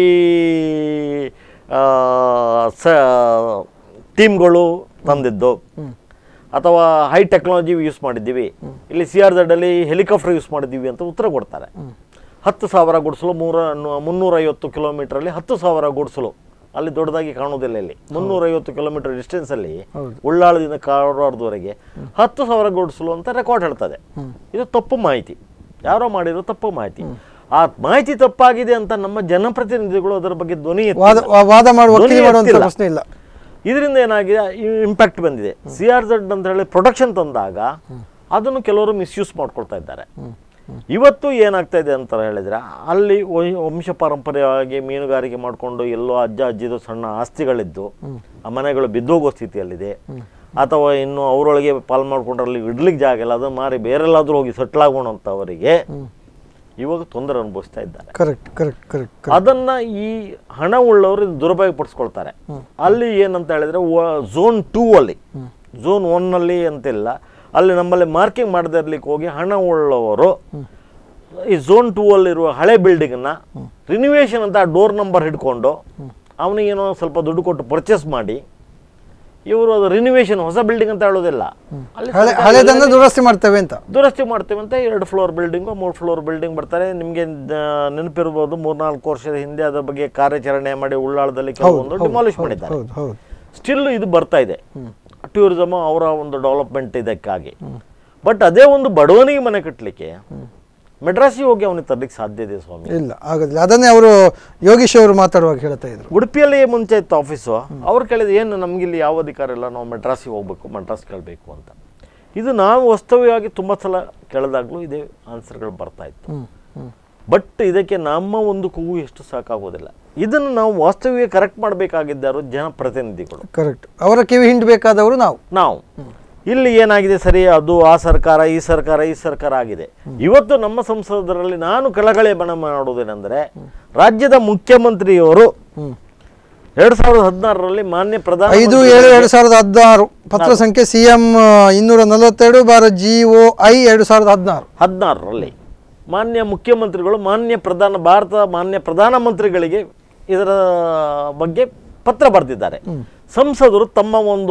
ಸ ಟೀಮ್ಗಳು ತಂದಿದ್ದು ಅಥವಾ ಹೈ ಟೆಕ್ನಾಲಜಿ ಯೂಸ್ ಮಾಡಿದ್ದೀವಿ ಇಲ್ಲಿ ಸಿ ಆರ್ ಅಲ್ಲಿ ಹೆಲಿಕಾಪ್ಟರ್ ಯೂಸ್ ಮಾಡಿದ್ದೀವಿ ಅಂತ ಉತ್ತರ ಕೊಡ್ತಾರೆ ಹತ್ತು ಸಾವಿರ ಗುಡಿಸಲು ಮೂರ ಮುನ್ನೂರೈವತ್ತು ಕಿಲೋಮೀಟ್ರಲ್ಲಿ ಹತ್ತು ಸಾವಿರ ಗುಡಿಸಲು ಅಲ್ಲಿ ದೊಡ್ಡದಾಗಿ ಕಾಣೋದಿಲ್ಲ ಇಲ್ಲಿ ಮುನ್ನೂರೈವತ್ತು ಕಿಲೋಮೀಟರ್ ಡಿಸ್ಟೆನ್ಸಲ್ಲಿ ಉಳ್ಳಾಳದಿಂದ ಕಾರವಾರದವರೆಗೆ ಹತ್ತು ಸಾವಿರ ಗುಡಿಸಲು ಅಂತ ರೆಕಾರ್ಡ್ ಹೇಳ್ತದೆ ಇದು ತಪ್ಪು ಮಾಹಿತಿ ಯಾರೋ ಮಾಡಿರೋ ತಪ್ಪು ಮಾಹಿತಿ ಆ ಮಾಹಿತಿ ತಪ್ಪಾಗಿದೆ ಅಂತ ನಮ್ಮ ಜನಪ್ರತಿನಿಧಿಗಳು ಅದರ ಬಗ್ಗೆ ಧ್ವನಿ ಎತ್ತಿಲ್ಲ. ವಾದ ವಾ- ವಾದ ಮಾಡುವ ಧ್ವನಿ ವಕೀಲಿ ಮಾಡುವಂಥ ಎತ್ತಿಲ್ಲ. ಪ್ರಶ್ನೆ ಇಲ್ಲ ಇದರಿಂದ ಏನಾಗಿದೆ ಇಂಪ್ಯಾಕ್ಟ್ ಬಂದಿದೆ ಸಿ ಆರ್ ಝಡ್ ಅಂತ ಹೇಳಿ ಪ್ರೊಡಕ್ಷನ್ ತಂದಾಗ ಅದನ್ನು ಕೆಲವರು ಮಿಸ್ಯೂಸ್ ಮಾಡ್ಕೊಳ್ತಾ ಇದ್ದಾರೆ ಇವತ್ತು ಏನಾಗ್ತಾ ಇದೆ ಅಂತ ಹೇಳಿದ್ರೆ ಅಲ್ಲಿ ವ- ವಂಶ ಪಾರಂಪರ್ಯವಾಗಿ ಮೀನುಗಾರಿಕೆ ಮಾಡಿಕೊಂಡು ಎಲ್ಲೋ ಅಜ್ಜ ಅಜ್ಜಿದು ಸಣ್ಣ ಆಸ್ತಿಗಳಿದ್ದು ಆ ಮನೆಗಳು ಬಿದ್ದೋಗೋ ಸ್ಥಿತಿಯಲ್ಲಿದೆ ಅಥವಾ ಇನ್ನು ಅವರೊಳಗೆ ಪಾಲ್ ಮಾಡ್ಕೊಂಡ್ರೆ ಅಲ್ಲಿ ಇಡ್ಲಿಕ್ಕೆ ಜಾಗ ಇಲ್ಲ ಅದನ್ನು ಮಾರಿ ಬೇರೆಲ್ಲಾದ್ರೂ ಹೋಗಿ ಸೆಟ್ಲ್ ಆಗೋಣ ಅಂತ ಅವರಿಗೆ ಇವಾಗ ತೊಂದರೆ ಅನುಭವಿಸ್ತಾ ಇದ್ದಾರೆ ಕರೆಕ್ಟ್ ಕರೆಕ್ಟ್ ಕರೆಕ್ಟ್ ಅದನ್ನ ಈ ಹಣ ಉಳ್ಳವರು ಇದು ದುರುಪಯೋಗಪಡಿಸ್ಕೊಳ್ತಾರೆ ಅಲ್ಲಿ ಏನಂತ ಹೇಳಿದ್ರೆ ಝೋನ್ ಟೂ ಅಲ್ಲಿ ಝೋನ್ ಒನ್ ಅಲ್ಲಿ ಅಂತಿಲ್ಲ ಅಲ್ಲಿ ನಮ್ಮಲ್ಲಿ ಮಾರ್ಕಿಂಗ್ ಮಾಡದೇ ಇರ್ಲಿಕ್ಕೆ ಹೋಗಿ ಹಣ ಉಳ್ಳವರು ಈ ಝೋನ್ ಟೂ ಅಲ್ಲಿರುವ ಹಳೆ ಬಿಲ್ಡಿಂಗ್ನ ರಿನಿವೇಶನ್ ಅಂತ ಡೋರ್ ನಂಬರ್ ಹಿಡ್ಕೊಂಡು ಅವನಿಗೇನೋ ಸ್ವಲ್ಪ ದುಡ್ಡು ಕೊಟ್ಟು ಪರ್ಚೇಸ್ ಮಾಡಿ ಇವರು ಅದು ರಿನಿವೇಶನ್ ಹೊಸ ಬಿಲ್ಡಿಂಗ್ ಅಂತ ಹೇಳೋದಿಲ್ಲ ಅಲ್ಲಿ ಹಳೆ ಸರ್ಕಾರ ಹಳೆದನ್ನ ದುರಸ್ತಿ ಮಾಡ್ತೇವೆ ಅಂತ ದುರಸ್ತಿ ಮಾಡ್ತೇವೆ ಅಂತ ಎರಡು ಫ್ಲೋರ್ ಬಿಲ್ಡಿಂಗು ಮೂರು ಫ್ಲೋರ್ ಬಿಲ್ಡಿಂಗ್ ಬರ್ತಾರೆ ನಿಮಗೆ ನೆನಪಿರ್ಬೋದು ಮೂರ್ನಾಲ್ಕು ವರ್ಷದ ಹಿಂದೆ ಅದ್ರ ಬಗ್ಗೆ ಕಾರ್ಯಾಚರಣೆ ಮಾಡಿ ಉಳ್ಳಾಳದಲ್ಲಿ ಕೆಲವೊಂದು ಡಿಮಾಲಿಷ್ ಮಾಡಿದ್ದಾರೆ ಹೌದು ಹೌದು ಸ್ಟಿಲ್ ಇದು ಬರ್ತಾ ಇದೆ ಟೂರಿಸಮ್ ಅವರ ಒಂದು ಡೆವಲಪ್ಮೆಂಟ್ ಇದಕ್ಕಾಗಿ ಬಟ್ ಅದೇ ಒಂದು ಬಡವನಿಗೆ ಮನೆ ಕಟ್ಟಲಿಕ್ಕೆ ಮೆಡ್ರಾಸಿಗೆ ಹೋಗಿ ಅವನಿಗೆ ತರಲಿಕ್ಕೆ ಸಾಧ್ಯ ಇದೆ ಸ್ವಾಮಿ ಇಲ್ಲ ಆಗೋದಿಲ್ಲ ಅದನ್ನೇ ಅವರು ಯೋಗೀಶ್ ಅವರು ಮಾತಾಡುವಾಗ ಹೇಳ್ತಾ ಇದ್ರು ಉಡುಪಿಯಲ್ಲಿ ಮುಂಚೆ ಇತ್ತು ಆಫೀಸು ಅವ್ರು ಕೇಳಿದ ಏನು ನಮಗಿಲ್ಲಿ ಯಾವ ಅಧಿಕಾರ ಇಲ್ಲ ನಾವು ಮೆಡ್ರಾಸಿಗೆ ಹೋಗ್ಬೇಕು ಮೆಡ್ರಾಸ್ ಕೇಳಬೇಕು ಅಂತ ಇದು ನಾವು ವಾಸ್ತವ್ಯವಾಗಿ ತುಂಬ ಸಲ ಕೇಳಿದಾಗಲೂ ಇದೇ ಆನ್ಸರ್ಗಳು ಬರ್ತಾ ಇತ್ತು ಬಟ್ ಇದಕ್ಕೆ ನಮ್ಮ ಒಂದು ಕೂಗು ಎಷ್ಟು ಸಾಕಾಗೋದಿಲ್ಲ ಇದನ್ನು ನಾವು ವಾಸ್ತವ್ಯ ಕರೆಕ್ಟ್ ಮಾಡಬೇಕಾಗಿದ್ದಾರು ಜನಪ್ರತಿನಿಧಿಗಳು ಕರೆಕ್ಟ್ ಅವರ ಕಿವಿ ಹಿಂಡಬೇಕಾದವರು ನಾವು ನಾವು ಇಲ್ಲಿ ಏನಾಗಿದೆ ಸರಿ ಅದು ಆ ಸರ್ಕಾರ ಈ ಸರ್ಕಾರ ಈ ಸರ್ಕಾರ ಆಗಿದೆ ಇವತ್ತು ನಮ್ಮ ಸಂಸದರಲ್ಲಿ ನಾನು ಕೆಳಗಡೆ ಬಣ ಮಾಡೋದೇನೆಂದರೆ ರಾಜ್ಯದ ಮುಖ್ಯಮಂತ್ರಿಯವರು ಎರಡ್ ಸಾವಿರದ ಹದಿನಾರರಲ್ಲಿ ಮಾನ್ಯ ಪ್ರಧಾನ ಐದು ಏಳು ಎರಡು ಸಾವಿರದ ಹದಿನಾರು ಪತ್ರ ಸಂಖ್ಯೆ ಸಿ ಎಂ ಇನ್ನೂರ ನಲವತ್ತೆರಡು ಬಾರ ಜಿ ಒ ಐ ಎರಡು ಸಾವಿರದ ಹದಿನಾರು ಹದಿನಾರರಲ್ಲಿ ಮಾನ್ಯ ಮುಖ್ಯಮಂತ್ರಿಗಳು ಮಾನ್ಯ ಪ್ರಧಾನ ಭಾರತ ಮಾನ್ಯ ಪ್ರಧಾನಮಂತ್ರಿಗಳಿಗೆ ಇದರ ಬಗ್ಗೆ ಪತ್ರ ಬರೆದಿದ್ದಾರೆ ಸಂಸದರು ತಮ್ಮ ಒಂದು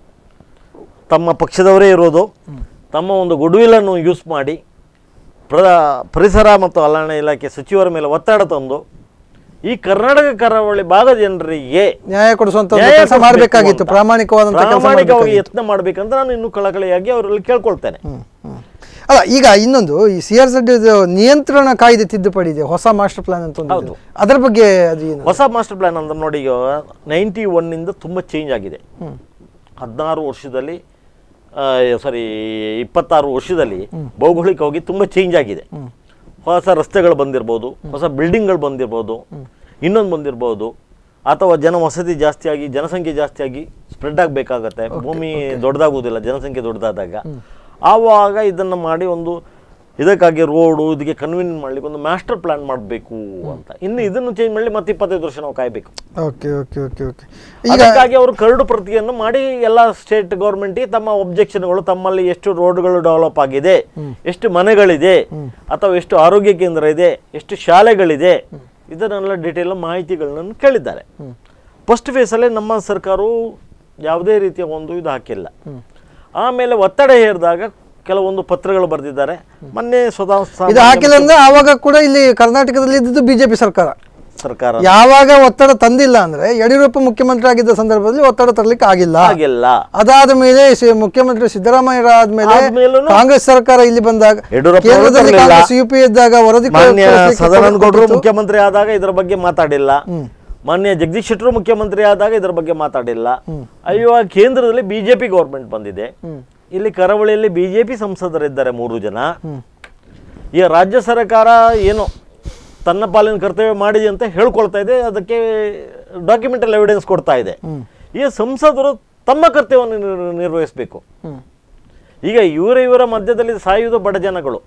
ತಮ್ಮ ಪಕ್ಷದವರೇ ಇರೋದು ತಮ್ಮ ಒಂದು ಗುಡ್ವಿಲನ್ನು ಯೂಸ್ ಮಾಡಿ ಪ್ರ ಪರಿಸರ ಮತ್ತು ಅರಣ್ಯ ಇಲಾಖೆ ಸಚಿವರ ಮೇಲೆ ಒತ್ತಡ ತಂದು ಈ ಕರ್ನಾಟಕ ಕರಾವಳಿ ಭಾಗದ ಜನರಿಗೆ ನ್ಯಾಯ ಕೊಡಿಸುವಂತ ನ್ಯಾಯ ಕೆಲಸ ಕೊಡಿಸ್ಬೇಕು ಮಾಡಬೇಕಾಗಿತ್ತು ಅಂತ. ಪ್ರಾಮಾಣಿಕವಾದಂತ ಕೆಲಸ ಪ್ರಾಮಾಣಿಕವಾಗಿ ಯತ್ನ ಮಾಡ್ಬೇಕಂತ ನಾನು ಇನ್ನು ಕಳಕಳಿಯಾಗಿ ಅವರಲ್ಲಿ ಕೇಳ್ಕೊಳ್ತೇನೆ ಅಲ್ಲ ಈಗ ಇನ್ನೊಂದು ಈ ಸಿ ಆರ್ ಝಡ್ ನಿಯಂತ್ರಣ ಕಾಯ್ದೆ ತಿದ್ದುಪಡಿ ಇದೆ ಹೊಸ ಮಾಸ್ಟರ್ ಪ್ಲಾನ್ ಅಂತ ಒಂದು ಇದೆ. ಅದರ ಬಗ್ಗೆ ಅದು ಏನು ಹೊಸ ಮಾಸ್ಟರ್ ಪ್ಲಾನ್ ಅಂದ್ರೆ ನೋಡಿ ಈಗ ನೈಂಟಿ ಒನ್ನಿಂದ ತುಂಬ ಚೇಂಜ್ ಆಗಿದೆ ಹದಿನಾರು ವರ್ಷದಲ್ಲಿ ಸಾರಿ ಇಪ್ಪತ್ತಾರು ವರ್ಷದಲ್ಲಿ ಭೌಗೋಳಿಕವಾಗಿ ತುಂಬ ಚೇಂಜ್ ಆಗಿದೆ ಹೊಸ ರಸ್ತೆಗಳು ಬಂದಿರ್ಬೋದು ಹೊಸ ಬಿಲ್ಡಿಂಗ್ಗಳು ಬಂದಿರ್ಬೋದು ಇನ್ನೊಂದು ಬಂದಿರ್ಬೋದು ಅಥವಾ ಜನ ವಸತಿ ಜಾಸ್ತಿಯಾಗಿ ಜನಸಂಖ್ಯೆ ಜಾಸ್ತಿಯಾಗಿ ಸ್ಪ್ರೆಡ್ ಆಗಬೇಕಾಗತ್ತೆ ಭೂಮಿ ದೊಡ್ಡದಾಗುವುದಿಲ್ಲ ಜನಸಂಖ್ಯೆ ದೊಡ್ಡದಾದಾಗ ಆವಾಗ ಇದನ್ನು ಮಾಡಿ ಒಂದು ಇದಕ್ಕಾಗಿ ರೋಡು ಇದಕ್ಕೆ ಕನ್ವೀನಿಯಂಟ್ ಮಾಡ್ಲಿಕ್ಕೆ ಒಂದು ಮಾಸ್ಟರ್ ಪ್ಲಾನ್ ಮಾಡಬೇಕು ಅಂತ ಇನ್ನು ಇದನ್ನು ಚೇಂಜ್ ಮಾಡಲಿ ಮತ್ತೆ ಇಪ್ಪತ್ತೈದು ವರ್ಷ ನಾವು ಕಾಯಬೇಕು ಓಕೆ ಓಕೆ ಓಕೆ ಓಕೆ ಈಗ ಅದಕ್ಕಾಗಿ ಅವರು ಕರಡು ಪ್ರತಿಯನ್ನು ಮಾಡಿ ಎಲ್ಲ ಸ್ಟೇಟ್ ಗೌರ್ಮೆಂಟಿಗೆ ತಮ್ಮ ಒಬ್ಜೆಕ್ಷನ್ಗಳು ತಮ್ಮಲ್ಲಿ ಎಷ್ಟು ರೋಡ್ಗಳು ಡೆವಲಪ್ ಆಗಿದೆ ಎಷ್ಟು ಮನೆಗಳಿದೆ ಅಥವಾ ಎಷ್ಟು ಆರೋಗ್ಯ ಕೇಂದ್ರ ಇದೆ ಎಷ್ಟು ಶಾಲೆಗಳಿದೆ ಇದನ್ನೆಲ್ಲ ಡೀಟೇಲ್ ಮಾಹಿತಿಗಳನ್ನ ಕೇಳಿದ್ದಾರೆ ಫಸ್ಟ್ ಫೇಸಲ್ಲೇ ನಮ್ಮ ಸರ್ಕಾರವು ಯಾವುದೇ ರೀತಿಯ ಒಂದು ಇದು ಹಾಕಿಲ್ಲ ಆಮೇಲೆ ಒತ್ತಡ ಹೇರಿದಾಗ ಕೆಲವೊಂದು ಪತ್ರಗಳು ಬರೆದಿದ್ದಾರೆ ಮೊನ್ನೆ ಸ್ವತಃ ಇದು ಸಾಮಾನ್ಯ ಹಾಕಿಲ್ಲ ಅಂದ್ರೆ ಆವಾಗ ಕೂಡ ಇಲ್ಲಿ ಕರ್ನಾಟಕದಲ್ಲಿ ಇದ್ದಿದ್ದು ಬಿಜೆಪಿ ಸರ್ಕಾರ ಸರ್ಕಾರ ಯಾವಾಗ ಒತ್ತಡ ತಂದಿಲ್ಲ ಅಂದ್ರೆ ಯಡಿಯೂರಪ್ಪ ಮುಖ್ಯಮಂತ್ರಿ ಆಗಿದ್ದ ಸಂದರ್ಭದಲ್ಲಿ ಒತ್ತಡ ತರಲಿಕ್ಕೆ ಆಗಿಲ್ಲ ಆಗಿಲ್ಲ ಅದಾದ ಮೇಲೆ ಸಿ- ಮುಖ್ಯಮಂತ್ರಿ ಸಿದ್ದರಾಮಯ್ಯ ಆದ್ಮೇಲೆ ಆದ್ಮೇಲೂನು ಕಾಂಗ್ರೆಸ್ ಸರ್ಕಾರ ಇಲ್ಲಿ ಬಂದಾಗ ಯಡಿಯೂರಪ್ಪ ಅವರು ಕೇಂದ್ರದಲ್ಲಿ ತರಲಿಲ್ಲ. ಕಾಂಗ್ರೆಸ್ ಯುಪಿ ಇದ್ದಾಗ ವರದಿ ಮಾನ್ಯ ಕಳಿಸ್ಲಿಕ್ಕೆ ಸದಾನಂದ ಗೌಡರು ಕೊಟ್ಟಿತ್ತು. ಮುಖ್ಯಮಂತ್ರಿ ಆದಾಗ ಇದರ ಬಗ್ಗೆ ಮಾತಾಡಿಲ್ಲ ಮಾನ್ಯ ಜಗದೀಶ್ ಶೆಟ್ಟರು ಮುಖ್ಯಮಂತ್ರಿ ಆದಾಗ ಇದರ ಬಗ್ಗೆ ಮಾತಾಡಿಲ್ಲ ಅಯ್ಯೋ ಕೇಂದ್ರದಲ್ಲಿ ಬಿಜೆಪಿ ಗೌರ್ಮೆಂಟ್ ಬಂದಿದೆ ಇಲ್ಲಿ ಕರಾವಳಿಯಲ್ಲಿ ಬಿಜೆಪಿ ಸಂಸದರಿದ್ದಾರೆ ಮೂರು ಜನ ಈ ರಾಜ್ಯ ಸರ್ಕಾರ ಏನು ತನ್ನ ಪಾಲಿನ ಕರ್ತವ್ಯ ಮಾಡಿದೆ ಅಂತ ಹೇಳ್ಕೊಳ್ತಾ ಇದೆ ಅದಕ್ಕೆ ಡಾಕ್ಯುಮೆಂಟಲ್ ಎವಿಡೆನ್ಸ್ ಕೊಡ್ತಾ ಇದೆ ಈ ಸಂಸದರು ತಮ್ಮ ಕರ್ತವ್ಯವನ್ನು ನಿರ್- ನಿರ್ವಹಿಸಬೇಕು ಈಗ ಇವರ ಇವರ ಮಧ್ಯದಲ್ಲಿ ಸಾಯುವುದು ಬಡ ಜನಗಳು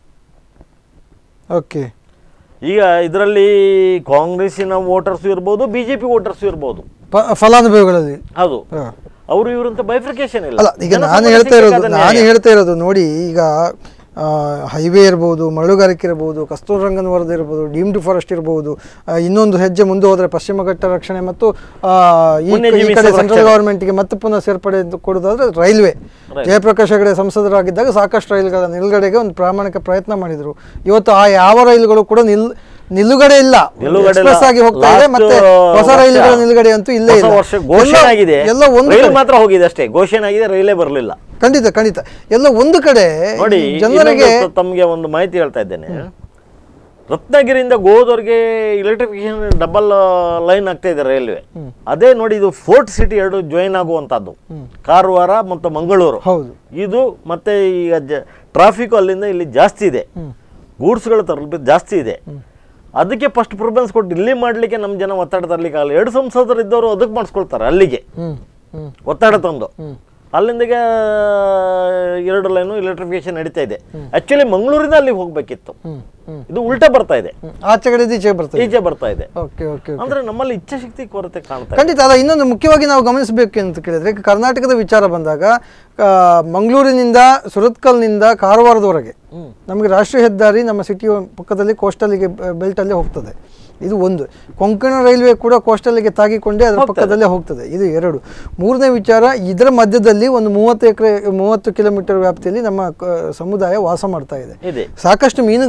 ಓಕೆ ಈಗ ಇದರಲ್ಲಿ ಕಾಂಗ್ರೆಸ್ಸಿನ ವೋಟರ್ಸ್ ಇರ್ಬೋದು ಬಿಜೆಪಿ ವೋಟರ್ಸ್ ಇರ್ಬೋದು ಪ- ಫಲಾನುಭವಿಗಳಲ್ಲಿ ಹೌದು ಹಾ. ಅವರು ಇವರಂತ ಬೈಫ್ರಿಕೇಶನ್ ಇಲ್ಲ ಅಲ್ಲ ಈಗ ನಾನು ಜನಸಾಮಾನ್ಯ ಹೇಳ್ತಾ ಇರೋದು ಸಿಗ್ಬೇಕಾದ ನಾನು ನ್ಯಾಯ. ಹೇಳ್ತಾ ಇರೋದು ನೋಡಿ ಈಗ ಹೈವೇ ಇರ್ಬೋದು ಮರಳುಗಾರಿಕೆ ಇರ್ಬೋದು ಕಸ್ತೂರ್ ರಂಗನ ವರದಿ ಇರ್ಬೋದು ಡೀಮ್ಡ್ ಫಾರೆಸ್ಟ್ ಇರ್ಬೋದು ಆ, ಇನ್ನೊಂದು ಹೆಜ್ಜೆ ಮುಂದೆ ಹೋದರೆ ಪಶ್ಚಿಮ ಘಟ್ಟ ರಕ್ಷಣೆ ಮತ್ತು ಆ, ಈ ವನ್ಯಜೀವಿ ಈ ಕಡೆ ಸೆಂಟ್ರಲ್ ಸಂರಕ್ಷಣೆ. ಗವರ್ಮೆಂಟ್ಗೆ ಮತ್ತೆ ಪುನಃ ಸೇರ್ಪಡೆ ಅಂತ ಕೊಡೋದಾದ್ರೆ ರೈಲ್ವೆ ಜಯಪ್ರಕಾಶ್ ಹೆಗಡೆ ಸಂಸದರಾಗಿದ್ದಾಗ ಸಾಕಷ್ಟು ರೈಲುಗಳ ನಿಲುಗಡೆಗೆ ಒಂದು ಪ್ರಾಮಾಣಿಕ ಪ್ರಯತ್ನ ಮಾಡಿದರು ಇವತ್ತು ಆ ಯಾವ ರೈಲುಗಳು ಕೂಡ ನಿಲ್ ನಿಲುಗಡೆ ಇಲ್ಲ ನಿಲುಗಡೆ ಇಲ್ಲ. ಎಕ್ಸ್ಪ್ರೆಸ್ ಆಗಿ ಹೋಗ್ತಾ ಇದೆ Last ಮತ್ತೆ ಹೊಸ ವರ್ಷ- ರೈಲುಗಳ ನಿಲುಗಡೆ ಅಂತೂ ಇಲ್ಲೇ ಹೊಸ ಇಲ್ಲ ವರ್ಷ ಘೋಷಣೆ ಎಲ್ಲ- ಆಗಿದೆ ಎಲ್ಲ ಒಂದು ರೈಲು ಕಡೆ- ಮಾತ್ರ ಹೋಗಿದೆ ಅಷ್ಟೇ ಘೋಷಣೆ ಆಗಿದೆ ರೈಲೇ ಬರಲಿಲ್ಲ ಖಂಡಿತ ಖಂಡಿತ ಎಲ್ಲ ಒಂದು ಕಡೆ ನೋಡಿ ಈ ಜನರಿಗೆ ಇನ್ನೊಂದು ತಮಗೆ ಒಂದು ಮಾಹಿತಿ ಹೇಳ್ತಾ ಇದ್ದೇನೆ ರತ್ನಗಿರಿಯಿಂದ ಗೋದವ್ರಿಗೆ ಇಲೆಕ್ಟ್ರಿಫಿಕೇಶನ್ ಡಬಲ್ ಲೈನ್ ಆಗ್ತಾ ಇದೆ ರೈಲ್ವೆ ಅದೇ ನೋಡಿ ಇದು ಫೋರ್ಟ್ ಸಿಟಿ ಎರಡು ಜಾಯಿನ್ ಆಗುವಂತದ್ದು ಕಾರವಾರ ಮತ್ತು ಮಂಗಳೂರು ಹೌದು ಇದು ಮತ್ತೆ ಈಗ ಟ್ರಾಫಿಕ್ ಅಲ್ಲಿಂದ ಇಲ್ಲಿ ಜಾಸ್ತಿ ಇದೆ ಗೂಡ್ಸ್ಗಳು ತರಲು ಜಾಸ್ತಿ ಇದೆ ಅದಕ್ಕೆ ಫಸ್ಟ್ ಪ್ರಿಫರೆನ್ಸ್ ಕೊಟ್ಟು ಇಲ್ಲಿ ಮಾಡ್ಲಿಕ್ಕೆ ನಮ್ಮ ಜನ ಒತ್ತಡ ತರ್ಲಿಕ್ಕೆ ಆಗಲ್ಲ ಎರಡು ಸಂಸದರು ಇದ್ದವರು ಅದಕ್ಕೆ ಮಾಡಿಸ್ಕೊಳ್ತಾರೆ ಅಲ್ಲಿಗೆ ಹ್ಮ್ ಹ್ಮ್ ಒತ್ತಡ ತಂದು ಅಲ್ಲಿಂದಿಗೆ ಎರಡು ಲೈನು ಇಲೆಕ್ಟ್ರಿಫಿಕೇಶನ್ ನಡೀತಾ ಇದೆ ಆಕ್ಚುಲಿ ಮಂಗಳೂರಿಂದ ಅಲ್ಲಿ ಹೋಗ್ಬೇಕಿತ್ತು ಹ್ಮ್ ಹ್ಮ್ ಇದು ಉಲ್ಟಾ ಬರ್ತಾ ಇದೆ ಹ್ಮ್. ಆಚೆ ಕಡೆ ಈಚೆ ಬರ್ತದೆ ಈಚೆ ಬರ್ತಾ ಇದೆ ಓಕೆ ಓಕೆ ಅಂದ್ರೆ ನಮ್ಮಲ್ಲಿ ಇಚ್ಛಾಶಕ್ತಿ ಕೊರತೆ ಕಾಣ್ತಾ ಇದೆ ಖಂಡಿತ ಅಲ್ಲ ಇನ್ನೊಂದು ಮುಖ್ಯವಾಗಿ ನಾವು ಗಮನಿಸಬೇಕು ಅಂತ ಕೇಳಿದ್ರೆ ಈಗ ಕರ್ನಾಟಕದ ವಿಚಾರ ಬಂದಾಗ ಆ, ಮಂಗಳೂರಿನಿಂದ ಸುರತ್ಕಲ್ನಿಂದ ಕಾರವಾರದವರೆಗೆ ನಮಗೆ ರಾಷ್ಟ್ರೀಯ ಹೆದ್ದಾರಿ ನಮ್ಮ ಸಿಟಿಯ ಪಕ್ಕದಲ್ಲಿ ಕೋಸ್ಟಲ್ಲಿಗೆ ಬೆಲ್ಟಲ್ಲೇ ಹೋಗ್ತದೆ ಇದು ಒಂದು ಕೊಂಕಣ ರೈಲ್ವೆ ಕೂಡ ಕೋಸ್ಟಲ್ಲಿಗೆ ತಾಗಿಕೊಂಡೇ ಅದರ ಪಕ್ಕದಲ್ಲೇ ಹೋಗ್ತದೆ ಇದು ಎರಡು ಮೂರನೇ ವಿಚಾರ ಇದರ ಮಧ್ಯದಲ್ಲಿ ಒಂದು ಮೂವತ್ತು ಎಕರೆ ಮೂವತ್ತು ಕಿಲೋಮೀಟರ್ ವ್ಯಾಪ್ತಿಯಲ್ಲಿ ನಮ್ಮ ಕ- ಸಮುದಾಯ ವಾಸ ಮಾಡ್ತಾ ಇದೆ ಇದೆ ಸಾಕಷ್ಟು ಮೀನುಗಾರ ಕುಟುಂಬ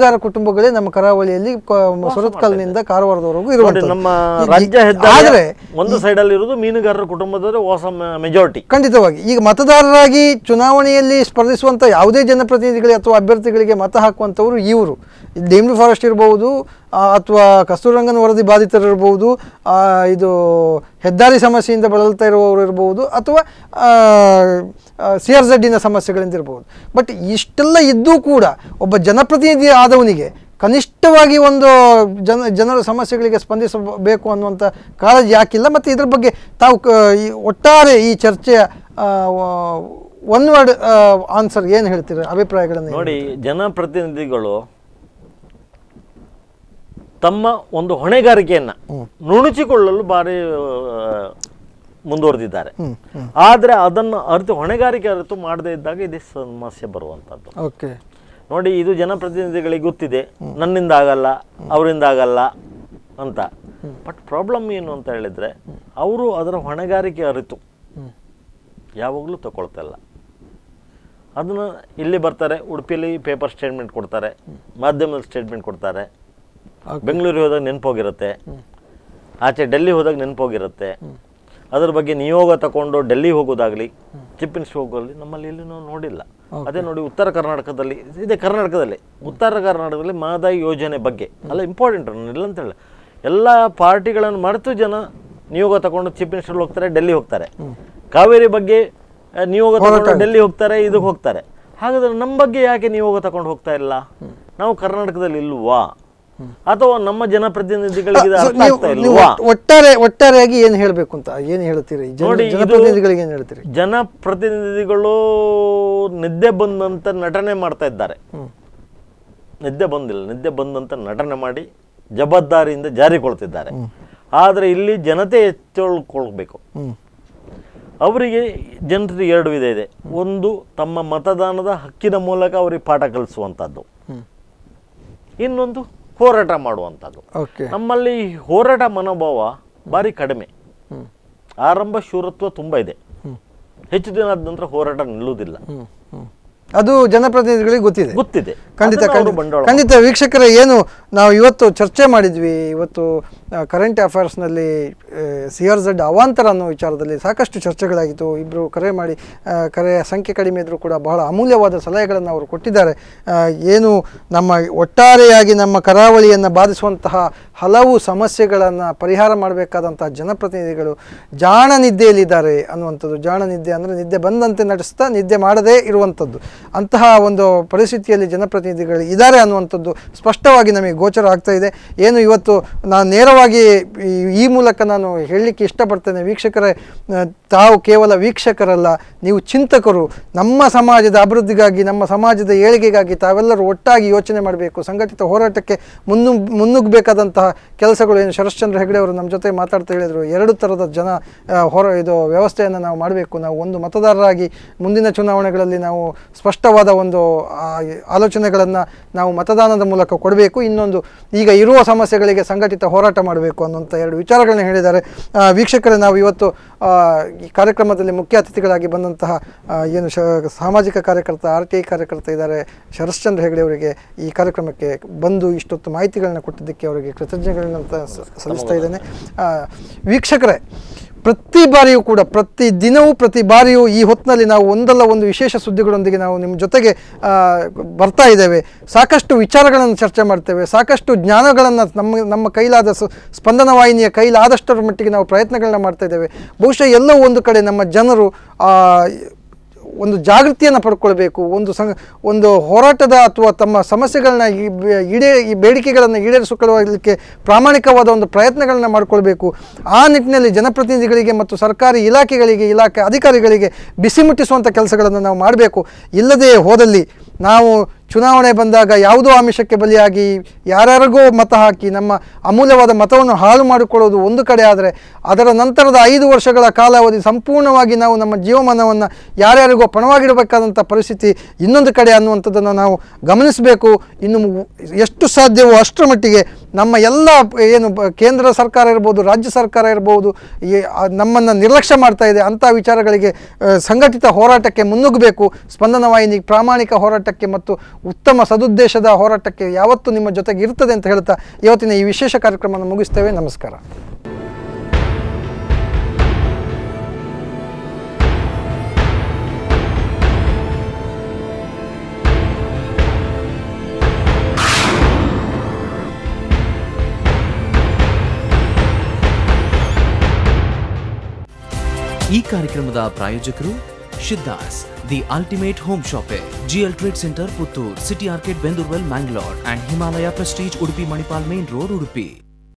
ಕುಟುಂಬಗಳೇ ನಮ್ಮ ಕರಾವಳಿಯಲ್ಲಿ ಕ- ಸುರತ್ಕಲ್ನಿಂದ ಕಾರವಾರದವರೆಗೂ ನೋಡಿ ಇರುವಂಥದ್ದು ನಮ್ಮ ಈ- ರಾಜ್ಯ ಹೆದ್ದಾರಿ ಆದರೆ ಒಂದು ಸೈಡಲ್ಲಿ ಇರೋದು ಮೀನುಗಾರರ ಕುಟುಂಬದವರೇ ಹೊಸ ಮೆಜಾರಿಟಿ ಖಂಡಿತವಾಗಿ ಈಗ ಮತದಾರರಾಗಿ ಚುನಾವಣೆಯಲ್ಲಿ ಸ್ಪರ್ಧಿಸುವಂಥ ಯಾವುದೇ ಜನಪ್ರತಿನಿಧಿಗಳಿಗೆ ಅಥವಾ ಅಭ್ಯರ್ಥಿಗಳಿಗೆ ಮತ ಹಾಕುವಂಥವ್ರು ಇವರು ಡೇಮ್ಲಿ ಫಾರೆಸ್ಟ್ ಇರ್ಬೋದು ಅಥವಾ ಕಸ್ತೂರಂಗನ ವರದಿ ಬಾಧಿತರು ಇರ್ಬೋದು ಆ, ಇದು ಹೆದ್ದಾರಿ ಸಮಸ್ಯೆಯಿಂದ ಬಳಲ್ತಾ ಇರುವವರು ಇರ್ಬೋದು ಅಥವಾ ಸಿ ಆರ್ ಝಡ್ಡಿನ ಸಮಸ್ಯೆಗಳಿಂದ ಇರ್ಬೋದು ಬಟ್ ಇಷ್ಟೆಲ್ಲ ಇದ್ದೂ ಕೂಡ ಒಬ್ಬ ಜನಪ್ರತಿನಿಧಿ ಆದವನಿಗೆ ಕನಿಷ್ಠವಾಗಿ ಒಂದು ಜನ ಜನರ ಸಮಸ್ಯೆಗಳಿಗೆ ಸ್ಪಂದಿಸಬೇಕು ಅನ್ನುವಂಥ ಕಾಳಜಿ ಯಾಕಿಲ್ಲ ಮತ್ತು ಇದ್ರ ಬಗ್ಗೆ ತಾವು ಕ ಈ ಒಟ್ಟಾರೆ ಈ ಚರ್ಚೆಯ ಒನ್ ವರ್ಡ್ ಆನ್ಸರ್ ಏನು ಹೇಳ್ತೀರಾ ಅಭಿಪ್ರಾಯಗಳನ್ನು ನೋಡಿ ಜನಪ್ರತಿನಿಧಿಗಳು ತಮ್ಮ ಒಂದು ಹೊಣೆಗಾರಿಕೆಯನ್ನ ನುಣುಚಿಕೊಳ್ಳಲು ಬಾರಿ ಆ, ಮುಂದುವರೆದಿದ್ದಾರೆ ಆದರೆ ಅದನ್ನು ಅರಿತು ಹೊಣೆಗಾರಿಕೆ ಅರಿತು ಮಾಡದೇ ಇದ್ದಾಗ ಇದೇ ಸಮಸ್ಯೆ ಬರುವಂಥದ್ದು ಓಕೆ ನೋಡಿ ಇದು ಜನಪ್ರತಿನಿಧಿಗಳಿಗೆ ಗೊತ್ತಿದೆ ನನ್ನಿಂದ ಆಗಲ್ಲ ಅವರಿಂದ ಆಗಲ್ಲ ಅಂತ ಬಟ್ ಪ್ರಾಬ್ಲಮ್ ಏನು ಅಂತ ಹೇಳಿದ್ರೆ ಅವರು ಅದರ ಹೊಣೆಗಾರಿಕೆ ಅರಿತು ಯಾವಾಗಲೂ ತಗೊಳ್ತಾ ಇಲ್ಲ ಅದನ್ನು ಇಲ್ಲಿ ಬರ್ತಾರೆ ಉಡುಪಿಯಲ್ಲಿ ಪೇಪರ್ ಸ್ಟೇಟ್ಮೆಂಟ್ ಕೊಡ್ತಾರೆ ಮಾಧ್ಯಮದಲ್ಲಿ ಸ್ಟೇಟ್ಮೆಂಟ್ ಕೊಡ್ತಾರೆ ಬೆಂಗಳೂರಿಗೆ ಹೋದಾಗ ನೆನಪೋಗಿರುತ್ತೆ ಆಚೆ ಡೆಲ್ಲಿ ಹೋದಾಗ ನೆನಪೋಗಿರುತ್ತೆ ಅದ್ರ ಬಗ್ಗೆ ನಿಯೋಗ ತಗೊಂಡು ಡೆಲ್ಲಿ ಹೋಗೋದಾಗ್ಲಿ ಚೀಫ್ ಮಿನಿಸ್ಟರ್ ಹೋಗೋಲ್ಲಿ ನಮ್ಮಲ್ಲಿ ಎಲ್ಲೂ ನಾವು ನೋಡಿಲ್ಲ ಅದೇ ನೋಡಿ ಉತ್ತರ ಕರ್ನಾಟಕದಲ್ಲಿ ಇದೆ ಕರ್ನಾಟಕದಲ್ಲಿ ಉತ್ತರ ಕರ್ನಾಟಕದಲ್ಲಿ ಮಹದಾಯಿ ಯೋಜನೆ ಬಗ್ಗೆ ಅಲ್ಲ ಇಂಪಾರ್ಟೆಂಟ್ ಇಲ್ಲ ಅಂತ ಹೇಳಿ ಎಲ್ಲ ಪಾರ್ಟಿಗಳನ್ನು ಮರೆತು ಜನ ನಿಯೋಗ ತಗೊಂಡು ಚೀಫ್ ಮಿನಿಸ್ಟರ್ ಹೋಗ್ತಾರೆ ಡೆಲ್ಲಿ ಹೋಗ್ತಾರೆ ಕಾವೇರಿ ಬಗ್ಗೆ ಆ, ನಿಯೋಗ ತಗೊಂಡು ಡೆಲ್ಲಿ ಹೋಗ್ತಾರೆ ಇದಕ್ಕೆ ಹೋಗ್ತಾರೆ ಹಾಗಾದ್ರೆ ನಮ್ಮ ಬಗ್ಗೆ ಯಾಕೆ ನಿಯೋಗ ತಗೊಂಡು ಹೋಗ್ತಾ ಇಲ್ಲ ನಾವು ಕರ್ನಾಟಕದಲ್ಲಿ ಇಲ್ವಾ ಅಥವಾ ನಮ್ಮ ಜನಪ್ರತಿನಿಧಿಗಳಿಗೆ ಇದು ಅರ್ಥ ನೀವು ಆಗ್ತಾ ನೀವು ಇಲ್ವಾ ಒಟ್- ಒಟ್ಟಾರೆ ಒಟ್ಟಾರೆಯಾಗಿ ಏನು ಹೇಳಬೇಕು ಅಂತ ಏನು ಹೇಳ್ತೀರಿ ಜನ- ನೋಡಿ, ಇದು- ಜನಪ್ರತಿನಿಧಿಗಳಿಗೆ ಏನು ಹೇಳ್ತೀರಿ ಜನಪ್ರತಿನಿಧಿಗಳು ನಿದ್ದೆ ಬಂದಂತ ನಟನೆ ಮಾಡ್ತಾ ಇದ್ದಾರೆ ನಿದ್ದೆ ಬಂದಿಲ್ಲ ನಿದ್ದೆ ಬಂದಂತ ನಟನೆ ಮಾಡಿ ಜವಾಬ್ದಾರಿಯಿಂದ ಜಾರಿಕೊಳ್ತಿದ್ದಾರೆ ಆದರೆ ಇಲ್ಲಿ ಜನತೆ ಎಚ್ಚೊಳ್ಕೊಳ್ಬೇಕು ಹ್ಮ್. ಅವರಿಗೆ ಜನರಿಗೆ ಎರಡು ವಿಧ ಇದೆ ಒಂದು ತಮ್ಮ ಮತದಾನದ ಹಕ್ಕಿನ ಮೂಲಕ ಅವರಿಗೆ ಪಾಠ ಕಲಿಸುವಂಥದ್ದು ಇನ್ನೊಂದು ಹೋರಾಟ ಮಾಡುವಂಥದ್ದು ಓಕೆ ನಮ್ಮಲ್ಲಿ ಹೋರಾಟ ಮನೋಭಾವ ಭಾರಿ ಕಡಿಮೆ ಆರಂಭ ಶೂರತ್ವ ತುಂಬ ಇದೆ ಹೆಚ್ಚು ದಿನ ಆದ ನಂತರ ಹೋರಾಟ ನಿಲ್ಲುವುದಿಲ್ಲ ಹ್ಮ್, ಹ್ಮ್. ಅದು ಜನಪ್ರತಿನಿಧಿಗಳಿಗೆ ಗೊತ್ತಿದೆ ಗೊತ್ತಿದೆ ಖಂಡಿತ ಅದನ್ನ ಅವರು ಖಂಡಿತ ಬಂಡವಾಳ ಖಂಡಿತ ವೀಕ್ಷಕರೇ ಏನು ನಾವು ಇವತ್ತು ಚರ್ಚೆ ಮಾಡಿದ್ವಿ ಇವತ್ತು ಕರೆಂಟ್ ಅಫೇರ್ಸ್ನಲ್ಲಿ ಸಿ ಆರ್ ಝಡ್ ಅವಾಂತರ ಅನ್ನೋ ವಿಚಾರದಲ್ಲಿ ಸಾಕಷ್ಟು ಚರ್ಚೆಗಳಾಗಿತ್ತು ಇಬ್ಬರು ಕರೆ ಮಾಡಿ ಆ, ಕರೆಯ ಸಂಖ್ಯೆ ಕಡಿಮೆ ಇದ್ದರೂ ಕೂಡ ಬಹಳ ಅಮೂಲ್ಯವಾದ ಸಲಹೆಗಳನ್ನು ಅವರು ಕೊಟ್ಟಿದ್ದಾರೆ ಆ, ಏನು ನಮ್ಮ ಒಟ್ಟಾರೆಯಾಗಿ ನಮ್ಮ ಕರಾವಳಿಯನ್ನು ಬಾಧಿಸುವಂತಹ ಹಲವು ಸಮಸ್ಯೆಗಳನ್ನು ಪರಿಹಾರ ಮಾಡಬೇಕಾದಂತಹ ಜನಪ್ರತಿನಿಧಿಗಳು ಜಾಣ ನಿದ್ದೆಯಲ್ಲಿದ್ದಾರೆ ಅನ್ನುವಂಥದ್ದು ಜಾಣ ನಿದ್ದೆ ಅಂದರೆ ನಿದ್ದೆ ಬಂದಂತೆ ನಡೆಸ್ತಾ ನಿದ್ದೆ ಮಾಡದೇ ಇರುವಂಥದ್ದು ಅಂತಹ ಒಂದು ಪರಿಸ್ಥಿತಿಯಲ್ಲಿ ಜನಪ್ರತಿನಿಧಿಗಳು ಇದ್ದಾರೆ ಅನ್ನುವಂಥದ್ದು ಸ್ಪಷ್ಟವಾಗಿ ನಮಗೆ ಗೋಚರ ಆಗ್ತಾ ಇದೆ ಏನು ಇವತ್ತು ನಾನು ನೇರವಾಗಿ ಈ- ಈ ಮೂಲಕ ನಾನು ಹೇಳಲಿಕ್ಕೆ ಇಷ್ಟಪಡ್ತೇನೆ ವೀಕ್ಷಕರೇ ಆ, ತಾವು ಕೇವಲ ವೀಕ್ಷಕರಲ್ಲ ನೀವು ಚಿಂತಕರು ನಮ್ಮ ಸಮಾಜದ ಅಭಿವೃದ್ಧಿಗಾಗಿ ನಮ್ಮ ಸಮಾಜದ ಏಳಿಗೆಗಾಗಿ ತಾವೆಲ್ಲರೂ ಒಟ್ಟಾಗಿ ಯೋಚನೆ ಮಾಡಬೇಕು ಸಂಘಟಿತ ಹೋರಾಟಕ್ಕೆ ಮುನ್ನು ಮುನ್ನುಗ್ಗಬೇಕಾದಂತಹ ಕೆಲಸಗಳು ಏನು ಶರಶ್ಚಂದ್ರ ಹೆಗಡೆ ಅವರು ನಮ್ಮ ಜೊತೆ ಮಾತಾಡ್ತಾ ಹೇಳಿದರು ಎರಡು ಥರದ ಜನ ಆ, ಹೊರ ಇದು ವ್ಯವಸ್ಥೆಯನ್ನು ನಾವು ಮಾಡಬೇಕು ನಾವು ಒಂದು ಮತದಾರರಾಗಿ ಮುಂದಿನ ಚುನಾವಣೆಗಳಲ್ಲಿ ನಾವು ಸ್ಪಷ್ಟವಾದ ಒಂದು ಆ, ಆಲೋಚನೆಗಳನ್ನು ನಾವು ಮತದಾನದ ಮೂಲಕ ಕೊಡಬೇಕು ಇನ್ನೊಂದು ಈಗ ಇರುವ ಸಮಸ್ಯೆಗಳಿಗೆ ಸಂಘಟಿತ ಹೋರಾಟ ಮಾಡಬೇಕು ಅನ್ನುವಂಥ ಎರಡು ವಿಚಾರಗಳನ್ನ ಹೇಳಿದ್ದಾರೆ ಆ, ವೀಕ್ಷಕರೇ ನಾವು ಇವತ್ತು ಆ, ಈ ಕಾರ್ಯಕ್ರಮದಲ್ಲಿ ಮುಖ್ಯ ಅತಿಥಿಗಳಾಗಿ ಬಂದಂತಹ ಆ, ಏನು ಶ ಸಾಮಾಜಿಕ ಕಾರ್ಯಕರ್ತ ಆರ್ ಟಿ ಐ ಕಾರ್ಯಕರ್ತ ಇದ್ದಾರೆ ಶರಶ್ಚಂದ್ರ ಹೆಗಡೆ ಅವರಿಗೆ ಈ ಕಾರ್ಯಕ್ರಮಕ್ಕೆ ಬಂದು ಇಷ್ಟೊತ್ತು ಮಾಹಿತಿಗಳನ್ನ ಕೊಟ್ಟಿದ್ದಕ್ಕೆ ಅವರಿಗೆ ಕೃತಜ್ಞತೆಗಳನ್ನ ಸ- ಸಲ್ಲಿಸ್ತಾ ಇದ್ದೇನೆ ಆ, ವೀಕ್ಷಕರೇ ಪ್ರತಿ ಬಾರಿಯೂ ಕೂಡ ಪ್ರತಿ ದಿನವೂ ಪ್ರತಿ ಬಾರಿಯೂ ಈ ಹೊತ್ತಿನಲ್ಲಿ ನಾವು ಒಂದಲ್ಲ ಒಂದು ವಿಶೇಷ ಸುದ್ದಿಗಳೊಂದಿಗೆ ನಾವು ನಿಮ್ಮ ಜೊತೆಗೆ ಆ, ಬರ್ತಾ ಇದ್ದೇವೆ ಸಾಕಷ್ಟು ವಿಚಾರಗಳನ್ನು ಚರ್ಚೆ ಮಾಡ್ತೇವೆ ಸಾಕಷ್ಟು ಜ್ಞಾನಗಳನ್ನು ನಮ್ಮ ನಮ್ಮ ಕೈಲಾದ ಸ- ಸ್ಪಂದನ ವಾಹಿನಿಯ ಕೈಲಾದಷ್ಟರ ಮಟ್ಟಿಗೆ ನಾವು ಪ್ರಯತ್ನಗಳನ್ನ ಮಾಡ್ತಾ ಇದ್ದೇವೆ ಬಹುಶಃ ಎಲ್ಲೋ ಒಂದು ಕಡೆ ನಮ್ಮ ಜನರು ಆ, ಒಂದು ಜಾಗೃತಿಯನ್ನು ಪಡ್ಕೊಳ್ಬೇಕು ಒಂದು ಸಂ ಒಂದು ಹೋರಾಟದ ಅಥವಾ ತಮ್ಮ ಸಮಸ್ಯೆಗಳನ್ನ ಈ ಬೆ- ಈಡೇ ಈ ಬೇಡಿಕೆಗಳನ್ನು ಈಡೇರಿಸಿಕೊಳ್ಳಲಿಕ್ಕೆ ಪ್ರಾಮಾಣಿಕವಾದ ಒಂದು ಪ್ರಯತ್ನಗಳನ್ನ ಮಾಡಿಕೊಳ್ಬೇಕು ಆ ನಿಟ್ಟಿನಲ್ಲಿ ಜನಪ್ರತಿನಿಧಿಗಳಿಗೆ ಮತ್ತು ಸರ್ಕಾರಿ ಇಲಾಖೆಗಳಿಗೆ ಇಲಾಖೆ ಅಧಿಕಾರಿಗಳಿಗೆ ಬಿಸಿ ಮುಟ್ಟಿಸುವಂಥ ಕೆಲಸಗಳನ್ನು ನಾವು ಮಾಡಬೇಕು ಇಲ್ಲದೇ ಹೋದಲ್ಲಿ ನಾವು ಚುನಾವಣೆ ಬಂದಾಗ ಯಾವುದೋ ಆಮಿಷಕ್ಕೆ ಬಲಿಯಾಗಿ ಯಾರ್ಯಾರಿಗೋ ಮತ ಹಾಕಿ ನಮ್ಮ ಅಮೂಲ್ಯವಾದ ಮತವನ್ನು ಹಾಳು ಮಾಡಿಕೊಳ್ಳೋದು ಒಂದು ಕಡೆ ಆದರೆ ಅದರ ನಂತರದ ಐದು ವರ್ಷಗಳ ಕಾಲಾವಧಿ ಸಂಪೂರ್ಣವಾಗಿ ನಾವು ನಮ್ಮ ಜೀವಮಾನವನ್ನು ಯಾರ್ಯಾರಿಗೋ ಪಣವಾಗಿಡಬೇಕಾದಂಥ ಪರಿಸ್ಥಿತಿ ಇನ್ನೊಂದು ಕಡೆ ಅನ್ನುವಂಥದ್ದನ್ನು ನಾವು ಗಮನಿಸಬೇಕು ಇನ್ನು ಮು- ಎಷ್ಟು ಸಾಧ್ಯವೋ ಅಷ್ಟರ ಮಟ್ಟಿಗೆ ನಮ್ಮ ಎಲ್ಲ ಏನು ಬ- ಕೇಂದ್ರ ಸರ್ಕಾರ ಇರ್ಬೋದು ರಾಜ್ಯ ಸರ್ಕಾರ ಇರ್ಬೋದು ಈ ನಮ್ಮನ್ನು ನಿರ್ಲಕ್ಷ್ಯ ಮಾಡ್ತಾ ಇದೆ ಅಂಥ ವಿಚಾರಗಳಿಗೆ ಆ, ಸಂಘಟಿತ ಹೋರಾಟಕ್ಕೆ ಮುನ್ನುಗ್ಗಬೇಕು ಸ್ಪಂದನ ವಾಹಿನಿ ಪ್ರಾಮಾಣಿಕ ಹೋರಾಟಕ್ಕೆ ಮತ್ತು ಉತ್ತಮ ಸದುದ್ದೇಶದ ಹೋರಾಟಕ್ಕೆ ಯಾವತ್ತೂ ನಿಮ್ಮ ಜೊತೆಗೆ ಇರ್ತದೆ ಅಂತ ಹೇಳ್ತಾ ಇವತ್ತಿನ ಈ ವಿಶೇಷ ಕಾರ್ಯಕ್ರಮವನ್ನು ಮುಗಿಸ್ತೇವೆ ನಮಸ್ಕಾರ ಈ ಕಾರ್ಯಕ್ರಮದ ಪ್ರಾಯೋಜಕರು Siddas the ultimate home shoppe GL trade centre Puttur city arcade Bendoorwell Mangalore and Himalaya prestige Udupi Manipal main road Udupi